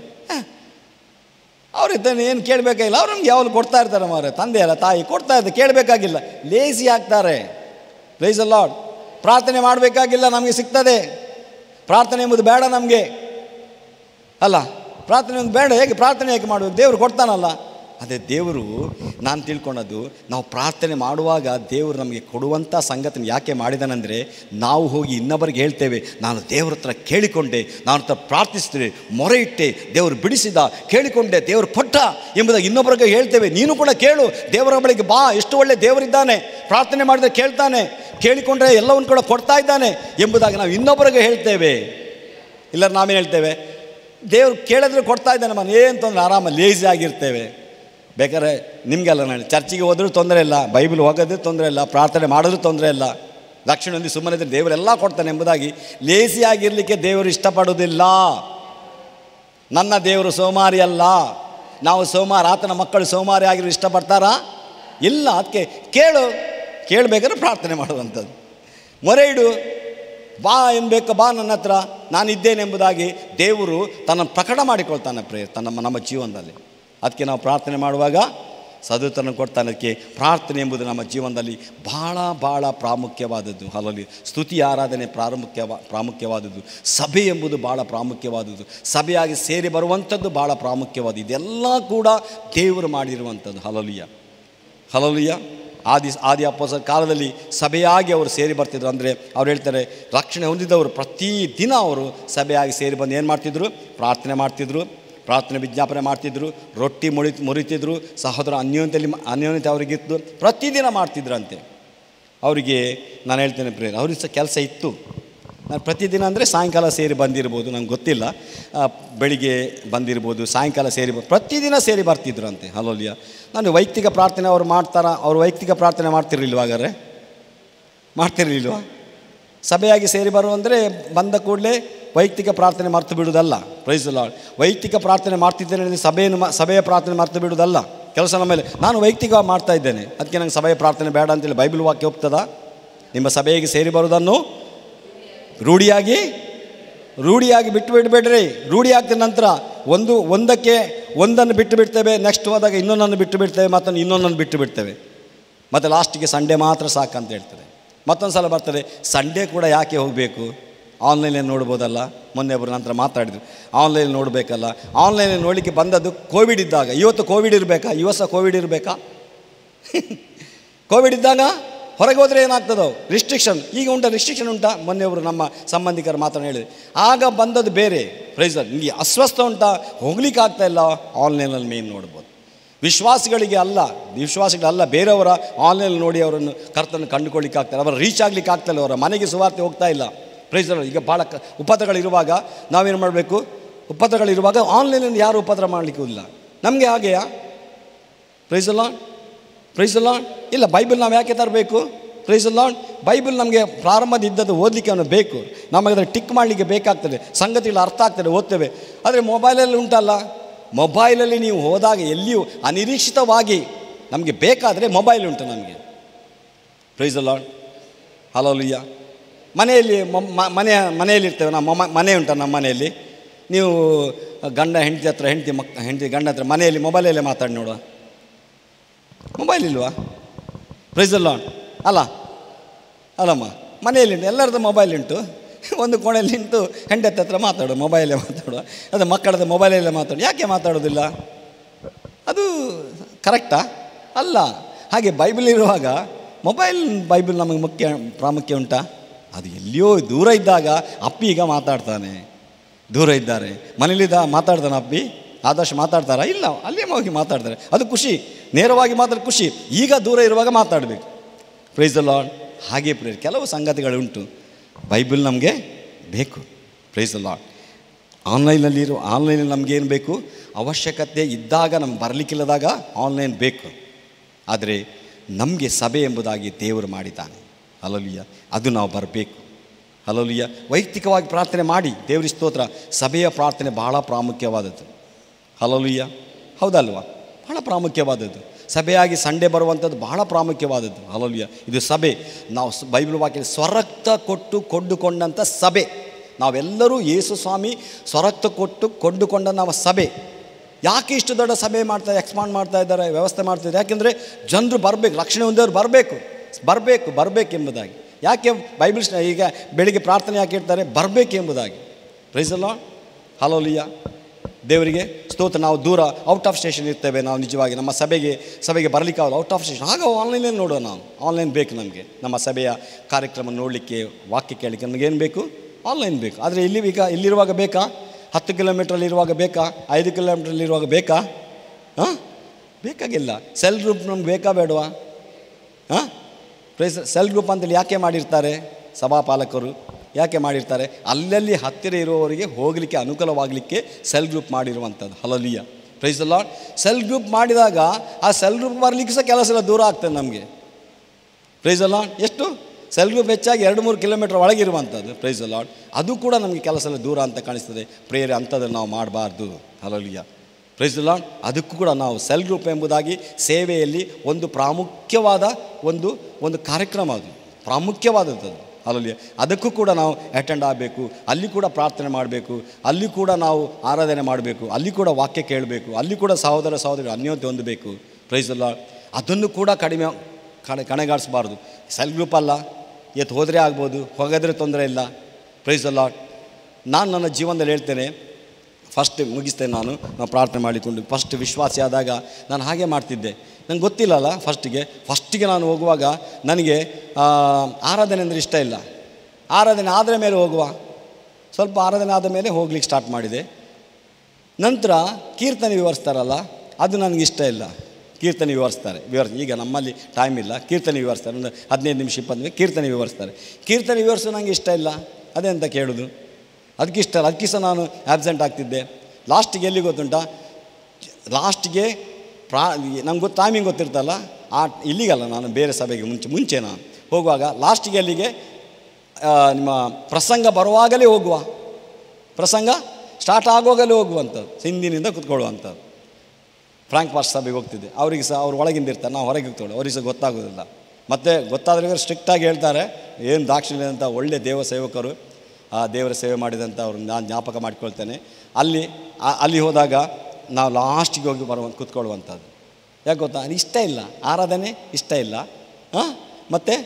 Speaker 1: ಅವ್ರು ಇದ್ದಾನೆ ಏನು ಕೇಳಬೇಕಾಗಿಲ್ಲ ಅವ್ರು ನಮ್ಗೆ ಯಾವಾಗ ಕೊಡ್ತಾ ಇರ್ತಾರೆ ಮಾರೆ ತಂದೆ ಅಲ್ಲ ತಾಯಿ ಕೊಡ್ತಾ ಇರ್ತಾರೆ ಕೇಳಬೇಕಾಗಿಲ್ಲ ಲೇಜಿ ಆಗ್ತಾರೆ ಪ್ಲೀಸ್ ಲಾರ್ಡ್ ಪ್ರಾರ್ಥನೆ ಮಾಡಬೇಕಾಗಿಲ್ಲ ನಮಗೆ ಸಿಗ್ತದೆ ಪ್ರಾರ್ಥನೆ ಎಂಬುದು ಬೇಡ ನಮಗೆ ಅಲ್ಲ ಪ್ರಾರ್ಥನೆ ಒಂದು ಬೇಡ ಹೇಗೆ ಪ್ರಾರ್ಥನೆ ಹೇಗೆ ಮಾಡಬೇಕು ದೇವರು ಕೊಡ್ತಾನಲ್ಲ ಅದೇ ದೇವರು ನಾನು ತಿಳ್ಕೊಂಡದ್ದು ನಾವು ಪ್ರಾರ್ಥನೆ ಮಾಡುವಾಗ ದೇವರು ನಮಗೆ ಕೊಡುವಂಥ ಸಂಗತಿನ ಯಾಕೆ ಮಾಡಿದಾನಂದರೆ ನಾವು ಹೋಗಿ ಇನ್ನೊಬ್ಬರಿಗೆ ಹೇಳ್ತೇವೆ ನಾನು ದೇವ್ರ ಹತ್ರ ಕೇಳಿಕೊಂಡೆ ನಾನು ಹತ್ರ ಪ್ರಾರ್ಥಿಸಿದೆ ಮೊರೆ ಇಟ್ಟೆ ದೇವರು ಬಿಡಿಸಿದ ಕೇಳಿಕೊಂಡೆ ದೇವರು ಕೊಟ್ಟ ಎಂಬುದಾಗಿ ಇನ್ನೊಬ್ಬರಿಗೆ ಹೇಳ್ತೇವೆ ನೀನು ಕೂಡ ಕೇಳು ದೇವರ ಬಳಿಗೆ ಬಾ ಎಷ್ಟು ಒಳ್ಳೆ ದೇವರಿದ್ದಾನೆ ಪ್ರಾರ್ಥನೆ ಮಾಡಿದ್ರೆ ಕೇಳ್ತಾನೆ ಕೇಳಿಕೊಂಡ್ರೆ ಎಲ್ಲವನ್ನು ಕೂಡ ಕೊಡ್ತಾ ಇದ್ದಾನೆ ಎಂಬುದಾಗಿ ನಾವು ಇನ್ನೊಬ್ಬರಿಗೆ ಹೇಳ್ತೇವೆ ಇಲ್ಲ ನಾವೇನು ಹೇಳ್ತೇವೆ ದೇವ್ರು ಕೇಳಿದ್ರೆ ಕೊಡ್ತಾ ಇದ್ದಾನೆ ಮನೆ ಏನು ತೊಂದರೆ ಆರಾಮ ಲೇಜಿ ಆಗಿರ್ತೇವೆ ಬೇಕಾದ್ರೆ ನಿಮಗೆಲ್ಲ ನಾನು ಚರ್ಚಿಗೆ ಹೋದ್ರೂ ತೊಂದರೆ ಇಲ್ಲ ಬೈಬಲ್ ಹೋಗೋದು ತೊಂದರೆ ಇಲ್ಲ ಪ್ರಾರ್ಥನೆ ಮಾಡೋದು ತೊಂದರೆ ಇಲ್ಲ ದಕ್ಷಿಣದಲ್ಲಿ ಸುಮ್ಮನೆ ಇದ್ದರೆ ದೇವರೆಲ್ಲ ಕೊಡ್ತಾನೆ ಎಂಬುದಾಗಿ ಲೇಸಿ ಆಗಿರಲಿಕ್ಕೆ ದೇವರು ಇಷ್ಟಪಡೋದಿಲ್ಲ ನನ್ನ ದೇವರು ಸೋಮಾರಿ ಅಲ್ಲ ನಾವು ಸೋಮಾರ ಆತನ ಮಕ್ಕಳು ಸೋಮಾರಿ ಆಗಿರೋ ಇಷ್ಟಪಡ್ತಾರಾ ಇಲ್ಲ ಅದಕ್ಕೆ ಕೇಳು ಕೇಳಬೇಕಾದ್ರೆ ಪ್ರಾರ್ಥನೆ ಮಾಡುವಂಥದ್ದು ಮೊರೆ ಇಡು ಬಾ ಏನು ಬೇಕು ಬಾ ನನ್ನ ಹತ್ರ ನಾನಿದ್ದೇನೆ ಎಂಬುದಾಗಿ ದೇವರು ತನ್ನ ಪ್ರಕಟ ಮಾಡಿಕೊಳ್ತಾನೆ ಪ್ರೇ ತನ್ನ ನಮ್ಮ ಜೀವನದಲ್ಲಿ ಅದಕ್ಕೆ ನಾವು ಪ್ರಾರ್ಥನೆ ಮಾಡುವಾಗ ಸದುತನ ಕೊಡ್ತಾನೆ ಅದಕ್ಕೆ ಪ್ರಾರ್ಥನೆ ಎಂಬುದು ನಮ್ಮ ಜೀವನದಲ್ಲಿ ಭಾಳ ಭಾಳ ಪ್ರಾಮುಖ್ಯವಾದದ್ದು ಅಲ್ಲಲ್ಲಿ ಸ್ತುತಿ ಆರಾಧನೆ ಪ್ರಾಮುಖ್ಯವ ಪ್ರಾಮುಖ್ಯವಾದದ್ದು ಸಭೆ ಎಂಬುದು ಭಾಳ ಪ್ರಾಮುಖ್ಯವಾದದ್ದು ಸಭೆಯಾಗಿ ಸೇರಿ ಬರುವಂಥದ್ದು ಭಾಳ ಪ್ರಾಮುಖ್ಯವಾದ ಇದೆಲ್ಲ ಕೂಡ ದೇವರು ಮಾಡಿರುವಂಥದ್ದು ಹಲಲಿಯ ಹಲಲಿಯ ಆದಿ ಆದಿ ಅಪ್ಪಸ ಕಾಲದಲ್ಲಿ ಸಭೆಯಾಗಿ ಅವರು ಸೇರಿ ಬರ್ತಿದ್ರು ಅಂದರೆ ಅವ್ರು ಹೇಳ್ತಾರೆ ರಕ್ಷಣೆ ಹೊಂದಿದವರು ಪ್ರತಿದಿನ ಅವರು ಸಭೆಯಾಗಿ ಸೇರಿ ಬಂದು ಏನು ಮಾಡ್ತಿದ್ರು ಪ್ರಾರ್ಥನೆ ಮಾಡ್ತಿದ್ರು ಪ್ರಾರ್ಥನೆ ವಿಜ್ಞಾಪನೆ ಮಾಡ್ತಿದ್ರು ರೊಟ್ಟಿ ಮುಳಿ ಮುರಿತಿದ್ರು ಸಹೋದರ ಅನ್ಯೋನ್ಯತೆಯಲ್ಲಿ ಅನ್ಯೋನ್ಯತೆ ಅವರಿಗಿತ್ತು ಪ್ರತಿದಿನ ಮಾಡ್ತಿದ್ರಂತೆ ಅವರಿಗೆ ನಾನು ಹೇಳ್ತೇನೆ ಪ್ರೇರ ಅವ್ರಿಗೆ ಸಹ ಕೆಲಸ ಇತ್ತು ನಾನು ಪ್ರತಿದಿನ ಅಂದರೆ ಸಾಯಂಕಾಲ ಸೇರಿ ಬಂದಿರ್ಬೋದು ನಂಗೆ ಗೊತ್ತಿಲ್ಲ ಆ, ಬೆಳಿಗ್ಗೆ ಬಂದಿರ್ಬೋದು ಸಾಯಂಕಾಲ ಸೇರಿ ಬ- ಪ್ರತಿದಿನ ಸೇರಿ ಬರ್ತಿದ್ರು ಅಂತೆ ಹಲೋಲಿಯ ನಾನು ವೈಯಕ್ತಿಕ ಪ್ರಾರ್ಥನೆ ಅವ್ರು ಮಾಡ್ತಾರ ಅವ್ರು ವೈಯಕ್ತಿಕ ಪ್ರಾರ್ಥನೆ ಮಾಡ್ತಿರ್ಲಿಲ್ವ ಹಾಗಾದ್ರೆ ಮಾಡ್ತಿರ್ಲಿಲ್ವ ಸಭೆಯಾಗಿ ಸೇರಿ ಬರು ಅಂದರೆ ಬಂದ ಕೂಡಲೇ ವೈಯಕ್ತಿಕ ಪ್ರಾರ್ಥನೆ ಮರ್ತು ಬಿಡುವುದಲ್ಲ ಪ್ರೈಸ್ ಲಾರ್ಡ್ ವೈಯಕ್ತಿಕ ಪ್ರಾರ್ಥನೆ ಮಾಡ್ತಿದ್ದೇನೆ ಅಂದರೆ ಸಭೆಯನ್ನು ಮ- ಸಭೆಯ ಪ್ರಾರ್ಥನೆ ಮರ್ತು ಬಿಡುವುದಲ್ಲ ಕೆಲಸ ನಮ್ಮ ಮೇಲೆ ನಾನು ವೈಯಕ್ತಿಕ ಮಾಡ್ತಾ ಇದ್ದೇನೆ ಅದಕ್ಕೆ ನಂಗೆ ಸಭೆಯ ಪ್ರಾರ್ಥನೆ ಬೇಡ ಅಂತೇಳಿ ಬೈಬಲ್ ವಾಕ್ಯ ಹೋಗ್ತದಾ ನಿಮ್ಮ ಸಭೆಗೆ ಸೇರಿ ಬರುವುದನ್ನು ರೂಢಿಯಾಗಿ ರೂಢಿಯಾಗಿ ಬಿಟ್ಟು ಬಿಡಬೇಡ್ರಿ ರೂಢಿ ಆಗ್ತಿದ ನಂತರ ಒಂದು ಒಂದಕ್ಕೆ ಒಂದನ್ನು ಬಿಟ್ಟು ಬಿಡ್ತೇವೆ ನೆಕ್ಸ್ಟ್ ಹೋದಾಗ ಇನ್ನೊಂದನ್ನು ಬಿಟ್ಟು ಬಿಡ್ತೇವೆ ಮತ್ತೊಂದು ಇನ್ನೊಂದನ್ನು ಬಿಟ್ಟು ಬಿಡ್ತೇವೆ ಮತ್ತು ಲಾಸ್ಟಿಗೆ ಸಂಡೇ ಮಾತ್ರ ಸಾಕಂತ ಹೇಳ್ತಾರೆ ಮತ್ತೊಂದು ಸಲ ಬರ್ತದೆ ಸಂಡೇ ಕೂಡ ಯಾಕೆ ಹೋಗಬೇಕು ಆನ್ಲೈನಲ್ಲಿ ನೋಡ್ಬೋದಲ್ಲ ಮೊನ್ನೆ ಒಬ್ಬರು ನಂತರ ಮಾತಾಡಿದ್ರು ಆನ್ಲೈನ್ ನೋಡಬೇಕಲ್ಲ ಆನ್ಲೈನಲ್ಲಿ ನೋಡಲಿಕ್ಕೆ ಬಂದದ್ದು ಕೋವಿಡ್ ಇದ್ದಾಗ ಇವತ್ತು ಕೋವಿಡ್ ಇರಬೇಕಾ ಇವತ್ತು ಸಹ ಕೋವಿಡ್ ಇರಬೇಕಾ ಕೋವಿಡ್ ಇದ್ದಾಗ ಹೊರಗೆ ಹೋದರೆ ಏನಾಗ್ತದೋ ರಿಸ್ಟ್ರಿಕ್ಷನ್ ಈಗ ಉಂಟಾ ರಿಸ್ಟ್ರಿಕ್ಷನ್ ಉಂಟಾ ಮೊನ್ನೆ ಒಬ್ಬರು ನಮ್ಮ ಸಂಬಂಧಿಕರು ಮಾತನ್ನು ಹೇಳಿದ್ರು ಆಗ ಬಂದದ್ದು ಬೇರೆ ಪ್ರೈಸರ್ ನಿಮಗೆ ಅಸ್ವಸ್ಥ ಉಂಟಾ ಹೋಗ್ಲಿಕ್ಕೆ ಆಗ್ತಾ ಇಲ್ಲ ಆನ್ಲೈನಲ್ಲಿ ಮೇನ್ ನೋಡ್ಬೋದು ವಿಶ್ವಾಸಿಗಳಿಗೆ ಅಲ್ಲ ವಿಶ್ವಾಸಿಗಳಲ್ಲ ಬೇರೆಯವರ ಆನ್ಲೈನ್ ನೋಡಿ ಅವರನ್ನು ಕರ್ತನ್ನು ಕಂಡುಕೊಳ್ಳಿಕ್ಕೆ ಆಗ್ತಾರೆ ಅವರ ರೀಚ್ ಆಗ್ಲಿಕ್ಕೆ ಆಗ್ತಾಯಿಲ್ಲ ಅವರ ಮನೆಗೆ ಸುವಾರ್ತೆ ಹೋಗ್ತಾ ಇಲ್ಲ ಪ್ರೈಸರ್ ಈಗ ಭಾಳ ಕ ಉಪದ್ರಗಳಿರುವಾಗ ನಾವೇನು ಮಾಡಬೇಕು ಉಪದ್ರಗಳಿರುವಾಗ ಆನ್ಲೈನಲ್ಲಿ ಯಾರು ಉಪದ್ರ ಮಾಡಲಿಕ್ಕೂ ಇಲ್ಲ ನಮಗೆ ಹಾಗೆಯಾ ಪ್ರೈಸ್ ಲಾನ್ ಪ್ರೈಸ್ ಲಾನ್ ಇಲ್ಲ ಬೈಬಲ್ ನಾವು ಯಾಕೆ ತರಬೇಕು ಪ್ರೈಸ್ ಲಾನ್ ಬೈಬಲ್ ನಮಗೆ ಪ್ರಾರಂಭದ ಇದ್ದದ್ದು ಓದಲಿಕ್ಕೆ ಅವನು ಬೇಕು ನಮಗೆ ಅದನ್ನು ಟಿಕ್ ಮಾಡಲಿಕ್ಕೆ ಬೇಕಾಗ್ತದೆ ಸಂಗತಿಗಳು ಅರ್ಥ ಆಗ್ತದೆ ಓದ್ತೇವೆ ಆದರೆ ಮೊಬೈಲಲ್ಲಿ ಉಂಟಲ್ಲ ಮೊಬೈಲಲ್ಲಿ ನೀವು ಹೋದಾಗ ಎಲ್ಲಿಯೂ ಅನಿರೀಕ್ಷಿತವಾಗಿ ನಮಗೆ ಬೇಕಾದರೆ ಮೊಬೈಲ್ ಉಂಟು ನಮಗೆ ಪ್ರೈಸ್ ಲಾನ್ ಹಲೋಲಿಯ ಮನೆಯಲ್ಲಿ ಮ- ಮ- ಮನೆ ಮನೆಯಲ್ಲಿ ಇರ್ತೇವೆ ನಮ್ಮ ಮ- ಮನೆ ಉಂಟ ನಮ್ಮ ಮನೆಯಲ್ಲಿ ನೀವು ಗಂಡ ಹೆಂಡತಿ ಹತ್ರ ಹೆಂಡತಿ ಮಕ್ ಹೆಂಡತಿ ಗಂಡ ಹತ್ರ ಮನೆಯಲ್ಲಿ ಮೊಬೈಲಲ್ಲೇ ಮಾತಾಡಿ ನೋಡುವ ಮೊಬೈಲ್ ಇಲ್ವಾ ಪ್ರೈಸ್ ಲಾನ್ ಅಲ್ಲ ಅಲ್ಲಮ್ಮ ಮನೆಯಲ್ಲಿ ಉಂಟು ಎಲ್ಲರದ್ದು ಮೊಬೈಲ್ ಉಂಟು ಒಂದು ಕೋಣೆಯಲ್ಲಿ ನಿಂತು ಹೆಂಡತಿ ಹತ್ರ ಮಾತಾಡು ಮೊಬೈಲೇ ಮಾತಾಡುವ ಅದು ಮಕ್ಕಳದ್ದು ಮೊಬೈಲಲ್ಲೇ ಮಾತಾಡು ಯಾಕೆ ಮಾತಾಡೋದಿಲ್ಲ ಅದು ಕರೆಕ್ಟಾ ಅಲ್ಲ ಹಾಗೆ ಬೈಬಲ್ ಇರುವಾಗ ಮೊಬೈಲ್ ಬೈಬಲ್ ನಮಗೆ ಮುಖ್ಯ ಪ್ರಾಮುಖ್ಯ ಉಂಟಾ ಅದು ಎಲ್ಲಿಯೋ ದೂರ ಇದ್ದಾಗ ಅಪ್ಪಿ ಈಗ ಮಾತಾಡ್ತಾನೆ ದೂರ ಇದ್ದಾರೆ ಮನೇಲಿದ್ದ ಮಾತಾಡ್ತಾನೆ ಅಪ್ಪಿ ಆದಷ್ಟು ಮಾತಾಡ್ತಾರಾ ಇಲ್ಲ ಅಲ್ಲೇ ಹೋಗಿ ಮಾತಾಡ್ತಾರೆ ಅದು ಖುಷಿ ನೇರವಾಗಿ ಮಾತಾಡ ಖುಷಿ ಈಗ ದೂರ ಇರುವಾಗ ಮಾತಾಡಬೇಕು ಪ್ರೈಸ್ ದ ಲಾರ್ಡ್ ಹಾಗೆ ಪ್ರೇರ್ ಕೆಲವು ಸಂಗತಿಗಳುಂಟು ಬೈಬಲ್ ನಮಗೆ ಬೇಕು ಪ್ರೈಸ್ ದ ಲಾರ್ಡ್ ಆನ್ಲೈನಲ್ಲಿರೋ ಆನ್ಲೈನಲ್ಲಿ ನಮಗೇನು ಬೇಕು ಅವಶ್ಯಕತೆ ಇದ್ದಾಗ ನಮ್ಗೆ ಬರಲಿಕ್ಕಿಲ್ಲದಾಗ ಆನ್ಲೈನ್ ಬೇಕು ಆದರೆ ನಮಗೆ ಸಭೆ ಎಂಬುದಾಗಿ ದೇವರು ಮಾಡಿದ್ದಾನೆ ಅಲಲಿಯ ಅದು ನಾವು ಬರಬೇಕು ಅಲಲಿಯ ವೈಯಕ್ತಿಕವಾಗಿ ಪ್ರಾರ್ಥನೆ ಮಾಡಿ ದೇವರ ಸ್ತೋತ್ರ ಸಭೆಯ ಪ್ರಾರ್ಥನೆ ಬಹಳ ಪ್ರಾಮುಖ್ಯವಾದದ್ದು ಹಲಲುಯ್ಯ ಹೌದಲ್ವಾ ಬಹಳ ಪ್ರಾಮುಖ್ಯವಾದದ್ದು ಸಭೆಯಾಗಿ ಸಂಡೆ ಬರುವಂಥದ್ದು ಬಹಳ ಪ್ರಾಮುಖ್ಯವಾದದ್ದು ಹಲಲುಯ್ಯ ಇದು ಸಭೆ ನಾವು ಸ್- ಬೈಬಲ್ ವಾಕ್ಯ ಸ್ವರಕ್ತ ಕೊಟ್ಟು ಕೊಂಡುಕೊಂಡಂಥ ಸಭೆ ನಾವೆಲ್ಲರೂ ಯೇಸು ಸ್ವಾಮಿ ಸ್ವರಕ್ತ ಕೊಟ್ಟು ಕೊಂಡುಕೊಂಡ ನಾವು ಸಭೆ ಯಾಕೆ ಇಷ್ಟು ದೊಡ್ಡ ಸಭೆ ಮಾಡ್ತಾ ಎಕ್ಸ್ಪಾಂಡ್ ಮಾಡ್ತಾ ಇದ್ದಾರೆ ವ್ಯವಸ್ಥೆ ಮಾಡ್ತಾ ಇದ್ದಾರೆ ಯಾಕೆಂದರೆ ಜನರು ಬರಬೇಕು ರಕ್ಷಣೆ ಹೊಂದೋರು ಬರಬೇಕು ಬರಬೇಕು ಬರಬೇಕೆಂಬುದಾಗಿ ಯಾಕೆ ಬೈಬಲ್ ಶ- ಈಗ ಬೆಳಿಗ್ಗೆ ಪ್ರಾರ್ಥನೆ ಯಾಕೆ ಇಡ್ತಾರೆ ಬರಬೇಕೆಂಬುದಾಗಿ ಪ್ರೈಸಲ್ಲ ಹಲೋಲಿಯ ದೇವರಿಗೆ ಸ್ತೋತ್ರ ನಾವು ದೂರ ಔಟ್ ಆಫ್ ಸ್ಟೇಷನ್ ಇರ್ತೇವೆ ನಾವು ನಿಜವಾಗಿ ನಮ್ಮ ಸಭೆಗೆ ಸಭೆಗೆ ಬರಲಿಕ್ಕೆ ಆಗಲ್ಲ ಔಟ್ ಆಫ್ ಸ್ಟೇಷನ್ ಆಗ ಆನ್ಲೈನಲ್ಲಿ ನೋಡೋಣ ನಾವು ಆನ್ಲೈನ್ ಬೇಕು ನಮಗೆ ನಮ್ಮ ಸಭೆಯ ಕಾರ್ಯಕ್ರಮ ನೋಡಲಿಕ್ಕೆ ವಾಕ್ಯ ಕೇಳಲಿಕ್ಕೆ ನಮಗೇನು ಬೇಕು ಆನ್ಲೈನ್ ಬೇಕು ಆದರೆ ಇಲ್ಲಿ ಈಗ ಇಲ್ಲಿರುವಾಗ ಬೇಕಾ ಹತ್ತು ಕಿಲೋಮೀಟ್ರಲ್ಲಿ ಇರುವಾಗ ಬೇಕಾ ಐದು ಕಿಲೋಮೀಟ್ರಲ್ಲಿ ಇರುವಾಗ ಬೇಕಾ ಹಾಂ ಬೇಕಾಗಿಲ್ಲ ಸೆಲ್ ಗ್ರೂಪ್ ನಮ್ಗೆ ಬೇಕಾ ಬೇಡವಾ ಹಾಂ ಪ್ರೈಸ್ ಸೆಲ್ ಗ್ರೂಪ್ ಅಂತೇಳಿ ಯಾಕೆ ಮಾಡಿರ್ತಾರೆ ಸಭಾಪಾಲಕರು ಯಾಕೆ ಮಾಡಿರ್ತಾರೆ ಅಲ್ಲಲ್ಲಿ ಹತ್ತಿರ ಇರುವವರಿಗೆ ಹೋಗಲಿಕ್ಕೆ ಅನುಕೂಲವಾಗಲಿಕ್ಕೆ ಸೆಲ್ ಗ್ರೂಪ್ ಮಾಡಿರುವಂಥದ್ದು hallelujah praise Lord cell group ಮಾಡಿದಾಗ ಆ ಸೆಲ್ ಗ್ರೂಪ್ ಬರಲಿಕ್ಕೆ ಸಹ ಕೆಲಸ ಎಲ್ಲ ದೂರ ಆಗ್ತದೆ ನಮಗೆ ಪ್ರೈಸ್ ಲಾರ್ಡ್ ಎಷ್ಟು ಸೆಲ್ ಗ್ರೂಪ್ ಹೆಚ್ಚಾಗಿ ಎರಡು ಮೂರು ಕಿಲೋಮೀಟರ್ ಒಳಗಿರುವಂಥದ್ದು ಪ್ರೈಸ್ ಲಾರ್ಡ್ ಅದು ಕೂಡ ನಮಗೆ ಕೆಲಸ ಎಲ್ಲ ದೂರ ಅಂತ ಕಾಣಿಸ್ತದೆ ಪ್ರೇರೆ ಅಂಥದ್ದಲ್ಲಿ ನಾವು ಮಾಡಬಾರ್ದು ಹಲಲಿಯ ಪ್ರೈಸ್ ಲಾರ್ಡ್ ಅದಕ್ಕೂ ಕೂಡ ನಾವು ಸೆಲ್ ಗ್ರೂಪ್ ಎಂಬುದಾಗಿ ಸೇವೆಯಲ್ಲಿ ಒಂದು ಪ್ರಾಮುಖ್ಯವಾದ ಒಂದು ಒಂದು ಕಾರ್ಯಕ್ರಮ ಅದು ಪ್ರಾಮುಖ್ಯವಾದದ್ದು ಅದು ಅಲ್ಲಲ್ಲಿ ಅದಕ್ಕೂ ಕೂಡ ನಾವು ಅಟೆಂಡ್ ಆಗಬೇಕು ಅಲ್ಲಿ ಕೂಡ ಪ್ರಾರ್ಥನೆ ಮಾಡಬೇಕು ಅಲ್ಲಿ ಕೂಡ ನಾವು ಆರಾಧನೆ ಮಾಡಬೇಕು ಅಲ್ಲಿ ಕೂಡ ವಾಕ್ಯ ಕೇಳಬೇಕು ಅಲ್ಲಿ ಕೂಡ ಸಹೋದರ ಸಹೋದರಿ ಅನ್ಯೋನ್ಯತೆ ಹೊಂದಬೇಕು ಪ್ರೈಸ್ ಅಲ್ಲ ಅದನ್ನು ಕೂಡ ಕಡಿಮೆ ಕಣೆ ಕಣೆಗಾಡಿಸ್ಬಾರ್ದು ಸೆಲ್ಫ್ ಗ್ರೂಪ್ ಅಲ್ಲ ಎತ್ತು ಹೋದರೆ ಆಗ್ಬೋದು ಹೋಗದ್ರೆ ತೊಂದರೆ ಇಲ್ಲ ಪ್ರೈಸ್ ಅಲ್ಲ ನಾನು ನನ್ನ ಜೀವನದಲ್ಲಿ ಹೇಳ್ತೇನೆ ಫಸ್ಟ್ ಮುಗಿಸ್ತೇನೆ ನಾನು ನಾವು ಪ್ರಾರ್ಥನೆ ಮಾಡಿಕೊಂಡು ಫಸ್ಟ್ ವಿಶ್ವಾಸಿ ಆದಾಗ ನಾನು ಹಾಗೆ ಮಾಡ್ತಿದ್ದೆ ನಂಗೆ ಗೊತ್ತಿಲ್ಲಲ್ಲ ಫಸ್ಟಿಗೆ ಫಸ್ಟಿಗೆ ನಾನು ಹೋಗುವಾಗ ನನಗೆ ಆ, ಆರಾಧನೆ ಅಂದರೆ ಇಷ್ಟ ಇಲ್ಲ ಆರಾಧನೆ ಆದ ಮೇಲೆ ಹೋಗುವ ಸ್ವಲ್ಪ ಆರಾಧನೆ ಆದ ಮೇಲೆ ಹೋಗ್ಲಿಕ್ಕೆ ಸ್ಟಾರ್ಟ್ ಮಾಡಿದೆ ನಂತರ ಕೀರ್ತನೆ ವಿವರಿಸ್ತಾರಲ್ಲ ಅದು ನನಗೆ ಇಷ್ಟ ಇಲ್ಲ ಕೀರ್ತನೆ ವಿವರಿಸ್ತಾರೆ ವಿವರಿಸ್ ಈಗ ನಮ್ಮಲ್ಲಿ ಟೈಮ್ ಇಲ್ಲ ಕೀರ್ತನೆ ವಿವರಿಸ್ತಾರೆ ಒಂದು ಹದಿನೈದು ನಿಮಿಷ ಇಪ್ಪತ್ತು ನಿಮಿಷ ಕೀರ್ತನೆ ವಿವರಿಸ್ತಾರೆ ಕೀರ್ತನೆ ವಿವರಿಸೋ ನನಗೆ ಇಷ್ಟ ಇಲ್ಲ ಅದೇ ಅಂತ ಕೇಳೋದು ಅದಕ್ಕೆ ಇಷ್ಟ ಇಲ್ಲ ಅದಕ್ಕೆ ಸಹ ನಾನು ಆಬ್ಸೆಂಟ್ ಆಗ್ತಿದ್ದೆ ಲಾಸ್ಟಿಗೆ ಎಲ್ಲಿ ಗೊತ್ತುಂಟ ಲಾಸ್ಟಿಗೆ ಪ್ರಾ ನಂಗೆ ಗೊತ್ತು ಟೈಮಿಂಗ್ ಗೊತ್ತಿರ್ತಲ್ಲ ಆ ಇಲ್ಲಿಗಲ್ಲ ನಾನು ಬೇರೆ ಸಭೆಗೆ ಮುಂಚೆ ಮುಂಚೆ ನಾನು ಹೋಗುವಾಗ ಲಾಸ್ಟಿಗೆ ಅಲ್ಲಿಗೆ ಆ, ನಿಮ್ಮ ಪ್ರಸಂಗ ಬರುವಾಗಲೇ ಹೋಗುವ ಪ್ರಸಂಗ ಸ್ಟಾರ್ಟ್ ಆಗುವಾಗಲೇ ಹೋಗುವಂಥದ್ದು ಹಿಂದಿನಿಂದ ಕುತ್ಕೊಳ್ಳುವಂಥದ್ದು ಫ್ರಾಂಕ್ ಪಾಸ್ಟ್ ಸಭೆಗೆ ಹೋಗ್ತಿದ್ದೆ ಅವರಿಗೆ ಸಹ ಅವ್ರು ಒಳಗಿಂದ ಇರ್ತಾರೆ ನಾವು ಹೊರಗೆ ಹೋಗ್ತೇವೆ ಅವ್ರಿಗೆ ಸಹ ಗೊತ್ತಾಗೋದಿಲ್ಲ ಮತ್ತು ಗೊತ್ತಾದ್ರೆ ಇವರು ಸ್ಟ್ರಿಕ್ಟಾಗಿ ಹೇಳ್ತಾರೆ ಏನು ದಾಕ್ಷಿಣ್ಯ ಅಂತ ಒಳ್ಳೆ ದೇವ ಸೇವಕರು ಆ ದೇವರ ಸೇವೆ ಮಾಡಿದಂಥ ಅವ್ರು ನಾನು ಜ್ಞಾಪಕ ಮಾಡ್ಕೊಳ್ತೇನೆ ಅಲ್ಲಿ ಆ- ಅಲ್ಲಿ ಹೋದಾಗ ನಾವು ಲಾಸ್ಟಿಗೆ ಹೋಗಿ ಬರುವ ಕೂತ್ಕೊಳ್ಳುವಂಥದ್ದು ಯಾಕೆ ಗೊತ್ತಾ ಅದು ಇಷ್ಟ ಇಲ್ಲ ಆರಾಧನೆ ಇಷ್ಟ ಇಲ್ಲ ಹಾಂ ಮತ್ತು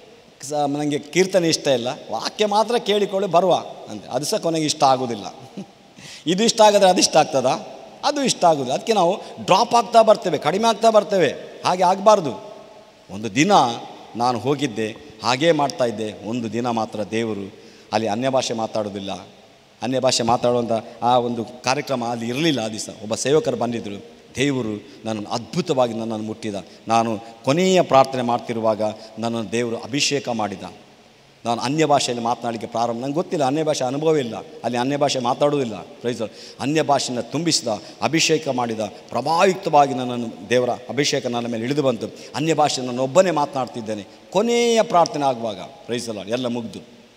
Speaker 1: ಸ ನನಗೆ ಕೀರ್ತನೆ ಇಷ್ಟ ಇಲ್ಲ ವಾಕ್ಯ ಮಾತ್ರ ಕೇಳಿಕೊಳ್ಳಿ ಬರುವ ಅಂತ ಅದು ಸಹ ಕೊನೆಗೆ ಇಷ್ಟ ಆಗೋದಿಲ್ಲ ಇದು ಇಷ್ಟ ಆಗಿದ್ರೆ ಅದು ಇಷ್ಟ ಆಗ್ತದಾ ಅದು ಇಷ್ಟ ಆಗೋದು ಅದಕ್ಕೆ ನಾವು ಡ್ರಾಪ್ ಆಗ್ತಾ ಬರ್ತೇವೆ ಕಡಿಮೆ ಆಗ್ತಾ ಬರ್ತೇವೆ ಹಾಗೆ ಆಗಬಾರ್ದು ಒಂದು ದಿನ ನಾನು ಹೋಗಿದ್ದೆ ಹಾಗೇ ಮಾಡ್ತಾ ಇದ್ದೆ ಒಂದು ದಿನ ಮಾತ್ರ ದೇವರು ಅಲ್ಲಿ ಅನ್ಯ ಭಾಷೆ ಮಾತಾಡೋದಿಲ್ಲ ಅನ್ಯ ಭಾಷೆ ಮಾತಾಡುವಂಥ ಆ ಒಂದು ಕಾರ್ಯಕ್ರಮ ಅಲ್ಲಿ ಇರಲಿಲ್ಲ ಆ ದಿವಸ ಒಬ್ಬ ಸೇವಕರು ಬಂದಿದ್ದರು ದೇವರು ನನ್ನನ್ನು ಅದ್ಭುತವಾಗಿ ನನ್ನನ್ನು ಮುಟ್ಟಿದ ನಾನು ಕೊನೆಯ ಪ್ರಾರ್ಥನೆ ಮಾಡ್ತಿರುವಾಗ ನನ್ನನ್ನು ದೇವರು ಅಭಿಷೇಕ ಮಾಡಿದ ನಾನು ಅನ್ಯ ಭಾಷೆಯಲ್ಲಿ ಮಾತನಾಡಲಿಕ್ಕೆ ಪ್ರಾರಂಭ ನಂಗೆ ಗೊತ್ತಿಲ್ಲ ಅನ್ಯ ಭಾಷೆ ಅನುಭವ ಇಲ್ಲ ಅಲ್ಲಿ ಅನ್ಯ ಭಾಷೆ ಮಾತಾಡುವುದಿಲ್ಲ ಪ್ರೈಸರ್ ಅನ್ಯ ಭಾಷೆಯನ್ನು ತುಂಬಿಸಿದ ಅಭಿಷೇಕ ಮಾಡಿದ ಪ್ರಭಾವಯುಕ್ತವಾಗಿ ನನ್ನನ್ನು ದೇವರ ಅಭಿಷೇಕ ನನ್ನ ಮೇಲೆ ಇಳಿದು ಬಂತು ಅನ್ಯ ಭಾಷೆ ನಾನು ಒಬ್ಬನೇ ಮಾತನಾಡ್ತಿದ್ದೇನೆ ಕೊನೆಯ ಪ್ರಾರ್ಥನೆ ಆಗುವಾಗ ಪ್ರೈಸಲ್ಲ ಎಲ್ಲ ಮುಗ್ದು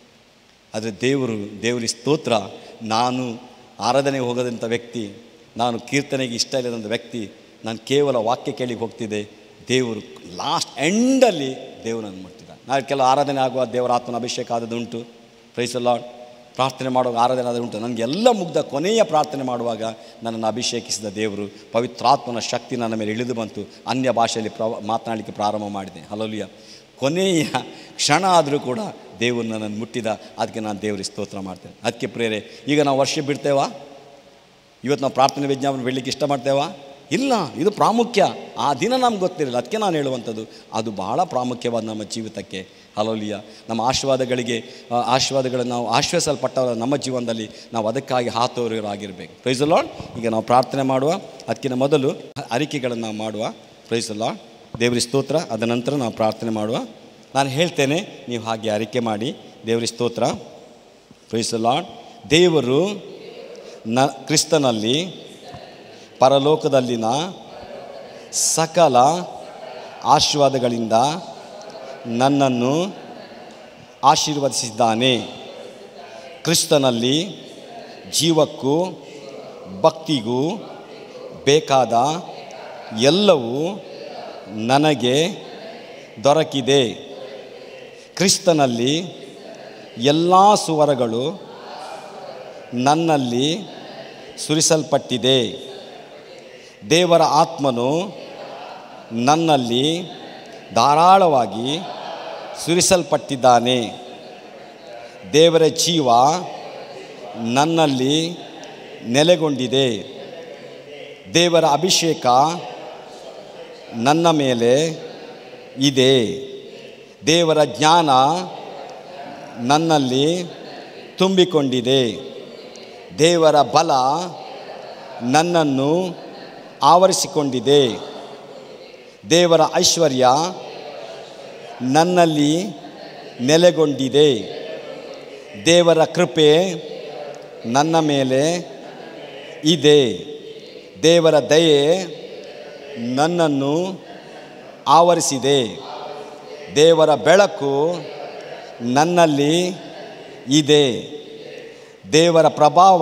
Speaker 1: ಆದರೆ ದೇವರು ದೇವರಿಗೆ ಸ್ತೋತ್ರ ನಾನು ಆರಾಧನೆಗೆ ಹೋಗದಂಥ ವ್ಯಕ್ತಿ ನಾನು ಕೀರ್ತನೆಗೆ ಇಷ್ಟ ಇಲ್ಲದಂಥ ವ್ಯಕ್ತಿ ನಾನು ಕೇವಲ ವಾಕ್ಯ ಕೇಳಿಗೆ ಹೋಗ್ತಿದ್ದೆ ದೇವರು ಲಾಸ್ಟ್ ಎಂಡಲ್ಲಿ ದೇವರನ್ನು ಮುಟ್ಟಿದ ನಾನು ಕೆಲ ಆರಾಧನೆ ಆಗುವ ದೇವರ ಆತ್ಮನ ಅಭಿಷೇಕ ಆದದುಂಟು ಪ್ರೈಸಲ್ಲ ಪ್ರಾರ್ಥನೆ ಮಾಡುವಾಗ ಆರಾಧನೆ ಆದ ಉಂಟು ನನಗೆಲ್ಲ ಮುಗ್ದ ಕೊನೆಯ ಪ್ರಾರ್ಥನೆ ಮಾಡುವಾಗ ನನ್ನನ್ನು ಅಭಿಷೇಕಿಸಿದ ದೇವರು ಪವಿತ್ರಾತ್ಮನ ಶಕ್ತಿ ನನ್ನ ಮೇಲೆ ಇಳಿದು ಬಂತು ಅನ್ಯ ಭಾಷೆಯಲ್ಲಿ ಪ್ರ ಮಾತನಾಡಲಿಕ್ಕೆ ಪ್ರಾರಂಭ ಮಾಡಿದೆ ಹಲೋಲಿಯ ಕೊನೆಯ ಕ್ಷಣ ಆದರೂ ಕೂಡ ದೇವರು ನನ್ನನ್ನು ಮುಟ್ಟಿದ ಅದಕ್ಕೆ ನಾನು ದೇವರಿಗೆ ಸ್ತೋತ್ರ ಮಾಡ್ತೇನೆ ಅದಕ್ಕೆ ಪ್ರೇರೆ ಈಗ ನಾವು ವರ್ಷ ಬಿಡ್ತೇವಾ ಇವತ್ತು ನಾವು ಪ್ರಾರ್ಥನೆ ವಿಜ್ಞಾಪನೆ ಬಿಡಲಿಕ್ಕೆ ಇಷ್ಟ ಮಾಡ್ತೇವಾ ಇಲ್ಲ ಇದು ಪ್ರಾಮುಖ್ಯ ಆ ದಿನ ನಮ್ಗೆ ಗೊತ್ತಿರಲಿಲ್ಲ ಅದಕ್ಕೆ ನಾನು ಹೇಳುವಂಥದ್ದು ಅದು ಬಹಳ ಪ್ರಾಮುಖ್ಯವಾದ ನಮ್ಮ ಜೀವಿತಕ್ಕೆ ಹಲೋಲಿಯ ನಮ್ಮ ಆಶೀರ್ವಾದಗಳಿಗೆ ಆ, ಆಶೀರ್ವಾದಗಳನ್ನು ನಾವು ಆಶ್ವಾಸಲ್ಪಟ್ಟವರ ನಮ್ಮ ಜೀವನದಲ್ಲಿ ನಾವು ಅದಕ್ಕಾಗಿ ಹಾತೋರಿಯರಾಗಿರ್ಬೇಕು ಪ್ರೈಸ್ ಲಾರ್ಡ್ ಈಗ ನಾವು ಪ್ರಾರ್ಥನೆ ಮಾಡುವ ಅದಕ್ಕಿಂತ ಮೊದಲು ಅರಿಕೆಗಳನ್ನು ನಾವು ಮಾಡುವ ಪ್ರೈಸ್ ಲಾರ್ಡ್ ದೇವರಿ ಸ್ತೋತ್ರ ಅದ ನಂತರ ನಾವು ಪ್ರಾರ್ಥನೆ ಮಾಡುವ ನಾನು ಹೇಳ್ತೇನೆ ನೀವು ಹಾಗೆ ಅರಿಕೆ ಮಾಡಿ ದೇವರಿ ಸ್ತೋತ್ರ ಪ್ರೈಸ್ ಲಾರ್ಡ್ ದೇವರು ನ ಕ್ರಿಸ್ತನಲ್ಲಿ ಪರಲೋಕದಲ್ಲಿನ ಸಕಲ ಆಶೀರ್ವಾದಗಳಿಂದ ನನ್ನನ್ನು ಆಶೀರ್ವದಿಸಿದ್ದಾನೆ ಕ್ರಿಸ್ತನಲ್ಲಿ ಜೀವಕ್ಕೂ ಭಕ್ತಿಗೂ ಬೇಕಾದ ಎಲ್ಲವೂ ನನಗೆ ದೊರಕಿದೆ ಕ್ರಿಸ್ತನಲ್ಲಿ ಎಲ್ಲ ಸುವರಗಳು ನನ್ನಲ್ಲಿ ಸುರಿಸಲ್ಪಟ್ಟಿದೆ ದೇವರ ಆತ್ಮನು ನನ್ನಲ್ಲಿ ಧಾರಾಳವಾಗಿ ಸುರಿಸಲ್ಪಟ್ಟಿದ್ದಾನೆ ದೇವರ ಜೀವ ನನ್ನಲ್ಲಿ ನೆಲೆಗೊಂಡಿದೆ ದೇವರ ಅಭಿಷೇಕ ನನ್ನ ಮೇಲೆ ಇದೆ ದೇವರ ಜ್ಞಾನ ನನ್ನಲ್ಲಿ ತುಂಬಿಕೊಂಡಿದೆ ದೇವರ ಬಲ ನನ್ನನ್ನು ಆವರಿಸಿಕೊಂಡಿದೆ ದೇವರ ಐಶ್ವರ್ಯ ನನ್ನಲ್ಲಿ ನೆಲೆಗೊಂಡಿದೆ ದೇವರ ಕೃಪೆ ನನ್ನ ಮೇಲೆ ಇದೆ ದೇವರ ದಯೆ ನನ್ನನ್ನು ಆವರಿಸಿದೆ ದೇವರ ಬೆಳಕು ನನ್ನಲ್ಲಿ ಇದೆ ದೇವರ ಪ್ರಭಾವ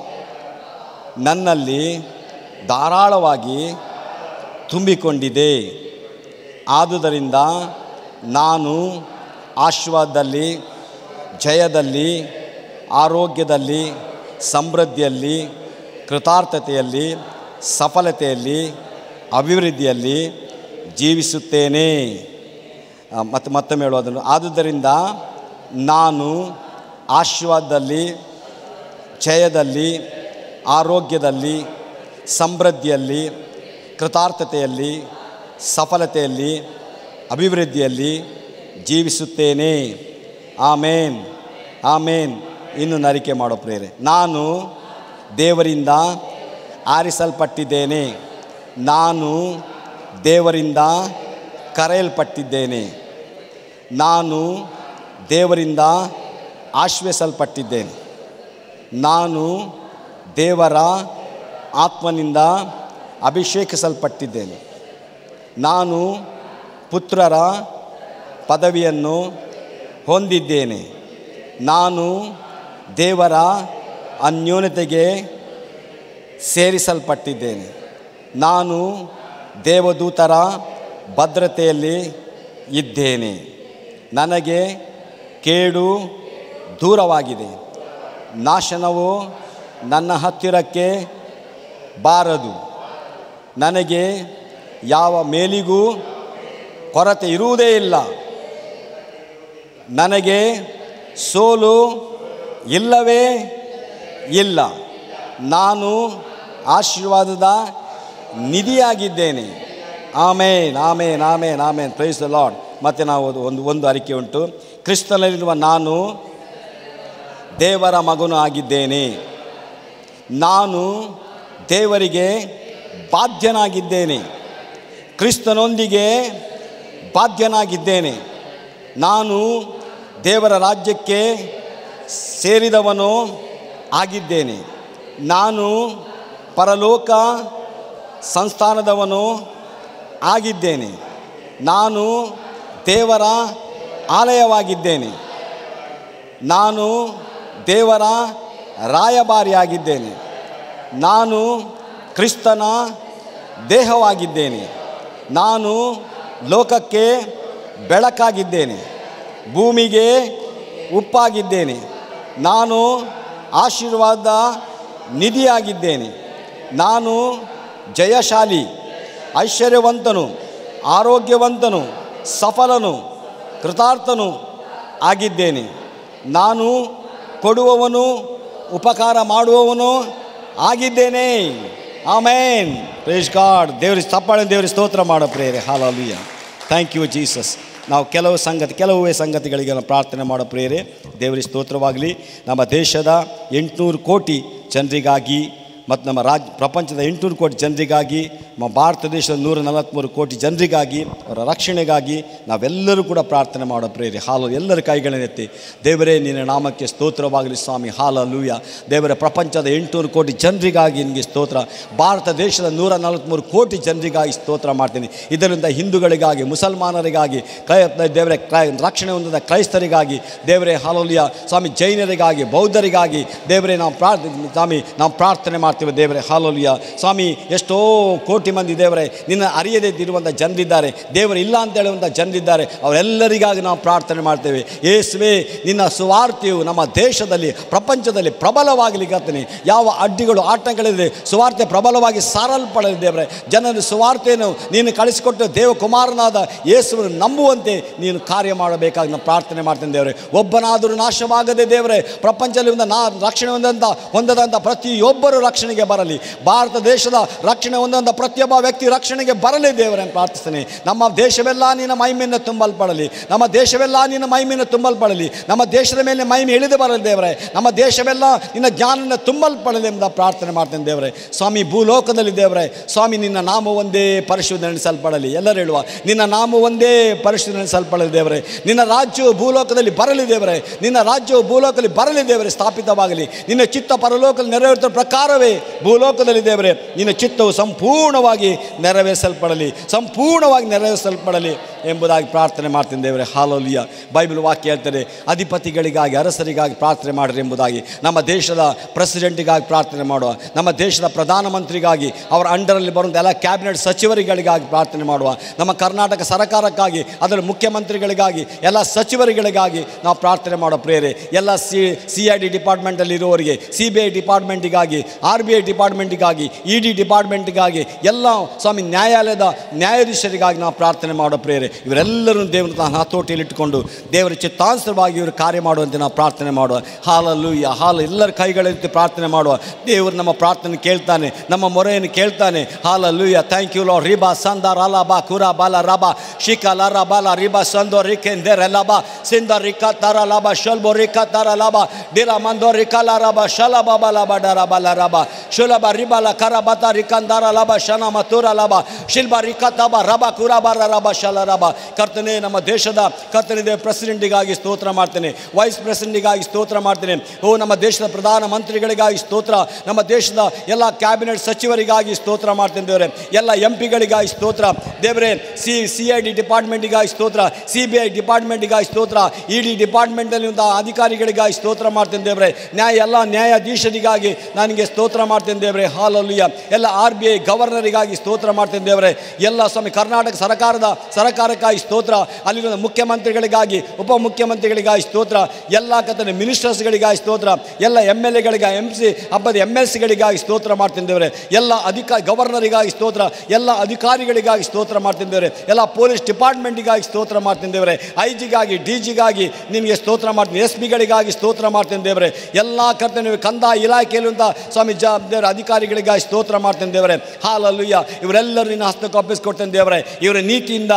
Speaker 1: ನನ್ನಲ್ಲಿ ಧಾರಾಳವಾಗಿ ತುಂಬಿಕೊಂಡಿದೆ ಆದುದರಿಂದ ನಾನು ಆಶೀರ್ವಾದದಲ್ಲಿ ಜಯದಲ್ಲಿ ಆರೋಗ್ಯದಲ್ಲಿ ಸಮೃದ್ಧಿಯಲ್ಲಿ ಕೃತಾರ್ಥತೆಯಲ್ಲಿ ಸಫಲತೆಯಲ್ಲಿ ಅಭಿವೃದ್ಧಿಯಲ್ಲಿ ಜೀವಿಸುತ್ತೇನೆ ಆ, ಮತ್ತೆ ಮತ್ತೊಮ್ಮೆ ಹೇಳೋದನ್ನು ಆದುದರಿಂದ ನಾನು ಆಶೀರ್ವಾದದಲ್ಲಿ ಜಯದಲ್ಲಿ ಆರೋಗ್ಯದಲ್ಲಿ ಸಮೃದ್ಧಿಯಲ್ಲಿ ಕೃತಾರ್ಥತೆಯಲ್ಲಿ ಸಫಲತೆಯಲ್ಲಿ ಅಭಿವೃದ್ಧಿಯಲ್ಲಿ ಜೀವಿಸುತ್ತೇನೆ ಆಮೇನ್ ಆಮೇನ್ ಇನ್ನು ನರಿಕೆ ಮಾಡೋ ಪ್ರೇರೆ ನಾನು ದೇವರಿಂದ ಆರಿಸಲ್ಪಟ್ಟಿದ್ದೇನೆ ನಾನು ದೇವರಿಂದ ಕರೆಯಲ್ಪಟ್ಟಿದ್ದೇನೆ ನಾನು ದೇವರಿಂದ ಆಶ್ವಯಿಸಲ್ಪಟ್ಟಿದ್ದೇನೆ ನಾನು ದೇವರ ಆತ್ಮನಿಂದ ಅಭಿಷೇಕಿಸಲ್ಪಟ್ಟಿದ್ದೇನೆ ನಾನು ಪುತ್ರರ ಪದವಿಯನ್ನು ಹೊಂದಿದ್ದೇನೆ ನಾನು ದೇವರ ಅನ್ಯೋನ್ಯತೆಗೆ ಸೇರಿಸಲ್ಪಟ್ಟಿದ್ದೇನೆ ನಾನು ದೇವದೂತರ ಭದ್ರತೆಯಲ್ಲಿ ಇದ್ದೇನೆ ನನಗೆ ಕೇಡು ದೂರವಾಗಿದೆ ನಾಶನವು ನನ್ನ ಹತ್ತಿರಕ್ಕೆ ಬಾರದು ನನಗೆ ಯಾವ ಮೇಲಿಗೂ ಕೊರತೆ ಇರುವುದೇ ಇಲ್ಲ ನನಗೆ ಸೋಲು ಇಲ್ಲವೇ ಇಲ್ಲ ನಾನು ಆಶೀರ್ವಾದದ ನಿಧಿಯಾಗಿದ್ದೇನೆ amen amen amen amen praise the Lord ಮತ್ತು ನಾವು ಅದು ಒಂದು ಒಂದು ಅರಿಕೆ ಉಂಟು ಕ್ರಿಸ್ತನಲ್ಲಿರುವ ನಾನು ದೇವರ ಮಗನು ಆಗಿದ್ದೇನೆ ನಾನು ದೇವರಿಗೆ ಬಾಧ್ಯನಾಗಿದ್ದೇನೆ ಕ್ರಿಸ್ತನೊಂದಿಗೆ ಬಾಧ್ಯನಾಗಿದ್ದೇನೆ ನಾನು ದೇವರ ರಾಜ್ಯಕ್ಕೆ ಸೇರಿದವನು ಆಗಿದ್ದೇನೆ ನಾನು ಪರಲೋಕ ಸಂಸ್ಥಾನದವನು ಆಗಿದ್ದೇನೆ ನಾನು ದೇವರ ಆಲಯವಾಗಿದ್ದೇನೆ ನಾನು ದೇವರ ರಾಯಭಾರಿಯಾಗಿದ್ದೇನೆ ನಾನು ಕ್ರಿಸ್ತನ ದೇಹವಾಗಿದ್ದೇನೆ ನಾನು ಲೋಕಕ್ಕೆ ಬೆಳಕಾಗಿದ್ದೇನೆ ಭೂಮಿಗೆ ಉಪ್ಪಾಗಿದ್ದೇನೆ ನಾನು ಆಶೀರ್ವಾದ ನಿಧಿಯಾಗಿದ್ದೇನೆ ನಾನು ಜಯಶಾಲಿ ಐಶ್ವರ್ಯವಂತನು ಆರೋಗ್ಯವಂತನು ಸಫಲನು ಕೃತಾರ್ಥನು ಆಗಿದ್ದೇನೆ ನಾನು ಕೊಡುವವನು ಉಪಕಾರ ಮಾಡುವವನು ಆಗಿದ್ದೇನೆ ಆಮೇನ್ ಪ್ರೇಸ್ ಗಾಡ್ ದೇವ್ರಿಗೆ ತಪ್ಪಾಳೆ ದೇವ್ರಿಗೆ ಸ್ತೋತ್ರ ಮಾಡೋ ಪ್ರೇರೆ ಹಾಲೂಯ ಥ್ಯಾಂಕ್ ಯು ಜೀಸಸ್ ನಾವು ಕೆಲವು ಸಂಗತಿ ಕೆಲವೇ ಸಂಗತಿಗಳಿಗೆ ನಾವು ಪ್ರಾರ್ಥನೆ ಮಾಡೋ ಪ್ರೇರೆ ದೇವರಿಗೆ ಸ್ತೋತ್ರವಾಗಲಿ ನಮ್ಮ ದೇಶದ ಎಂಟುನೂರು ಕೋಟಿ ಜನರಿಗಾಗಿ ಮತ್ತು ನಮ್ಮ ರಾಜ್ ಪ್ರಪಂಚದ ಎಂಟುನೂರು ಕೋಟಿ ಜನರಿಗಾಗಿ ನಮ್ಮ ಭಾರತ ದೇಶದ ನೂರ ನಲವತ್ತ್ಮೂರು ಕೋಟಿ ಜನರಿಗಾಗಿ ಅವರ ರಕ್ಷಣೆಗಾಗಿ ನಾವೆಲ್ಲರೂ ಕೂಡ ಪ್ರಾರ್ಥನೆ ಮಾಡೋ ಪ್ರೇರಿ ಹಾಲು ಎಲ್ಲರ ಕೈಗಳನ್ನೆತ್ತಿ ದೇವರೇ ನಿನ್ನ ನಾಮಕ್ಕೆ ಸ್ತೋತ್ರವಾಗಲಿ ಸ್ವಾಮಿ ಹಾಲಲ್ಲೂಯ ದೇವರ ಪ್ರಪಂಚದ ಎಂಟುನೂರು ಕೋಟಿ ಜನರಿಗಾಗಿ ನಿನಗೆ ಸ್ತೋತ್ರ ಭಾರತ ದೇಶದ ನೂರ ನಲವತ್ತ್ಮೂರು ಕೋಟಿ ಜನರಿಗಾಗಿ ಸ್ತೋತ್ರ ಮಾಡ್ತೀನಿ ಇದರಿಂದ ಹಿಂದೂಗಳಿಗಾಗಿ ಮುಸಲ್ಮಾನರಿಗಾಗಿ ಕ್ರೈ ದೇವರೇ ಕ್ರೈ ರಕ್ಷಣೆ ಹೊಂದಿದ ಕ್ರೈಸ್ತರಿಗಾಗಿ ದೇವರೇ ಹಾಲೋಲಿಯ ಸ್ವಾಮಿ ಜೈನರಿಗಾಗಿ ಬೌದ್ಧರಿಗಾಗಿ ದೇವರೇ ನಾವು ಪ್ರಾರ್ಥ ಸ್ವಾಮಿ ನಾವು ಪ್ರಾರ್ಥನೆ ಮಾಡ್ತೇವೆ ದೇವರೇ ಹಾಲೋಲಿಯ ಸ್ವಾಮಿ ಎಷ್ಟೋ ಕೋಟಿ ಮಂದಿ ದೇವರೇ ನಿನ್ನ ಅರಿಯದೇ ಇರುವಂಥ ಜನರಿದ್ದಾರೆ ದೇವರು ಇಲ್ಲ ಅಂತ ಹೇಳುವಂಥ ಜನರಿದ್ದಾರೆ ಅವರೆಲ್ಲರಿಗಾಗಿ ನಾವು ಪ್ರಾರ್ಥನೆ ಮಾಡ್ತೇವೆ ಯೇಸುವೆ ನಿನ್ನ ಸುವಾರ್ತೆಯು ನಮ್ಮ ದೇಶದಲ್ಲಿ ಪ್ರಪಂಚದಲ್ಲಿ ಪ್ರಬಲವಾಗಲಿ ಕರ್ತನೆ ಯಾವ ಅಡ್ಡಿಗಳು ಆಟಗಳಿದೆ ಸುವಾರ್ತೆ ಪ್ರಬಲವಾಗಿ ಸಾರಲ್ಪಡಲಿ ದೇವರೇ ಜನರು ಸುವಾರ್ತೆಯನ್ನು ನೀನು ಕಳಿಸಿಕೊಟ್ಟು ದೇವಕುಮಾರನಾದ ಯೇಸುವನ್ನು ನಂಬುವಂತೆ ನೀನು ಕಾರ್ಯ ಮಾಡಬೇಕಾಗಿ ನಾನು ಪ್ರಾರ್ಥನೆ ಮಾಡ್ತೇನೆ ದೇವರೇ ಒಬ್ಬನಾದರೂ ನಾಶವಾಗದೆ ದೇವರೇ ಪ್ರಪಂಚದಲ್ಲಿ ಒಂದು ನಾ ರಕ್ಷಣೆ ಹೊಂದಂಥ ಹೊಂದದಂಥ ಪ್ರತಿಯೊಬ್ಬರು ರಕ್ಷಣೆಗೆ ಬರಲಿ ಭಾರತ ದೇಶದ ರಕ್ಷಣೆ ಹೊಂದಂಥ ಪ್ರತಿಯೊಬ್ಬ ವ್ಯಕ್ತಿ ರಕ್ಷಣೆಗೆ ಬರಲಿ ದೇವರೇ ಪ್ರಾರ್ಥಿಸ್ತೇನೆ ನಮ್ಮ ದೇಶವೆಲ್ಲ ನಿನ್ನ ಮಹಿಮೆಯಿಂದ ತುಂಬಲ್ಪಡಲಿ ನಮ್ಮ ದೇಶವೆಲ್ಲ ನಿನ್ನ ಮಹಿಮೆಯಿಂದ ತುಂಬಲ್ಪಡಲಿ ನಮ್ಮ ದೇಶದ ಮೇಲೆ ಮಹಿಮೆ ಇಳಿದು ಬರಲಿ ದೇವರೇ ನಮ್ಮ ದೇಶವೆಲ್ಲ ನಿನ್ನ ಜ್ಞಾನದಿಂದ ತುಂಬಲ್ಪಡಲಿ ಎಂಬ ಪ್ರಾರ್ಥನೆ ಮಾಡ್ತೇನೆ ದೇವರೇ ಸ್ವಾಮಿ ಭೂಲೋಕದಲ್ಲಿ ದೇವರೇ ಸ್ವಾಮಿ ನಿನ್ನ ನಾಮ ಒಂದೇ ಪರಿಶುದ್ಧ ನೆನೆಸಲ್ಪಡಲಿ ಎಲ್ಲರೂ ಹೇಳುವ ನಿನ್ನ ನಾಮ ಒಂದೇ ಪರಿಶುದ್ಧ ನೆನೆಸಲ್ಪಡಲಿ ದೇವರೇ ನಿನ್ನ ರಾಜ್ಯವು ಭೂಲೋಕದಲ್ಲಿ ಬರಲಿ ದೇವರೇ ನಿನ್ನ ರಾಜ್ಯವು ಭೂಲೋಕದಲ್ಲಿ ಬರಲಿ ದೇವರೇ ಸ್ಥಾಪಿತವಾಗಲಿ ನಿನ್ನ ಚಿತ್ತ ಪರಲೋಕದಲ್ಲಿ ನೆರವೇರುತ್ತ ಪ್ರಕಾರವೇ ಭೂಲೋಕದಲ್ಲಿ ದೇವರೇ ನಿನ್ನ ಚಿತ್ತವು ಸಂಪೂರ್ಣವಾಗಿ ನೆರವೇರಿಸಲ್ಪಡಲಿ ಸಂಪೂರ್ಣವಾಗಿ ನೆರವೇರಿಸಲ್ಪಡಲಿ ಎಂಬುದಾಗಿ ಪ್ರಾರ್ಥನೆ ಮಾಡ್ತೀನಿ ದೇವರೇ ಹಾಲೋಲಿಯ ಬೈಬಲ್ ವಾಕ್ಯ ಹೇಳ್ತಾರೆ ಅಧಿಪತಿಗಳಿಗಾಗಿ ಅರಸರಿಗಾಗಿ ಪ್ರಾರ್ಥನೆ ಮಾಡಿರಿ ಎಂಬುದಾಗಿ ನಮ್ಮ ದೇಶದ ಪ್ರೆಸಿಡೆಂಟಿಗಾಗಿ ಪ್ರಾರ್ಥನೆ ಮಾಡುವ ನಮ್ಮ ದೇಶದ ಪ್ರಧಾನಮಂತ್ರಿಗಾಗಿ ಅವರ ಅಂಡರಲ್ಲಿ ಬರುವಂಥ ಎಲ್ಲ ಕ್ಯಾಬಿನೆಟ್ ಸಚಿವರುಗಳಿಗಾಗಿ ಪ್ರಾರ್ಥನೆ ಮಾಡುವ ನಮ್ಮ ಕರ್ನಾಟಕ ಸರ್ಕಾರಕ್ಕಾಗಿ ಅದರ ಮುಖ್ಯಮಂತ್ರಿಗಳಿಗಾಗಿ ಎಲ್ಲ ಸಚಿವರುಗಳಿಗಾಗಿ ನಾವು ಪ್ರಾರ್ಥನೆ ಮಾಡೋ ಪ್ರೇರೆ ಎಲ್ಲ ಸಿ ಸಿ ಐ ಡಿ ಡಿಪಾರ್ಟ್ಮೆಂಟಲ್ಲಿ ಇರುವವರಿಗೆ ಸಿ ಬಿ ಐ ಡಿಪಾರ್ಟ್ಮೆಂಟಿಗಾಗಿ ಆರ್ ಬಿ ಐ ಡಿಪಾರ್ಟ್ಮೆಂಟಿಗಾಗಿ ಇ ಡಿ ಡಿಪಾರ್ಟ್ಮೆಂಟಿಗಾಗಿ ಎಲ್ಲ ಸ್ವಾಮಿ ನ್ಯಾಯಾಲಯದ ನ್ಯಾಯಾಧೀಶರಿಗಾಗಿ ನಾವು ಪ್ರಾರ್ಥನೆ ಮಾಡೋ ಪ್ರೇರೆ ಇವರೆಲ್ಲರನ್ನು ದೇವರ ತಾನು ಹತೋಟಿಯಲ್ಲಿ ಇಟ್ಟುಕೊಂಡು ದೇವರ ಚಿತ್ತಾನುಸಾರವಾಗಿ ಇವರು ಕಾರ್ಯ ಮಾಡುವಂತೆ ನಾವು ಪ್ರಾರ್ಥನೆ ಮಾಡುವ ಹಾಲಲ್ಲೂ ಈ ಹಾಲು ಎಲ್ಲರ ಕೈಗಳೆತ್ತಿ ಪ್ರಾರ್ಥನೆ ಮಾಡುವ ದೇವರು ನಮ್ಮ ಪ್ರಾರ್ಥನೆ ಕೇಳ್ತಾನೆ ನಮ್ಮ ಮೊರೆಯನ್ನು ಕೇಳ್ತಾನೆ ಹಾಲಲ್ಲೂಯ ಥ್ಯಾಂಕ್ ಯು ಲೋ ರಿಬಾ ಸಂದ ರಲ ಬಾ ಕುರ ಬಾಲ ರಬ ಶಿಕ ಲರ ಬಾಲ ರಿಬಾ ಸಂದೋ ರಿಕೆಂದೆ ರೆಲಬ ಸಿಂದ ರಿಕ ತರ ಲಬ ಶಲ್ಬೋ ರಿಕ ತರ ಲಬ ಡಿರ ಮಂದೋ ರಿಕ ಲರಬ ಶಲ ಬಬ ಲಬ ಡರ ಬಲ ರಬ ಶುಲಬ ರಿಬಲ ಕರ ಬತ ರಿಕಂದರ ಲಬ ಶನ ಮತುರ ಲಬ ಶಿಲ್ಬ ರಿಕ ತಬ ರಬ ಕುರ ಬರ ರಬ ಶಲ ರಬ ಕರ್ತನೆ ನಮ್ಮ ದೇಶದ ಕರ್ತನಿದೆ ಪ್ರೆಸಿಡೆಂಟಿಗಾಗಿ ಸ್ತೋತ್ರ ಮಾಡ್ತೇನೆ ವೈಸ್ ಪ್ರೆಸಿಡೆಂಟಿಗಾಗಿ ಸ್ತೋತ್ರ ಮಾಡ್ತೇನೆ ಓ ನಮ್ಮ ದೇಶದ ಪ್ರಧಾನ ಮಂತ್ರಿಗಳಿಗಾಗಿ ಸ್ತೋತ್ರ ನಮ್ಮ ದೇಶದ ಎಲ್ಲ ಕ್ಯಾಬಿನೆಟ್ ಸಚಿವರಿಗಾಗಿ ಸ್ತೋತ್ರ ಮಾಡ್ತೇನೆ ದೇವರೇ ಎಲ್ಲ ಎಂ ಪಿಗಳಿಗಾಗಿ ಸ್ತೋತ್ರ ದೇವರೇ ಸಿ ಸಿ ಐ ಡಿ ಡಿಪಾರ್ಟ್ಮೆಂಟಿಗಾಗಿ ಸ್ತೋತ್ರ ಸಿ ಬಿ ಐ ಡಿಪಾರ್ಟ್ಮೆಂಟಿಗಾಗಿ ಸ್ತೋತ್ರ ಇ ಡಿ ಡಿಪಾರ್ಟ್ಮೆಂಟಲ್ಲಿ ಅಧಿಕಾರಿಗಳಿಗಾಗಿ ಸ್ತೋತ್ರ ಮಾಡ್ತೇನೆ ದೇವರೇ ನ್ಯಾಯ ಎಲ್ಲ ನ್ಯಾಯಾಧೀಶರಿಗಾಗಿ ನನಗೆ ಸ್ತೋತ್ರ ಮಾಡ್ತೇನೆ ದೇವರೇ ಹಾಲಲ್ಲಿಯ ಎಲ್ಲ ಆರ್ ಬಿ ಐ ಗವರ್ನರಿಗಾಗಿ ಸ್ತೋತ್ರ ಮಾಡ್ತೇನೆ ದೇವರೇ ಎಲ್ಲ ಸ್ವಾಮಿ ಕರ್ನಾಟಕ ಸರ್ಕಾರದ ಸರ್ಕಾರಕ್ಕಾಗಿ ಸ್ತೋತ್ರ ಅಲ್ಲಿನ ಮುಖ್ಯಮಂತ್ರಿಗಳಿಗಾಗಿ ಉಪಮುಖ್ಯಮಂತ್ರಿಗಳಿಗಾಗಿ ಸ್ತೋತ್ರ ಎಲ್ಲ ಕಥನೆ ಮಿನಿಸ್ಟರ್ಸ್ಗಳಿಗಾಗಿ ಸ್ತೋತ್ರ ಎಲ್ಲ ಎಮ್ ಎಲ್ ಎಗಳಿಗಾಗಿ ಎಮ್ ಸಿ ಹಬ್ಬದ ಎಮ್ ಎಲ್ ಸಿಗಳಿಗಾಗಿ ಸ್ತೋತ್ರ ಮಾಡ್ತೀನಿ ದೇವರೇ ಎಲ್ಲ ಅಧಿಕ ಗವರ್ನರಿಗಾಗಿ ಸ್ತೋತ್ರ ಎಲ್ಲ ಅಧಿಕಾರಿಗಳಿಗಾಗಿ ಸ್ತೋತ್ರ ಮಾಡ್ತೀನಿ ದೇವರೇ ಎಲ್ಲ ಪೊಲೀಸ್ ಡಿಪಾರ್ಟ್ಮೆಂಟಿಗಾಗಿ ಸ್ತೋತ್ರ ಮಾಡ್ತೀನಿ ದೇವರೇ ಐ ಜಿಗಾಗಿ ಡಿ ಜಿಗಾಗಿ ನಿಮಗೆ ಸ್ತೋತ್ರ ಮಾಡ್ತೀನಿ ಎಸ್ ಪಿಗಳಿಗಾಗಿ ಸ್ತೋತ್ರ ಮಾಡ್ತೀನಿ ದೇವರೇ ಎಲ್ಲ ಕರ್ತನೆ ಕಂದಾಯ ಇಲಾಖೆಯಲ್ಲಿಂದ ಸ್ವಾಮಿ ಜ ದೇವರ ಅಧಿಕಾರಿಗಳಿಗಾಗಿ ಸ್ತೋತ್ರ ಮಾಡ್ತೀನಿ ದೇವರೇ ಹಾಲಲ್ಲುಯ್ಯ ಇವರೆಲ್ಲರೂ ನಿನ್ನ ಹಸ್ತಕ್ಕೆ ಒಪ್ಪಿಸ್ಕೊಡ್ತೇನೆ ದೇವರೇ ಇವರ ನೀತಿಯಿಂದ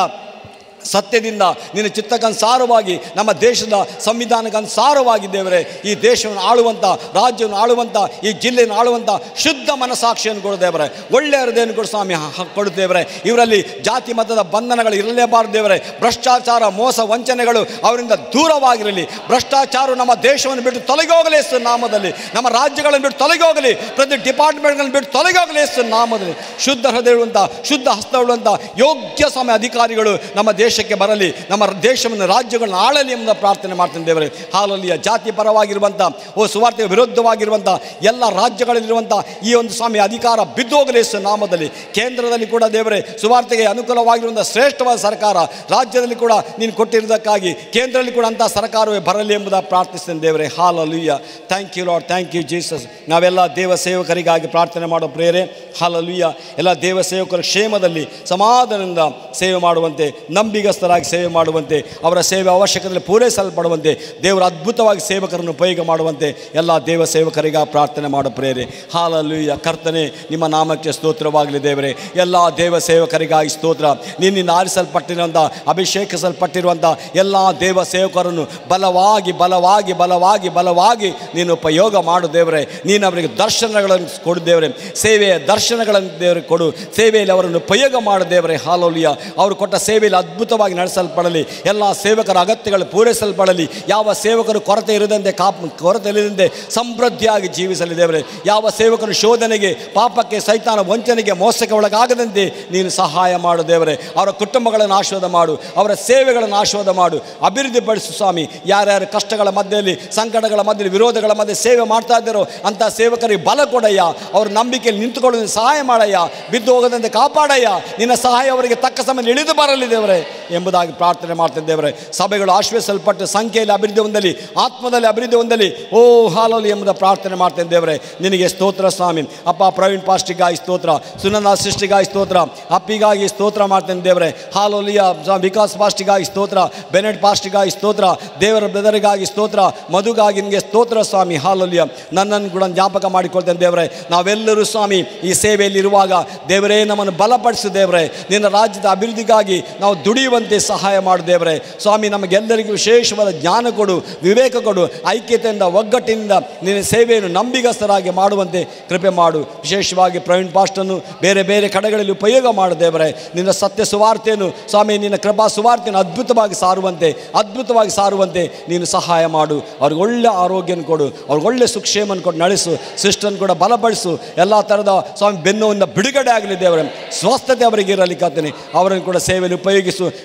Speaker 1: ಸತ್ಯದಿಂದ ನಿನ್ನ ಚಿತ್ತಕ್ಕನುಸಾರವಾಗಿ ನಮ್ಮ ದೇಶದ ಸಂವಿಧಾನಕ್ಕನುಸಾರವಾಗಿ ದೇವರೇ ಈ ದೇಶವನ್ನು ಆಳುವಂಥ ರಾಜ್ಯವನ್ನು ಆಳುವಂಥ ಈ ಜಿಲ್ಲೆಯನ್ನು ಆಳುವಂಥ ಶುದ್ಧ ಮನಸಾಕ್ಷಿಯನ್ನು ಕೊಡು ದೇವರೇ ಒಳ್ಳೆಯ ಹೃದಯವನ್ನು ಕೊಡು ಸ್ವಾಮಿ ಹ- ಹ- ಕೊಡು ದೇವರೇ ಇವರಲ್ಲಿ ಜಾತಿ ಮತದ ಬಂಧನಗಳು ಇರಲೇಬಾರದು ದೇವರೇ ಭ್ರಷ್ಟಾಚಾರ ಮೋಸ ವಂಚನೆಗಳು ಅವರಿಂದ ದೂರವಾಗಿರಲಿ ಭ್ರಷ್ಟಾಚಾರ ನಮ್ಮ ದೇಶವನ್ನು ಬಿಟ್ಟು ತೊಲಗಿ ಹೋಗಲಿ ಯೇಸು ನಾಮದಲ್ಲಿ ನಮ್ಮ ರಾಜ್ಯಗಳನ್ನು ಬಿಟ್ಟು ತೊಲಗಿ ಹೋಗಲಿ ಪ್ರತಿ ಡಿಪಾರ್ಟ್ಮೆಂಟ್ಗಳನ್ನು ಬಿಟ್ಟು ತೊಲಗಿ ಹೋಗಲಿ ಯೇಸು ನಾಮದಲ್ಲಿ ಶುದ್ಧ ಹೃದಯವುಳ್ಳುವಂಥ ಶುದ್ಧ ಹಸ್ತವುಳ್ಳುವಂಥ ಯೋಗ್ಯ ಸಮಯ ಅಧಿಕಾರಿಗಳು ನಮ್ಮ ದೇಶಕ್ಕೆ ಬರಲಿ ನಮ್ಮ ದೇಶವನ್ನು ರಾಜ್ಯಗಳನ್ನು ಆಳಲಿ ಎಂಬ ಪ್ರಾರ್ಥನೆ ಮಾಡ್ತೀನಿ ದೇವರೇ ಹಾಲಲ್ಲಿಯ ಜಾತಿ ಪರವಾಗಿರುವಂಥ ಓ ಸುವಾರ್ತೆಗೆ ವಿರುದ್ಧವಾಗಿರುವಂಥ ಎಲ್ಲ ರಾಜ್ಯಗಳಲ್ಲಿರುವಂಥ ಈ ಒಂದು ಸ್ವಾಮಿ ಅಧಿಕಾರ ಬಿದ್ದು ಹೋಗಲಿ ಯೇಸು ನಾಮದಲ್ಲಿ ಕೇಂದ್ರದಲ್ಲಿ ಕೂಡ ದೇವರೇ ಸುವಾರ್ತೆಗೆ ಅನುಕೂಲವಾಗಿರುವಂಥ ಶ್ರೇಷ್ಠವಾದ ಸರ್ಕಾರ ರಾಜ್ಯದಲ್ಲಿ ಕೂಡ ನೀನು ಕೊಟ್ಟಿರುವುದಕ್ಕಾಗಿ ಕೇಂದ್ರದಲ್ಲಿ ಕೂಡ ಅಂಥ ಸರ್ಕಾರವೇ ಬರಲಿ ಎಂಬುದ ಪ್ರಾರ್ಥಿಸ್ತೇನೆ ದೇವರೇ hallelujah thank you Lord thank you Jesus ನಾವೆಲ್ಲ ದೇವ ಸೇವಕರಿಗಾಗಿ ಪ್ರಾರ್ಥನೆ ಮಾಡೋ ಪ್ರೇರೆ ಹಾಲಲುಯ್ಯ ಎಲ್ಲ ದೇವ ಸೇವಕರ ಕ್ಷೇಮದಲ್ಲಿ ಸಮಾಧಾನದಿಂದ ಸೇವೆ ಮಾಡುವಂತೆ ನಂಬಿಗಸ್ತರಾಗಿ ಸೇವೆ ಮಾಡುವಂತೆ ಅವರ ಸೇವೆ ಅವಶ್ಯಕತೆಯಲ್ಲಿ ಪೂರೈಸಲ್ಪಡುವಂತೆ ದೇವರ ಅದ್ಭುತವಾಗಿ ಸೇವಕರನ್ನು ಉಪಯೋಗ ಮಾಡುವಂತೆ ಎಲ್ಲ ದೇವ ಸೇವಕರಿಗ ಪ್ರಾರ್ಥನೆ ಮಾಡೋ ಪ್ರೇರೆ ಹಾಲಲ್ಲೂಯ್ಯ ಕರ್ತನೆ ನಿಮ್ಮ ನಾಮಕ್ಕೆ ಸ್ತೋತ್ರವಾಗಲಿ ದೇವರೇ ಎಲ್ಲ ದೇವ ಸೇವಕರಿಗಾಗಿ ಸ್ತೋತ್ರ ನಿನ್ನಿಂದ ಆರಿಸಲ್ಪಟ್ಟಿರುವಂಥ ಅಭಿಷೇಕಿಸಲ್ಪಟ್ಟಿರುವಂಥ ಎಲ್ಲ ದೇವ ಸೇವಕರನ್ನು ಬಲವಾಗಿ ಬಲವಾಗಿ ಬಲವಾಗಿ ಬಲವಾಗಿ ನೀನು ಉಪಯೋಗ ಮಾಡು ದೇವರೇ ನೀನು ಅವರಿಗೆ ದರ್ಶನಗಳನ್ನು ಕೊಡು ದೇವರೇ ಸೇವೆಯ ದರ್ಶನಗಳನ್ನು ದೇವರಿಗೆ ಕೊಡು ಸೇವೆಯಲ್ಲಿ ಅವರನ್ನು ಉಪಯೋಗ ಮಾಡು ದೇವರೇ ಹಾಲೋಲಿಯ ಅವರು ಕೊಟ್ಟ ಸೇವೆಯಲ್ಲಿ ಅದ್ಭುತವಾಗಿ ನಡೆಸಲ್ಪಡಲಿ ಎಲ್ಲ ಸೇವಕರ ಅಗತ್ಯಗಳು ಪೂರೈಸಲ್ಪಡಲಿ ಯಾವ ಸೇವಕರು ಕೊರತೆ ಇರದಂತೆ ಕಾಪ್ ಕೊರತೆ ಇಲ್ಲದಂತೆ ಸಮೃದ್ಧಿಯಾಗಿ ಜೀವಿಸಲಿ ದೇವರೇ ಯಾವ ಸೇವಕರು ಶೋಧನೆಗೆ ಪಾಪಕ್ಕೆ ಸೈತಾನ ವಂಚನೆಗೆ ಮೋಸಕ್ಕೆ ಒಳಗಾಗದಂತೆ ನೀನು ಸಹಾಯ ಮಾಡು ದೇವರೇ ಅವರ ಕುಟುಂಬಗಳನ್ನು ಆಶೀರ್ವಾದ ಮಾಡು ಅವರ ಸೇವೆಗಳನ್ನು ಆಶೀರ್ವಾದ ಮಾಡು ಅಭಿವೃದ್ಧಿಪಡಿಸು ಸ್ವಾಮಿ ಯಾರ್ಯಾರು ಕಷ್ಟಗಳ ಮಧ್ಯೆಯಲ್ಲಿ ಸಂಕಟಗಳ ಮಧ್ಯೆ ವಿರೋಧಗಳ ಮಧ್ಯೆ ಸೇವೆ ಮಾಡ್ತಾ ಇದ್ದಾರೋ ಅಂಥ ಸೇವಕರಿಗೆ ಬಲ ಕೊಡಯ್ಯ ಅವ್ರ ನಂಬಿಕೆಯಲ್ಲಿ ನಿಂತುಕೊಳ್ಳಲು ಸಹಾಯ ಮಾಡಯ್ಯ ಬಿದ್ದು ಹೋಗದಂತೆ ಕಾಪಾಡಯ್ಯ ನಿನ್ನ ಸಹಾಯ ಅವರಿಗೆ ತಕ್ಕ ಸಮಯ ಇಳಿದು ಬರಲಿ ದೇವರೇ ಎಂಬುದಾಗಿ ಪ್ರಾರ್ಥನೆ ಮಾಡ್ತೇನೆ ದೇವರೇ ಸಭೆಗಳು ಆಶ್ವಯಿಸಲ್ಪಟ್ಟು ಸಂಖ್ಯೆಯಲ್ಲಿ ಅಭಿವೃದ್ಧಿ ಹೊಂದಲಿ ಆತ್ಮದಲ್ಲಿ ಅಭಿವೃದ್ಧಿ ಹೊಂದಲಿ ಓ ಹಾಲಲ್ಲಿ ಎಂಬುದ ಪ್ರಾರ್ಥನೆ ಮಾಡ್ತೇನೆ ದೇವರೇ ನಿನಗೆ ಸ್ತೋತ್ರ ಸ್ವಾಮಿ ಅಪ್ಪ ಪ್ರವೀಣ್ ಪಾಸ್ಟಿಗಾಗಿ ಸ್ತೋತ್ರ ಸುನಂದ ಸೃಷ್ಟಿಗಾಗಿ ಸ್ತೋತ್ರ ಅಪ್ಪಿಗಾಗಿ ಸ್ತೋತ್ರ ಮಾಡ್ತೇನೆ ದೇವರೇ ಹಾಲೋಲಿಯ ವಿಕಾಸ್ ಪಾಸ್ಟಿಗಾಗಿ ಸ್ತೋತ್ರ ಬೆನೆಟ್ ಪಾಸ್ಟಿಗಾಗಿ ಸ್ತೋತ್ರ ದೇವರ ಬ್ರದರಿಗಾಗಿ ಸ್ತೋತ್ರ ಮಧುಗಾಗಿ ನಿನಗೆ ಸ್ತೋತ್ರ ಸ್ವಾಮಿ ಹಾಲೋಲಿಯ ನನ್ನನ್ನು ಕೂಡ ಜ್ಞಾಪಕ ಮಾಡಿಕೊಳ್ತೇನೆ ದೇವರೇ ನಾವೆಲ್ಲರೂ ಸ್ವಾಮಿ ಈ ಸೇವೆಯಲ್ಲಿ ಇರುವಾಗ ದೇವರೇ ನಮ್ಮನ್ನು ಬಲಪಡಿಸು ದೇವರೇ ನಿನ್ನ ರಾಜ್ಯದ ಅಭಿವೃದ್ಧಿಗಾಗಿ ನಾವು ದುಡಿಯುವಂತೆ ಸಹಾಯ ಮಾಡು ದೇವರೇ ಸ್ವಾಮಿ ನಮಗೆಲ್ಲರಿಗೂ ವಿಶೇಷವಾದ ಜ್ಞಾನ ಕೊಡು ವಿವೇಕ ಕೊಡು ಐಕ್ಯತೆಯಿಂದ ಒಗ್ಗಟ್ಟಿನಿಂದ ನಿನ್ನ ಸೇವೆಯನ್ನು ನಂಬಿಗಸ್ತರಾಗಿ ಮಾಡುವಂತೆ ಕೃಪೆ ಮಾಡು ವಿಶೇಷವಾಗಿ ಪ್ರವೀಣ್ ಪಾಸ್ಟನ್ನು ಬೇರೆ ಬೇರೆ ಕಡೆಗಳಲ್ಲಿ ಉಪಯೋಗ ಮಾಡು ದೇವರೇ ನಿನ್ನ ಸತ್ಯ ಸುವಾರ್ತೆಯನ್ನು ಸ್ವಾಮಿ ನಿನ್ನ ಕೃಪಾ ಸುವಾರ್ತೆಯನ್ನು ಅದ್ಭುತವಾಗಿ ಸಾರುವಂತೆ ಅದ್ಭುತವಾಗಿ ಸಾರುವಂತೆ ನೀನು ಸಹಾಯ ಮಾಡು ಅವ್ರಿಗೆ ಒಳ್ಳೆ ಆರೋಗ್ಯನ ಕೊಡು ಅವ್ರಿಗೆ ಒಳ್ಳೆ ಸುಕ್ಷೇಮನ್ನು ಕೊಡು ನಡೆಸು ಸಿಸ್ಟನ್ ಕೂಡ ಬಲಪಡಿಸು ಎಲ್ಲ ಥರದ ಸ್ವಾಮಿ ಬೆನ್ನುವಿಂದ ಬಿಡುಗಡೆ ಆಗಲಿ ದೇವರೇ ಸ್ವಸ್ಥತೆ ಅವರಿಗೆ ಇರಲಿ ಕರ್ತನೆ ಅವರನ್ನು ಕೂಡ ಸೇವೆಯಲ್ಲಿ ಉಪಯೋಗಿಸು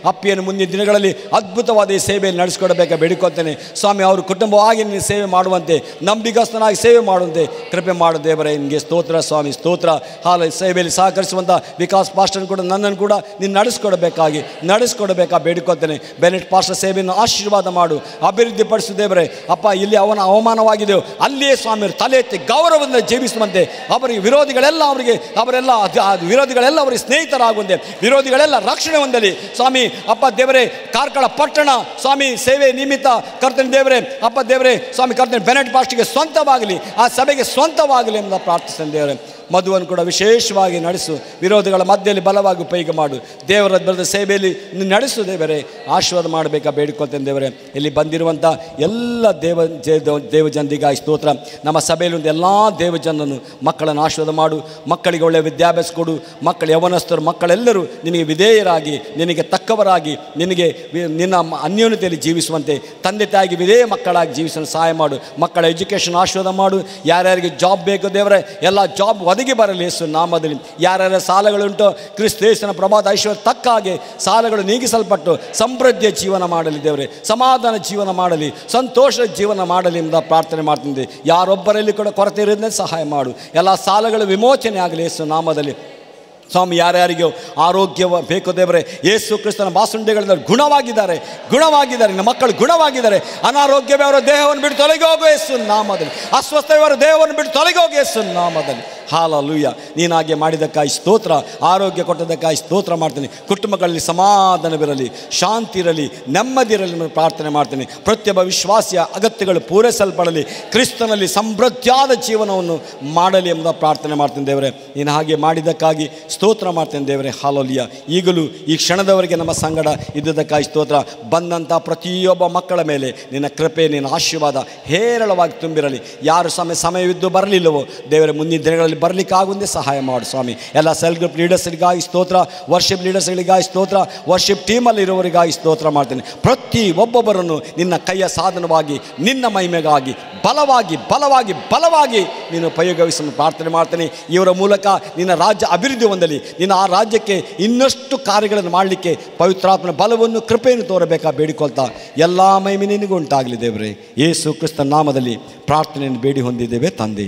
Speaker 1: ಅಪ್ಪಿಯನ್ನು ಮುಂದಿನ ದಿನಗಳಲ್ಲಿ ಅದ್ಭುತವಾದ ಈ ಸೇವೆಯಲ್ಲಿ ನಡೆಸಿಕೊಡಬೇಕಾ ಬೇಡಿಕೊಳ್ತೇನೆ ಸ್ವಾಮಿ ಅವರು ಕುಟುಂಬವಾಗಿ ನಿನ್ನ ಸೇವೆ ಮಾಡುವಂತೆ ನಂಬಿಗಸ್ತನಾಗಿ ಸೇವೆ ಮಾಡುವಂತೆ ಕೃಪೆ ಮಾಡು ದೇವರೇ ನಿನಗೆ ಸ್ತೋತ್ರ ಸ್ವಾಮಿ ಸ್ತೋತ್ರ ಹಾಲ ಸೇವೆಯಲ್ಲಿ ಸಹಕರಿಸುವಂಥ ವಿಕಾಸ್ ಪಾಸ್ಟರ್ ಕೂಡ ನನ್ನನ್ನು ಕೂಡ ನೀನು ನಡೆಸ್ಕೊಡಬೇಕಾಗಿ ನಡೆಸ್ಕೊಡಬೇಕಾ ಬೇಡಿಕೊಳ್ತೇನೆ ಬೆನೆಟ್ ಪಾಸ್ಟರ್ ಸೇವೆಯನ್ನು ಆಶೀರ್ವಾದ ಮಾಡು ಅಭಿವೃದ್ಧಿಪಡಿಸು ದೇವರೇ ಅಪ್ಪ ಇಲ್ಲಿ ಅವನ ಅವಮಾನವಾಗಿದೆಯೋ ಅಲ್ಲಿಯೇ ಸ್ವಾಮಿ ತಲೆ ಎತ್ತಿ ಗೌರವದಿಂದ ಜೀವಿಸುವಂತೆ ಅವರಿಗೆ ವಿರೋಧಿಗಳೆಲ್ಲ ಅವರಿಗೆ ಅವರೆಲ್ಲ ಅದ್- ಆ ವಿರೋಧಿಗಳೆಲ್ಲ ಅವರಿಗೆ ಸ್ನೇಹಿತರಾಗುವಂತೆ ವಿರೋಧಿಗಳೆಲ್ಲ ರಕ್ಷಣೆ ಹೊಂದಲಿ ಸ್ವಾಮಿ ಅಪ್ಪ ದೇವರೇ ಕಾರ್ಕಳ ಪಟ್ಟಣ ಸ್ವಾಮಿ ಸೇವೆ ನಿಮಿತ್ತ ಕರ್ತನ ದೇವರೇ ಅಪ್ಪ ದೇವರೇ ಸ್ವಾಮಿ ಕರ್ತನ ಬೆನೆಟ್ ಪಾಸ್ಟಿಗೆ ಸ್ವಂತವಾಗಲಿ ಆ ಸಭೆಗೆ ಸ್ವಂತವಾಗಲಿ ಎಂಬ ಪ್ರಾರ್ಥಿಸ್ತೇನೆ ದೇವರೇ ಮಧುವನ್ನು ಕೂಡ ವಿಶೇಷವಾಗಿ ನಡೆಸು ವಿರೋಧಿಗಳ ಮಧ್ಯದಲ್ಲಿ ಬಲವಾಗಿ ಉಪಯೋಗ ಮಾಡು ದೇವರ ಬರೆದ ಸೇವೆಯಲ್ಲಿ ನೀನು ನಡೆಸು ದೇವರೇ ಆಶೀರ್ವಾದ ಮಾಡಬೇಕಾ ಬೇಡಿಕೊಳ್ತೇನೆ ದೇವರೇ ಇಲ್ಲಿ ಬಂದಿರುವಂಥ ಎಲ್ಲ ದೇವ ಜೇ- ದೇವಜನರಿಗಾಗಿ ಸ್ತೋತ್ರ ನಮ್ಮ ಸಭೆಯಲ್ಲಿ ಒಂದು ಎಲ್ಲ ದೇವಜನರನ್ನು ಮಕ್ಕಳನ್ನು ಆಶೀರ್ವಾದ ಮಾಡು ಮಕ್ಕಳಿಗೆ ಒಳ್ಳೆಯ ವಿದ್ಯಾಭ್ಯಾಸ ಕೊಡು ಮಕ್ಕಳು ಯವನಸ್ಥರು ಮಕ್ಕಳೆಲ್ಲರೂ ನಿನಗೆ ವಿಧೇಯರಾಗಿ ನಿನಗೆ ತಕ್ಕವರಾಗಿ ನಿನಗೆ ವಿ- ನಿನ್ನ ಮ- ಅನ್ಯೋನ್ಯತೆಯಲ್ಲಿ ಜೀವಿಸುವಂತೆ ತಂದೆ ತಾಯಿಗೆ ವಿಧೇಯ ಮಕ್ಕಳಾಗಿ ಜೀವಿಸಲು ಸಹಾಯ ಮಾಡು ಮಕ್ಕಳ ಎಜುಕೇಷನ್ ಆಶೀರ್ವಾದ ಮಾಡು ಯಾರ್ಯಾರಿಗೆ ಜಾಬ್ ಬೇಕು ದೇವರೇ ಎಲ್ಲ ಜಾಬ್ ಒದಗಿ ಬರಲಿ ಯೇಸು ನಾಮದಲ್ಲಿ ಯಾರ್ಯಾರ ಸಾಲಗಳುಂಟು ಕ್ರಿಸ್ತೇಸನ ಪ್ರಭಾತ ಐಶ್ವರ್ಯ ತಕ್ಕ ಹಾಗೆ ಸಾಲಗಳು ನೀಗಿಸಲ್ಪಟ್ಟು ಸಮೃದ್ಧಿಯ ಜೀವನ ಮಾಡಲಿ ದೇವರೇ ಸಮಾಧಾನ ಜೀವನ ಮಾಡಲಿ ಸಂತೋಷದ ಜೀವನ ಮಾಡಲಿ ಎಂಬ ಪ್ರಾರ್ಥನೆ ಮಾಡ್ತಿದ್ದೆ ಯಾರೊಬ್ಬರಲ್ಲಿ ಕೂಡ ಕೊರತೆ ಇರೋದನ್ನೇ ಸಹಾಯ ಮಾಡು ಎಲ್ಲ ಸಾಲಗಳು ವಿಮೋಚನೆ ಆಗಲಿ ಯೇಸು ನಾಮದಲ್ಲಿ ಸ್ವಾಮಿ ಯಾರ್ಯಾರಿಗೂ ಆರೋಗ್ಯ ಬೇಕು ದೇವರೇ ಯೇಸು ಕ್ರಿಸ್ತನ ಬಾಸುಂಡೆಗಳಿಂದ ಗುಣವಾಗಿದ್ದಾರೆ ಗುಣವಾಗಿದ್ದಾರೆ ನಿಮ್ಮ ಮಕ್ಕಳು ಗುಣವಾಗಿದ್ದಾರೆ ಅನಾರೋಗ್ಯವೇ ಅವರ ದೇಹವನ್ನು ಬಿಟ್ಟು ತೊಲಗಿ ಹೋಗು ಯೇಸು ನಾಮದಲ್ಲಿ ಅಸ್ವಸ್ಥವೇ ಅವರ ದೇಹವನ್ನು ಬಿಟ್ಟು ತೊಲಗಿ ಹೋಗು ಯೇಸು ನಾಮದಲ್ಲಿ ಹಾಲಲೂಯ ನೀನಾಗೆ ಮಾಡಿದ್ದಕ್ಕಾಗಿ ಸ್ತೋತ್ರ ಆರೋಗ್ಯ ಕೊಟ್ಟದಕ್ಕಾಗಿ ಸ್ತೋತ್ರ ಮಾಡ್ತೀನಿ ಕುಟುಂಬಗಳಲ್ಲಿ ಸಮಾಧಾನವಿರಲಿ ಶಾಂತಿ ಇರಲಿ ನೆಮ್ಮದಿ ಇರಲಿ ಎಂದು ಪ್ರಾರ್ಥನೆ ಮಾಡ್ತೀನಿ ಪ್ರತಿಯೊಬ್ಬ ವಿಶ್ವಾಸಿಯ ಅಗತ್ಯಗಳು ಪೂರೈಸಲ್ಪಡಲಿ ಕ್ರಿಸ್ತನಲ್ಲಿ ಸಮೃದ್ಧಿಯಾದ ಜೀವನವನ್ನು ಮಾಡಲಿ ಎಂಬ ಪ್ರಾರ್ಥನೆ ಮಾಡ್ತೀನಿ ದೇವರೇ ನೀನು ಹಾಗೆ ಮಾಡಿದ್ದಕ್ಕಾಗಿ ಸ್ತೋತ್ರ ಮಾಡ್ತೇನೆ ದೇವರೇ ಹಾಲೋಲಿಯ ಈಗಲೂ ಈ ಕ್ಷಣದವರೆಗೆ ನಮ್ಮ ಸಂಗಡ ಇದ್ದದಕ್ಕಾಗಿ ಸ್ತೋತ್ರ ಬಂದಂಥ ಪ್ರತಿಯೊಬ್ಬ ಮಕ್ಕಳ ಮೇಲೆ ನಿನ್ನ ಕೃಪೆ ನಿನ್ನ ಆಶೀರ್ವಾದ ಹೇರಳವಾಗಿ ತುಂಬಿರಲಿ ಯಾರು ಸಮಯ ಸಮಯವಿದ್ದು ಬರಲಿಲ್ಲವೋ ದೇವರೇ ಮುಂದಿನ ದಿನಗಳಲ್ಲಿ ಬರಲಿಕ್ಕಾಗುವಂತೆ ಸಹಾಯ ಮಾಡು ಸ್ವಾಮಿ ಎಲ್ಲ ಸೆಲ್ ಗ್ರೂಪ್ ಲೀಡರ್ಸ್ಗಳಿಗಾಗಿ ಸ್ತೋತ್ರ ವರ್ಷಿಪ್ ಲೀಡರ್ಸ್ಗಳಿಗಾಗಿ ಸ್ತೋತ್ರ ವರ್ಷಿಪ್ ಟೀಮಲ್ಲಿ ಇರುವವರಿಗಾಗಿ ಸ್ತೋತ್ರ ಮಾಡ್ತೇನೆ ಪ್ರತಿ ಒಬ್ಬೊಬ್ಬರನ್ನು ನಿನ್ನ ಕೈಯ ಸಾಧನವಾಗಿ ನಿನ್ನ ಮಹಿಮೆಗಾಗಿ ಬಲವಾಗಿ ಬಲವಾಗಿ ಬಲವಾಗಿ ನೀನು ಉಪಯೋಗಿಸಲು ಪ್ರಾರ್ಥನೆ ಮಾಡ್ತೇನೆ ಇವರ ಮೂಲಕ ನಿನ್ನ ರಾಜ್ಯ ಅಭಿವೃದ್ಧಿ ಹೊಂದಲಿ ನಿನ್ನ ಆ ರಾಜ್ಯಕ್ಕೆ ಇನ್ನಷ್ಟು ಕಾರ್ಯಗಳನ್ನು ಮಾಡಲಿಕ್ಕೆ ಪವಿತ್ರಾತ್ಮನ ಬಲವನ್ನು ಕೃಪೆಯನ್ನು ತೋರಬೇಕಾ ಬೇಡಿಕೊಳ್ತಾ ಎಲ್ಲ ಮಹಿಮೆ ನಿನಗೂ ಉಂಟಾಗಲಿ ದೇವರೇ ಯೇಸು ಕ್ರಿಸ್ತ ನಾಮದಲ್ಲಿ ಪ್ರಾರ್ಥನೆಯನ್ನು ಬೇಡಿ ಹೊಂದಿದ್ದೇವೆ ತಂದೆ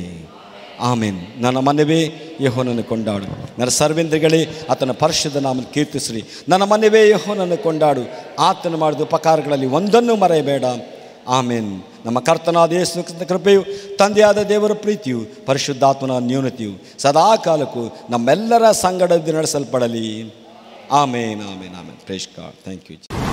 Speaker 1: ಆಮೇನ್ ನನ್ನ ಮನವೇ ಯಹೋನನ್ನು ಕೊಂಡಾಡು ನನ್ನ ಸರ್ವೇಂದ್ರಗಳೇ ಆತನ ಪರಿಶುದ್ಧ ನಾಮ ಕೀರ್ತಿಸ್ರಿ ನನ್ನ ಮನವೇ ಯಹೋನನ್ನು ಕೊಂಡಾಡು ಆತನು ಮಾಡಿದ ಉಪಕಾರಗಳಲ್ಲಿ ಒಂದನ್ನು ಮರೆಯಬೇಡ ಆಮೇನ್ ನಮ್ಮ ಕರ್ತನಾದ ಯೇಸು ಕ್ರಿಸ್ತನ ಕೃಪೆಯು ತಂದೆಯಾದ ದೇವರ ಪ್ರೀತಿಯು ಪರಿಶುದ್ಧಾತ್ಮನ ನ್ಯೂನತೆಯು ಸದಾ ಕಾಲಕ್ಕೂ ನಮ್ಮೆಲ್ಲರ ಸಂಗಡದ್ದು ನಡೆಸಲ್ಪಡಲಿ amen amen amen praise God thank you